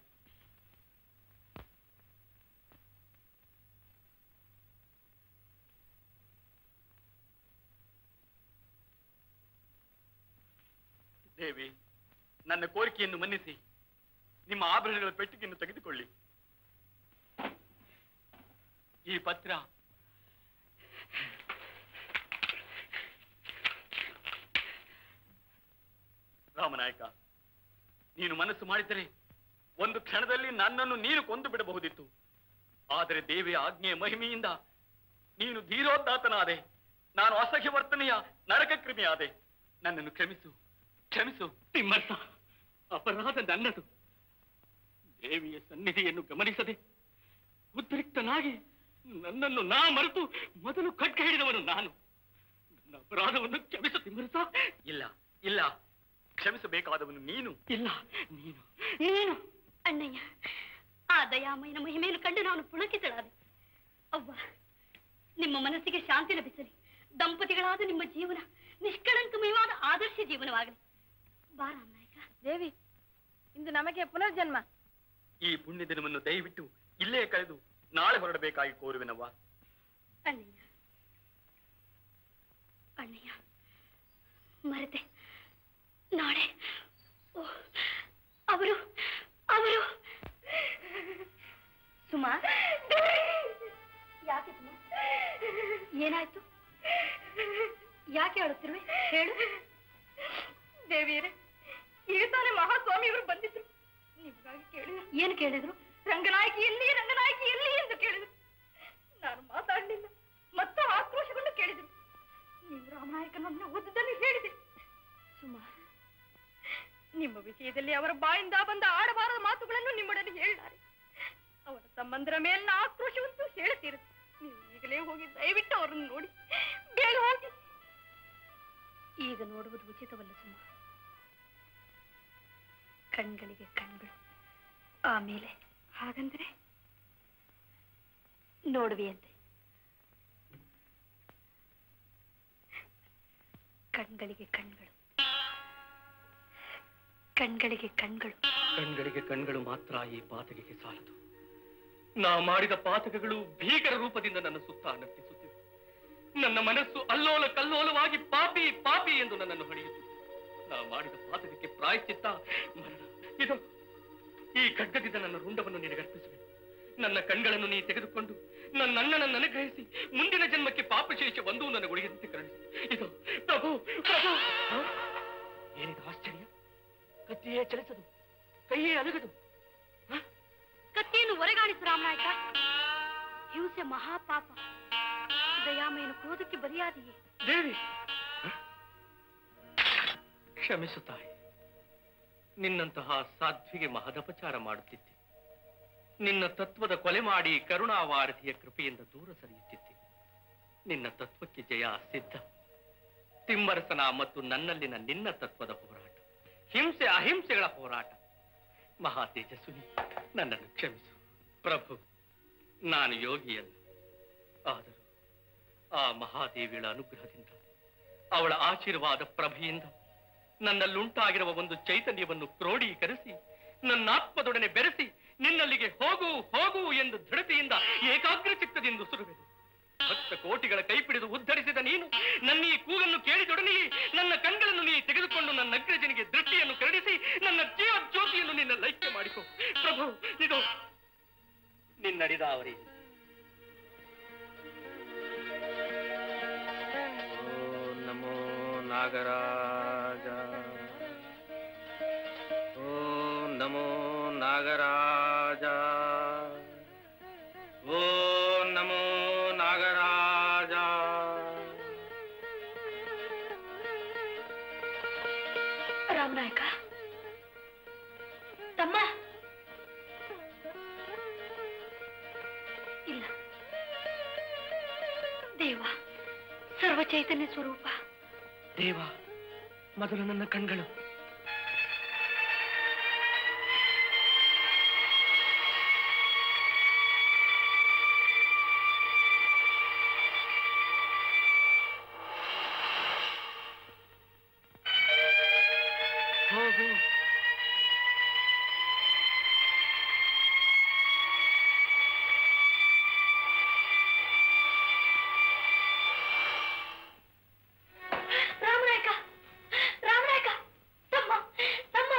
ದೇವಿ ನನ್ನ ಕೋರಿಕೆಯನ್ನು ಮನ್ನಿಸಿ ನಿಮ್ಮ ಆಭರಣಗಳ ಪೆಟ್ಟಿಗೆಯನ್ನು ತೆಗೆದುಕೊಳ್ಳಿ ಈ ಪತ್ರ ರಾಮನಾಯಕ ನೀನು ಮನಸ್ಸು ಮಾಡಿದರೆ ಒಂದು ಕ್ಷಣದಲ್ಲಿ ನನ್ನನ್ನು ನೀನು ಕೊಂದು ಬಿಡಬಹುದಿತ್ತು ಆದರೆ ದೇವಿಯ ಆಜ್ಞೆಯ ಮಹಿಮೆಯಿಂದ ನೀನು ಧೀರೋದ್ದಾತನಾದೆ ನಾನು ಅಸಹ್ಯ ವರ್ತನೆಯ ನರಕ ಕ್ರಿಮಿಯಾದೆ ನನ್ನನ್ನು ಕ್ಷಮಿಸು ಕ್ಷಮಿಸು ತಿಮ್ಮರ್ಥ ಅಪರಾಧ ನನ್ನದು ದೇವಿಯ ಸನ್ನಿಧಿಯನ್ನು ಗಮನಿಸದೆ ಉದ್ರಿಕ್ತನಾಗಿ ನನ್ನನ್ನು ನಾ ಮರೆತು ಮೊದಲು ಖಡ್ಗ ಹಿಡಿದವನು ನಾನು ನನ್ನ ಅಪರಾಧವನ್ನು ಕ್ಷಮಿಸು ತಿಮ್ಮರಸ ಇಲ್ಲ ಇಲ್ಲ ಕ್ಷಮಿಸಬೇಕಾದವನು ನೀನು ಇಲ್ಲ ನೀನು ನೀನು ಅಣ್ಣಯ್ಯ ಆ ದಯಾಮಯನ ಮಹಿಮೆಯನ್ನು ಕಂಡು ನಾನು ಪುಳಕಿತಳಾದೆ ಅವ್ವ ನಿಮ್ಮ ಮನಸ್ಸಿಗೆ ಶಾಂತಿ ಲಭಿಸಲಿ ದಂಪತಿಗಳಾದ ನಿಮ್ಮ ಜೀವನ ನಿಷ್ಕಳಂಕಮಯವಾದ ಆದರ್ಶ ಜೀವನವಾಗಲಿ ಬಾರ ನಾಯಕ ದೇವಿ ಇಂದು ನಮಗೆ ಪುನರ್ಜನ್ಮ ಈ ಪುಣ್ಯ ದಿನವನ್ನು ದಯವಿಟ್ಟು ಇಲ್ಲೇ ಕಳೆದು ನಾಳೆ ಹೊರಡಬೇಕಾಗಿ ಕೋರುವೆನವ್ವ ಅಣ್ಣಯ್ಯ ಅಣ್ಣಯ್ಯ ಮರೆತೆ ನಾಳೆ ಓ, ಅವರು ಅವರು ಸುಮಾ ಯಾಕೆ ಸುಮಾ ಏನಾಯ್ತು ಯಾಕೆ ಅಳುತ್ತಿರುವೆ ಹೇಳು ದೇವಿಯರೇ ಈಗ ತಾನೇ ಮಹಾಸ್ವಾಮಿಯವರು ಬಂದಿದ್ರು ನಿಮ್ಗಾಗಿ ಕೇಳಿದ್ರು ಏನು ಕೇಳಿದ್ರು ರಂಗನಾಯಕಿ ಎಲ್ಲಿ ರಂಗನಾಯಕಿ ಎಲ್ಲಿ ಎಂದು ಕೇಳಿದ್ರು ನಾನು ಮಾತಾಡಲಿಲ್ಲ ಮತ್ತು ಆಕ್ರೋಶಗೊಂಡು ಕೇಳಿದ್ರು ನೀವು ರಾಮನಾಯಕನನ್ನು ಓದಿದಲ್ಲಿ ಹೇಳಿದೆ ಸುಮಾ ನಿಮ್ಮ ವಿಷಯದಲ್ಲಿ ಅವರ ಬಾಯಿಂದ ಬಂದ ಆಡಬಾರದ ಮಾತುಗಳನ್ನು ನಿಮ್ಮೊಡನೆ ಹೇಳಿದ್ದಾರೆ ಅವರ ಸಂಬಂಧರ ಮೇಲಿನ ಆಕ್ರೋಶವಂತೂ ಹೇಳುತ್ತಿರುತ್ತೆ ನೀವು ಈಗಲೇ ಹೋಗಿ ದಯವಿಟ್ಟು ಅವರನ್ನು ನೋಡಿ ಬೇಗ ಹೋಗಿ ಈಗ ನೋಡುವುದು ಉಚಿತವಲ್ಲ ಸುಮ ಕಣ್ಗಳಿಗೆ ಕಣ್ಗಳು ಆಮೇಲೆ ಹಾಗಂದ್ರೆ ನೋಡುವೆಯಂತೆ ಕಣ್ಗಳಿಗೆ ಕಣ್ಗಳು ಕಣ್ಗಳಿಗೆ ಕಣ್ಗಳು ಕಣ್ಗಳಿಗೆ ಕಣ್ಗಳು ಮಾತ್ರ ಈ ಪಾತಕಿಗೆ ಸಾಲದು ನಾ ಮಾಡಿದ ಪಾತಕಗಳು ಭೀಕರ ರೂಪದಿಂದ ನನ್ನ ಸುತ್ತ ನರ್ತಿಸುತ್ತಿವೆ ನನ್ನ ಮನಸ್ಸು ಅಲ್ಲೋಲ ಕಲ್ಲೋಲವಾಗಿ ಪಾಪಿ ಪಾಪಿ ಎಂದು ನನ್ನನ್ನು ಹೊಡೆಯುತ್ತಿದೆ ನಾ ಮಾಡಿದ ಪಾತಕಕ್ಕೆ ಪ್ರಾಯಶ್ಚಿತ್ತ ಮರಣ ಇದು ಈ ಖಡ್ಗದಿಂದ ನನ್ನ ರುಂಡವನ್ನು ನಿನಗರ್ಪಿಸುವೆ ನನ್ನ ಕಣ್ಗಳನ್ನು ನೀ ತೆಗೆದುಕೊಂಡು ನನ್ನ ಅಣ್ಣನನ್ನು ಅನುಗ್ರಹಿಸಿ ಮುಂದಿನ ಜನ್ಮಕ್ಕೆ ಪಾಪಶೇಷ ಒಂದೂ ನನ್ನ ಗುಳಿಯಂತೆ ಕರುಣಿಸು ಇದು ಪ್ರಭು ಪ್ರಭು ಹ? ಏನಿದು ಆಶ್ಚರ್ಯ ಕತ್ತಿಯೇ ಚಲಿಸದು ಕೈಯೇ ಅಲಗದು ಕತ್ತಿಯನ್ನು ಒರೆಗಾಣಿಸು ರಾಮನಾಯಕ ಹಿಂಸೆ ಮಹಾಪಾಪ ದಯಾಮಯನು ಕ್ರೋಧಕ್ಕೆ ಬಲಿಯಾದಿಯೇ ದೇವಿ ಕ್ಷಮಿಸು ತಾಯಿ ನಿನ್ನಂತಹ ಸಾಧ್ವಿಗೆ ಮಹದಪಚಾರ ಮಾಡುತ್ತಿದ್ದೆ ನಿನ್ನ ತತ್ವದ ಕೊಲೆ ಮಾಡಿ ಕರುಣಾವಾರಧಿಯ ಕೃಪೆಯಿಂದ ದೂರ ಸರಿಯುತ್ತಿದ್ದೆ ನಿನ್ನ ತತ್ವಕ್ಕೆ ಜಯ ಸಿದ್ಧ ತಿಮ್ಮರಸನ ಮತ್ತು ನನ್ನಲ್ಲಿನ ನಿನ್ನ ತತ್ವದ ಹೋರಾಟ ಹಿಂಸೆ ಅಹಿಂಸೆಗಳ ಹೋರಾಟ ಮಹಾ ತೇಜಸ್ವಿನಿ ನನ್ನನ್ನು ಕ್ಷಮಿಸು ಪ್ರಭು ನಾನು ಯೋಗಿಯಲ್ಲ ಆದರೂ ಆ ಮಹಾದೇವಿಗಳ ಅನುಗ್ರಹದಿಂದ ಅವಳ ಆಶೀರ್ವಾದ ಪ್ರಭೆಯಿಂದ ನನ್ನಲ್ಲುಂಟಾಗಿರುವ ಒಂದು ಚೈತನ್ಯವನ್ನು ಕ್ರೋಢೀಕರಿಸಿ ನನ್ನಾತ್ಮದೊಡನೆ ಬೆರೆಸಿ ನಿನ್ನಲ್ಲಿಗೆ ಹೋಗು ಹೋಗು ಎಂದು ದೃಢತೆಯಿಂದ ಏಕಾಗ್ರ ಚಿತ್ತದಿಂದ ಸುರುವೆನು ಭಕ್ತ ಕೋಟಿಗಳ ಕೈಪಿಡಿದು ಉದ್ಧರಿಸಿದ ನೀನು ನನ್ನ ಈ ಕೂಗನ್ನು ಕೇಳಿದೊಡನೆಯೇ ನನ್ನ ಕಣ್ಗಳನ್ನು ನೀ ತೆಗೆದುಕೊಂಡು ನನ್ನ ಅಗ್ರಜನಿಗೆ ದೃಷ್ಟಿಯನ್ನು ಕರಡಿಸಿ ನನ್ನ ಜೀವ ಜ್ಯೋತಿಯನ್ನು ನಿನ್ನ ಲೈಕ್ಯ ಮಾಡಿಕೊ ಪ್ರಭು ಇದು ನಿನ್ನಡಿದ ಅವರಿ ಓಂ ನಮೋ ನಾಗರಾಜ ಓಂ ನಮೋ ನಾಗರಾಜ ಓಂ ನಮೋ ನಾಗರಾಜ ರಾಮನಾಯಕ ತಮ್ಮ ಇಲ್ಲ ದೇವ ಸರ್ವ ಚೈತನ್ಯ ಸ್ವರೂಪ ದೇವ ಮೊದಲು ನನ್ನ ಕಣ್ಗಳು ಹೋಗು ರಾಮನಾಯಕ ರಾಮನಾಯಕ ತಮ್ಮ ತಮ್ಮ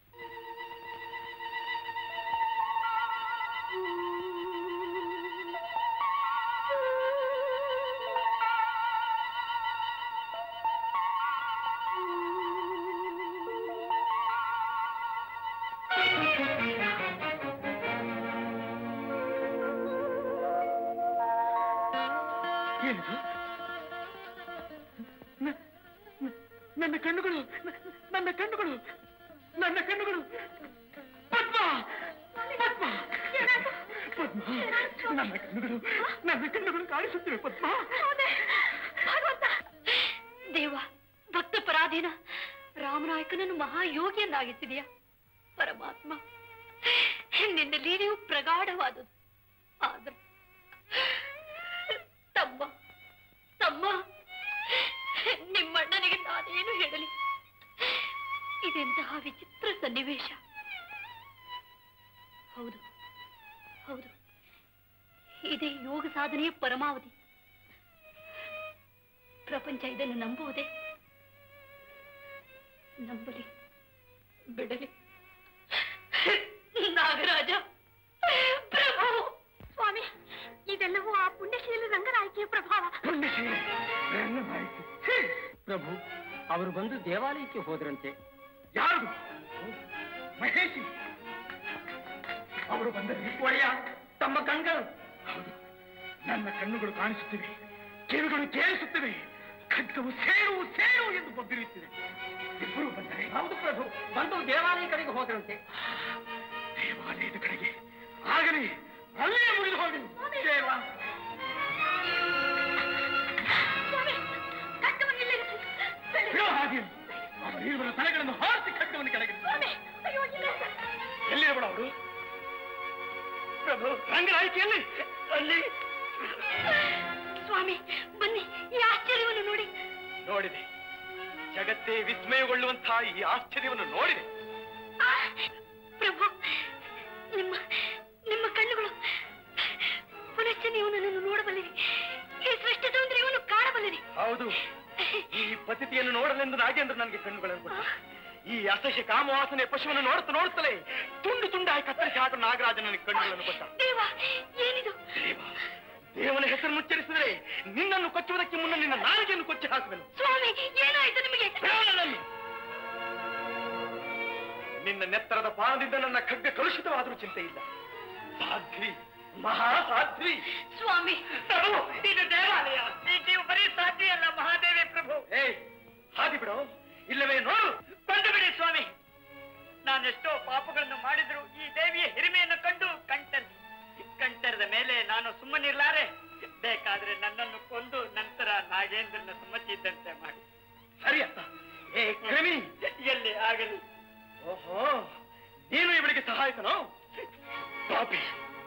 ಏನಿದು ನ- ನ- ನನ್ನ ಕಣ್ಣುಗಳು ನ- ನನ್ನ ಕಣ್ಣುಗಳು ನನ್ನ ಕಣ್ಣುಗಳು ಪದ್ಮ ಪದ್ಮ ಪದ್ಮ ನನ್ನ ಕಣ್ಣುಗಳು ನನ್ನ ಕಣ್ಣುಗಳು ಕಾಣಿಸುತ್ತಿವೆ ಪದ್ಮ ಭಗವಂತ ದೇವ ಭಕ್ತ ಪರಾಧೀನ ರಾಮನಾಯಕನನ್ನು ಮಹಾಯೋಗಿಯನ್ನಾಗಿಸಿದೆಯಾ ಪರಮಾತ್ಮ ನಿನ್ನ ಲೀಲೆಯು ಪ್ರಗಾಢವಾದುದು ಆದ್ರೆ ತಮ್ಮ ತಮ್ಮ ನಿಮ್ಮಣ್ಣನಿಗೆ ನಾನೇನು ಹೇಳಲಿ ಇದೆಂತಹ ವಿಚಿತ್ರ ಸನ್ನಿವೇಶ ಹೌದು ಹೌದು ಇದೇ ಯೋಗ ಸಾಧನೆಯ ಪರಮಾವಧಿ ಪ್ರಪಂಚ ಇದನ್ನು ನಂಬುವುದೇ ನಂಬಲಿ ಬಿಡಲಿ ನಾಗರಾಜ ಪ್ರಭು ಸ್ವಾಮಿ ಇದೆಲ್ಲವೂ ಆ ಪುಣ್ಯಶೀಲ ರಂಗನಾಯಕಿಯ ಪ್ರಭಾವ ಪ್ರಭು ಅವರು ಬಂದು ದೇವಾಲಯಕ್ಕೆ ಹೋದ್ರಂತೆ ಯಾರು ಮಹೇಶಿ ಅವರು ಬಂದರೆ ಒಡೆಯ ತಮ್ಮ ಕಣ್ಗಳು ಹೌದು ನನ್ನ ಕಣ್ಣುಗಳು ಕಾಣಿಸುತ್ತಿವೆ ಕಿವಿಗಳು ಕೇಳಿಸುತ್ತಿವೆ ಖಡ್ಗವು ಸೇರು ಸೇರು ಎಂದು ಬಬ್ಬಿರುತ್ತಿದೆ ಇಬ್ಬರು ಬಂದರೆ ಹೌದು ಪ್ರಭು ಬಂದು ದೇವಾಲಯ ಕಡೆಗೆ ಹೋದ್ರಂತೆ ದೇವಾಲಯದ ಕಡೆಗೆ ಆಗಲಿ ಅಲ್ಲೇ ಮುರಿದು ಹೋಗಿ ದೇವ ಬಿಡೋ ಹಾಗೆ ಅವರು ಇರುವರ ತಲೆಗಳನ್ನು ಹಾರಿಸಿ ಖಡ್ಗವನ್ನು ಕೆಳಗೆ ಎಲ್ಲಿ ಬಿಡ ಅವರು ಪ್ರಭು ರಂಗನಾಯ್ಕೆಯಲ್ಲಿ ಅಲ್ಲಿ ಸ್ವಾಮಿ ಬನ್ನಿ ಈ ಆಶ್ಚರ್ಯವನ್ನು ನೋಡಿ ನೋಡಿದೆ ಜಗತ್ತೇ ವಿಸ್ಮಯಗೊಳ್ಳುವಂತಹ ಈ ಆಶ್ಚರ್ಯವನ್ನು ನೋಡಿದೆ ಆ, ಪ್ರಭು ನಿಮ್ಮ ನಿಮ್ಮ ಕಣ್ಣುಗಳು ಪುನಶ್ಚ ನೀವು ನನ್ನನ್ನು ನೋಡಬಲ್ಲಿರಿ ಈ ಸೃಷ್ಟಿ ಸೌಂದರ್ಯವನ್ನು ಕಾಣಬಲ್ಲಿರಿ ಹೌದು ಈ ಪತಿಥಿಯನ್ನು ನೋಡಲೆಂದು ನಾಗೇಂದ್ರ ನನಗೆ ಕಣ್ಣುಗಳನ್ನು ಕೊಟ್ಟ ಈ ಅಸಹ್ಯ ಕಾಮವಾಸನೆ ಪಶುವನ್ನು ನೋಡುತ್ತಾ ನೋಡುತ್ತಲೇ ತುಂಡು ತುಂಡಾಗಿ ಕತ್ತರಿಸಿ ಹಾಕಲು ನಾಗರಾಜ ನನಗೆ ಕಣ್ಣುಗಳನ್ನು ಕೊಟ್ಟ ದೇವ ಏನಿದು ದೇವ ದೇವನ ಹೆಸರನ್ನು ಉಚ್ಚರಿಸಿದರೆ ನಿನ್ನನ್ನು ಕೊಚ್ಚುವುದಕ್ಕೆ ಮುನ್ನ ನಿನ್ನ ನಾಲಿಗೆಯನ್ನು ಕೊಚ್ಚಿ ಹಾಕುವೆನು ಸ್ವಾಮಿ ಏನಾಯ್ತು ನಿಮಗೆ ಪ್ರಾಣನನ್ನು ನಿನ್ನ ನೆತ್ತರದ ಪಾನದಿಂದ ನನ್ನ ಖಡ್ಗ ಕಲುಷಿತವಾದರೂ ಚಿಂತೆ ಇಲ್ಲ ಸಾಧ್ವಿ ಮಹಾ ಸಾಧ್ವಿ ಸ್ವಾಮಿ ಪ್ರಭು ಇದು ದೇವಾಲಯ ನೀವು ಬರೀ ಸಾಧ್ವಿ ಅಲ್ಲ ಮಹಾದೇವಿ ಪ್ರಭು ಏಯ್ ಹಾದಿ ಬಿಡು ಇಲ್ಲವೇ ನೋಡು ಬಂದು ಬಿಡಿ ಸ್ವಾಮಿ ನಾನೆಷ್ಟೋ ಪಾಪಗಳನ್ನು ಮಾಡಿದ್ರು ಈ ದೇವಿಯ ಹಿರಿಮೆಯನ್ನು ಕಂಡು ಕಣ್ತರಿಸಿ ಕಣ್ತರದ ಮೇಲೆ ನಾನು ಸುಮ್ಮನಿರ್ಲಾರೆ ಬೇಕಾದ್ರೆ ನನ್ನನ್ನು ಕೊಂದು ನಂತರ ನಾಗೇಂದ್ರನ ಸಮ್ಮತಿ ಇದ್ದಂತೆ ಮಾಡಿ ಸರಿ ಅತ್ತ ಏ ಕ್ರಿಮಿ ಎಲ್ಲಿ ಆಗಲಿ ಓಹೋ ನೀನು ಇವಳಿಗೆ ಸಹಾಯಕನೋ ಪಾಪಿ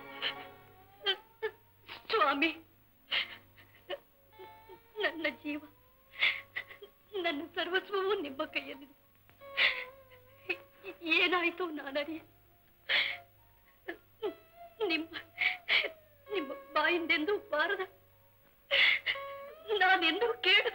ಸ್ವಾಮಿ ನನ್ನ ಜೀವ ನನ್ನ ಸರ್ವಸ್ವವೂ ನಿಮ್ಮ ಕೈಯಲ್ಲಿದೆ ಏನಾಯ್ತು ನಾನರಿಯ ನಿಮ್ಮ ನಿಮ್ಮ ಬಾಯಿಂದೆಂದೂ ಬಾರದ ನಾನೆಂದೂ ಕೇಳದ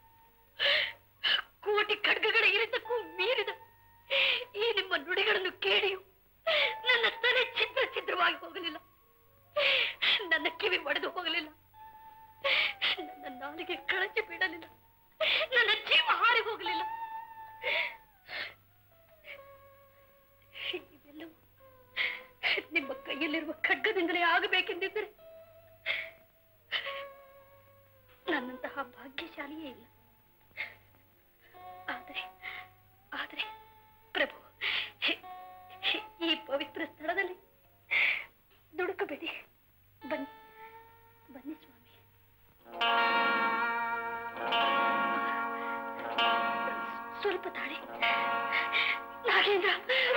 ಕೋಟಿ ಖಡ್ಗಗಳ ಇರಿತಕ್ಕೂ ಮೀರಿದ ಈ ನಿಮ್ಮ ನುಡಿಗಳನ್ನು ಕೇಳಿಯೂ ನನ್ನ ತಲೆ ಛಿದ್ರ ಛಿದ್ರವಾಗಿ ಹೋಗಲಿಲ್ಲ ನನ್ನ ಕಿವಿ ಒಡೆದು ಹೋಗಲಿಲ್ಲ ನನ್ನ ನಾಲಿಗೆ ಕಳಚಿ ಬಿಡಲಿಲ್ಲ ನನ್ನ ಜೀವ ಹಾರಿ ಹೋಗಲಿಲ್ಲ ಇವೆಲ್ಲವೂ ನಿಮ್ಮ ಕೈಯಲ್ಲಿರುವ ಖಡ್ಗದಿಂದಲೇ ಆಗಬೇಕೆಂದಿದ್ದರೆ ನನ್ನಂತಹ ಭಾಗ್ಯಶಾಲಿಯೇ ಇಲ್ಲ ಆದರೆ ಆದರೆ ಪ್ರಭು ಈ ಪವಿತ್ರ ಸ್ಥಳದಲ್ಲಿ ದುಡುಕಬೇಡಿ ಬನ್ನಿ ಬನ್ನಿ ಸ್ವಾಮಿ ಸ್ವಲ್ಪ ತಾಳಿ ನಾಗೇಂದ್ರ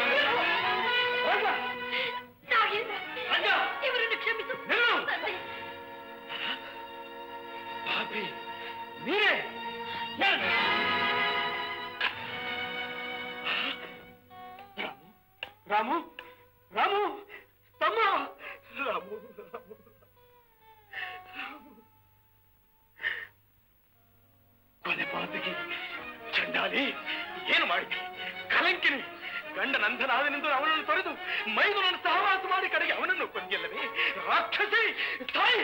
ನಾಗೇಂದ್ರ ಇವರನ್ನು ಕ್ಷಮಿಸು ತಂದೆ. ಪಾಪಿ ನೀನೇ ರಾಮು ರಾಮು ತಮ್ಮ ರಾಮು ರಾಮು ಕೊನೆ ಪಾಪಿಗೆ ಚಂಡಾಲಿ ಏನು ಮಾಡಿದೆ ಕಲಂಕಿನಿ ಗಂಡ ನಂದನಾದನೆಂದು ಅವನನ್ನು ತೊರೆದು ಮೈದುನನ್ನು ಸಹವಾಸ ಮಾಡಿ ಕಡೆಗೆ ಅವನನ್ನು ಕೊಂದಿಲ್ಲವೇ ರಾಕ್ಷಸಿ ತಾಯಿ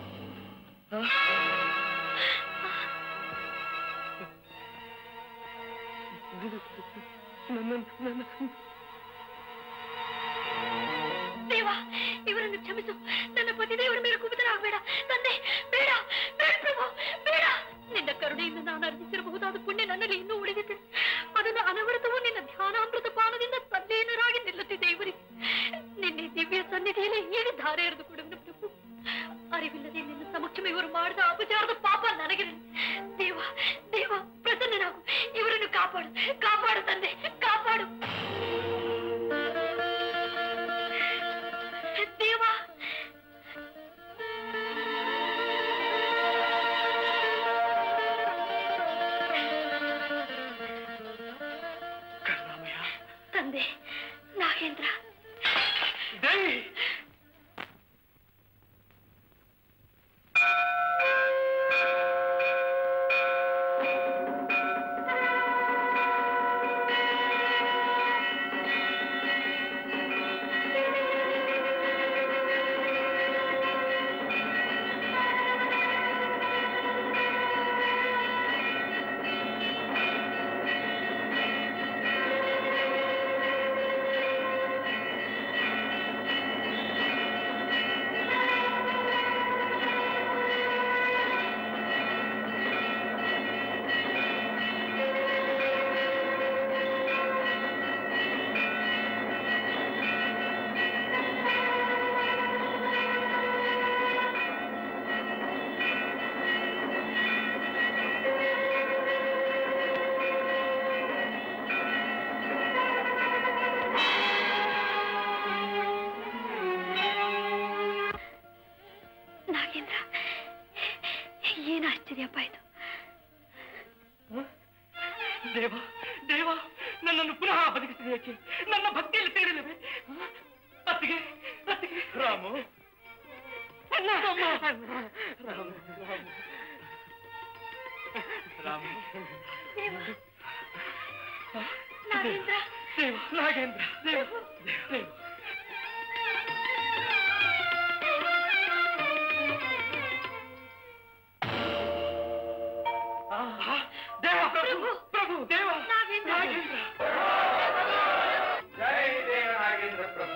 ದೇವ ಇವರನ್ನು ಕ್ಷಮಿಸು ನನ್ನ ಪತಿ ದೇವರ ಮೇಲೆ ಕುಪಿತನಾಗಬೇಡ ತಂದೆ ಬೇಡ ಬೇಡ ಪ್ರಭು ಬೇಡ ನಿನ್ನ ಕರುಣೆಯಿಂದ ನಾನು ಅರ್ಜಿಸಿರಬಹುದಾದ ಪುಣ್ಯ ನನ್ನಲ್ಲಿ ಇನ್ನೂ ಉಳಿದಿದೆ ಅದನ್ನು ಅನವರತವೂ ನಿನ್ನ ಧ್ಯಾನಾಮೃತ ಪಾನದಿಂದ ತಲ್ಲೀನರಾಗಿ ನಿಲ್ಲುತ್ತಿದೆ ಇವರಿಗೆ ನಿನ್ನೆ ದಿವ್ಯ ಸನ್ನಿಧಿಯಲ್ಲಿ ಈಗ ಧಾರೆ ಎರೆದು ಕೊಡುವನು ಪ್ರಭು ಅರಿವಿಲ್ಲದೆ ನಿನ್ನ ಸಮಕ್ಷಮ ಇವರು ಮಾಡಿದ ಅಪಚಾರದ ಪಾಪ ನನಗೆ ದೇವ ದೇವ ಪ್ರಸನ್ನನಾಗು ಇವರನ್ನು ಕಾಪಾಡು ಕಾಪಾಡು ತಂದೆ ಕಾಪಾಡು ದೇವ ತಂದೆ ನಾಗೇಂದ್ರ ದೇವಿ ನಾಗೇಂದ್ರ ಏನು ಆಶ್ಚರ್ಯಪ್ಪ ಇದು ದೇವ ದೇವ ನನ್ನನ್ನು ಪುನಃ ಬದುಕಿಸಬೇಕೆ ನನ್ನ ಭಕ್ತಿಯಲ್ಲಿ ಸೇರಿಲ್ಲವೇ ಅತ್ತಿಗೆ ಅತ್ತಿಗೆ ರಾಮು ರಾಮು ರಾಮು ರಾಮು ದೇವ ನಾಗೇಂದ್ರ ದೇವ ನಾಗೇಂದ್ರ ದೇವ ದೇವ ಆಹಾ, ದೇವ ಪ್ರಭು ಪ್ರಭು ದೇವ ನಾಗೇಂದ್ರ. ಜೈ ದೇವ ನಾಗೇಂದ್ರ ಪ್ರಭು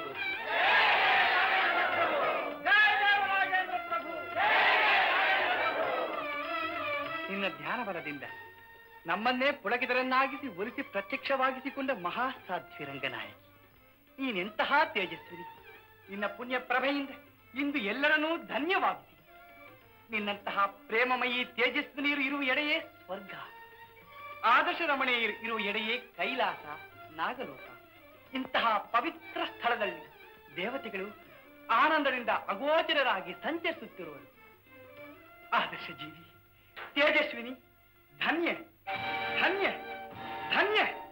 ನಿನ್ನ ಧ್ಯಾನ ಬಲದಿಂದ ನಮ್ಮನ್ನೇ ಪುಳಕಿತರನ್ನಾಗಿಸಿ ಒಲಿಸಿ ಪ್ರತ್ಯಕ್ಷವಾಗಿಸಿಕೊಂಡ ಮಹಾಸಾಧ್ವಿ ರಂಗನಾಯಕಿ ನೀನೆಂತಹ ತೇಜಸ್ವಿನಿ ನಿನ್ನ ಪುಣ್ಯ ಪ್ರಭೆಯಿಂದ ಇಂದು ಎಲ್ಲರನ್ನೂ ಧನ್ಯವಾಗಿಸಿ ನಿನ್ನಂತಹ ಪ್ರೇಮಮಯಿ ತೇಜಸ್ವಿನಿಯರು ಇರುವ ಎಡೆಯೇ ಸ್ವರ್ಗ ಆದರ್ಶ ರಮಣೀಯರು ಇರುವ ಎಡೆಯೇ ಕೈಲಾಸ ನಾಗಲೋಕ ಇಂತಹ ಪವಿತ್ರ ಸ್ಥಳದಲ್ಲಿ ದೇವತೆಗಳು ಆನಂದದಿಂದ ಅಗೋಚರರಾಗಿ ಸಂಚರಿಸುತ್ತಿರುವರು ಆದರ್ಶ ಜೀವಿ ತೇಜಸ್ವಿನಿ ಧನ್ಯ ಧನ್ಯ ಧನ್ಯ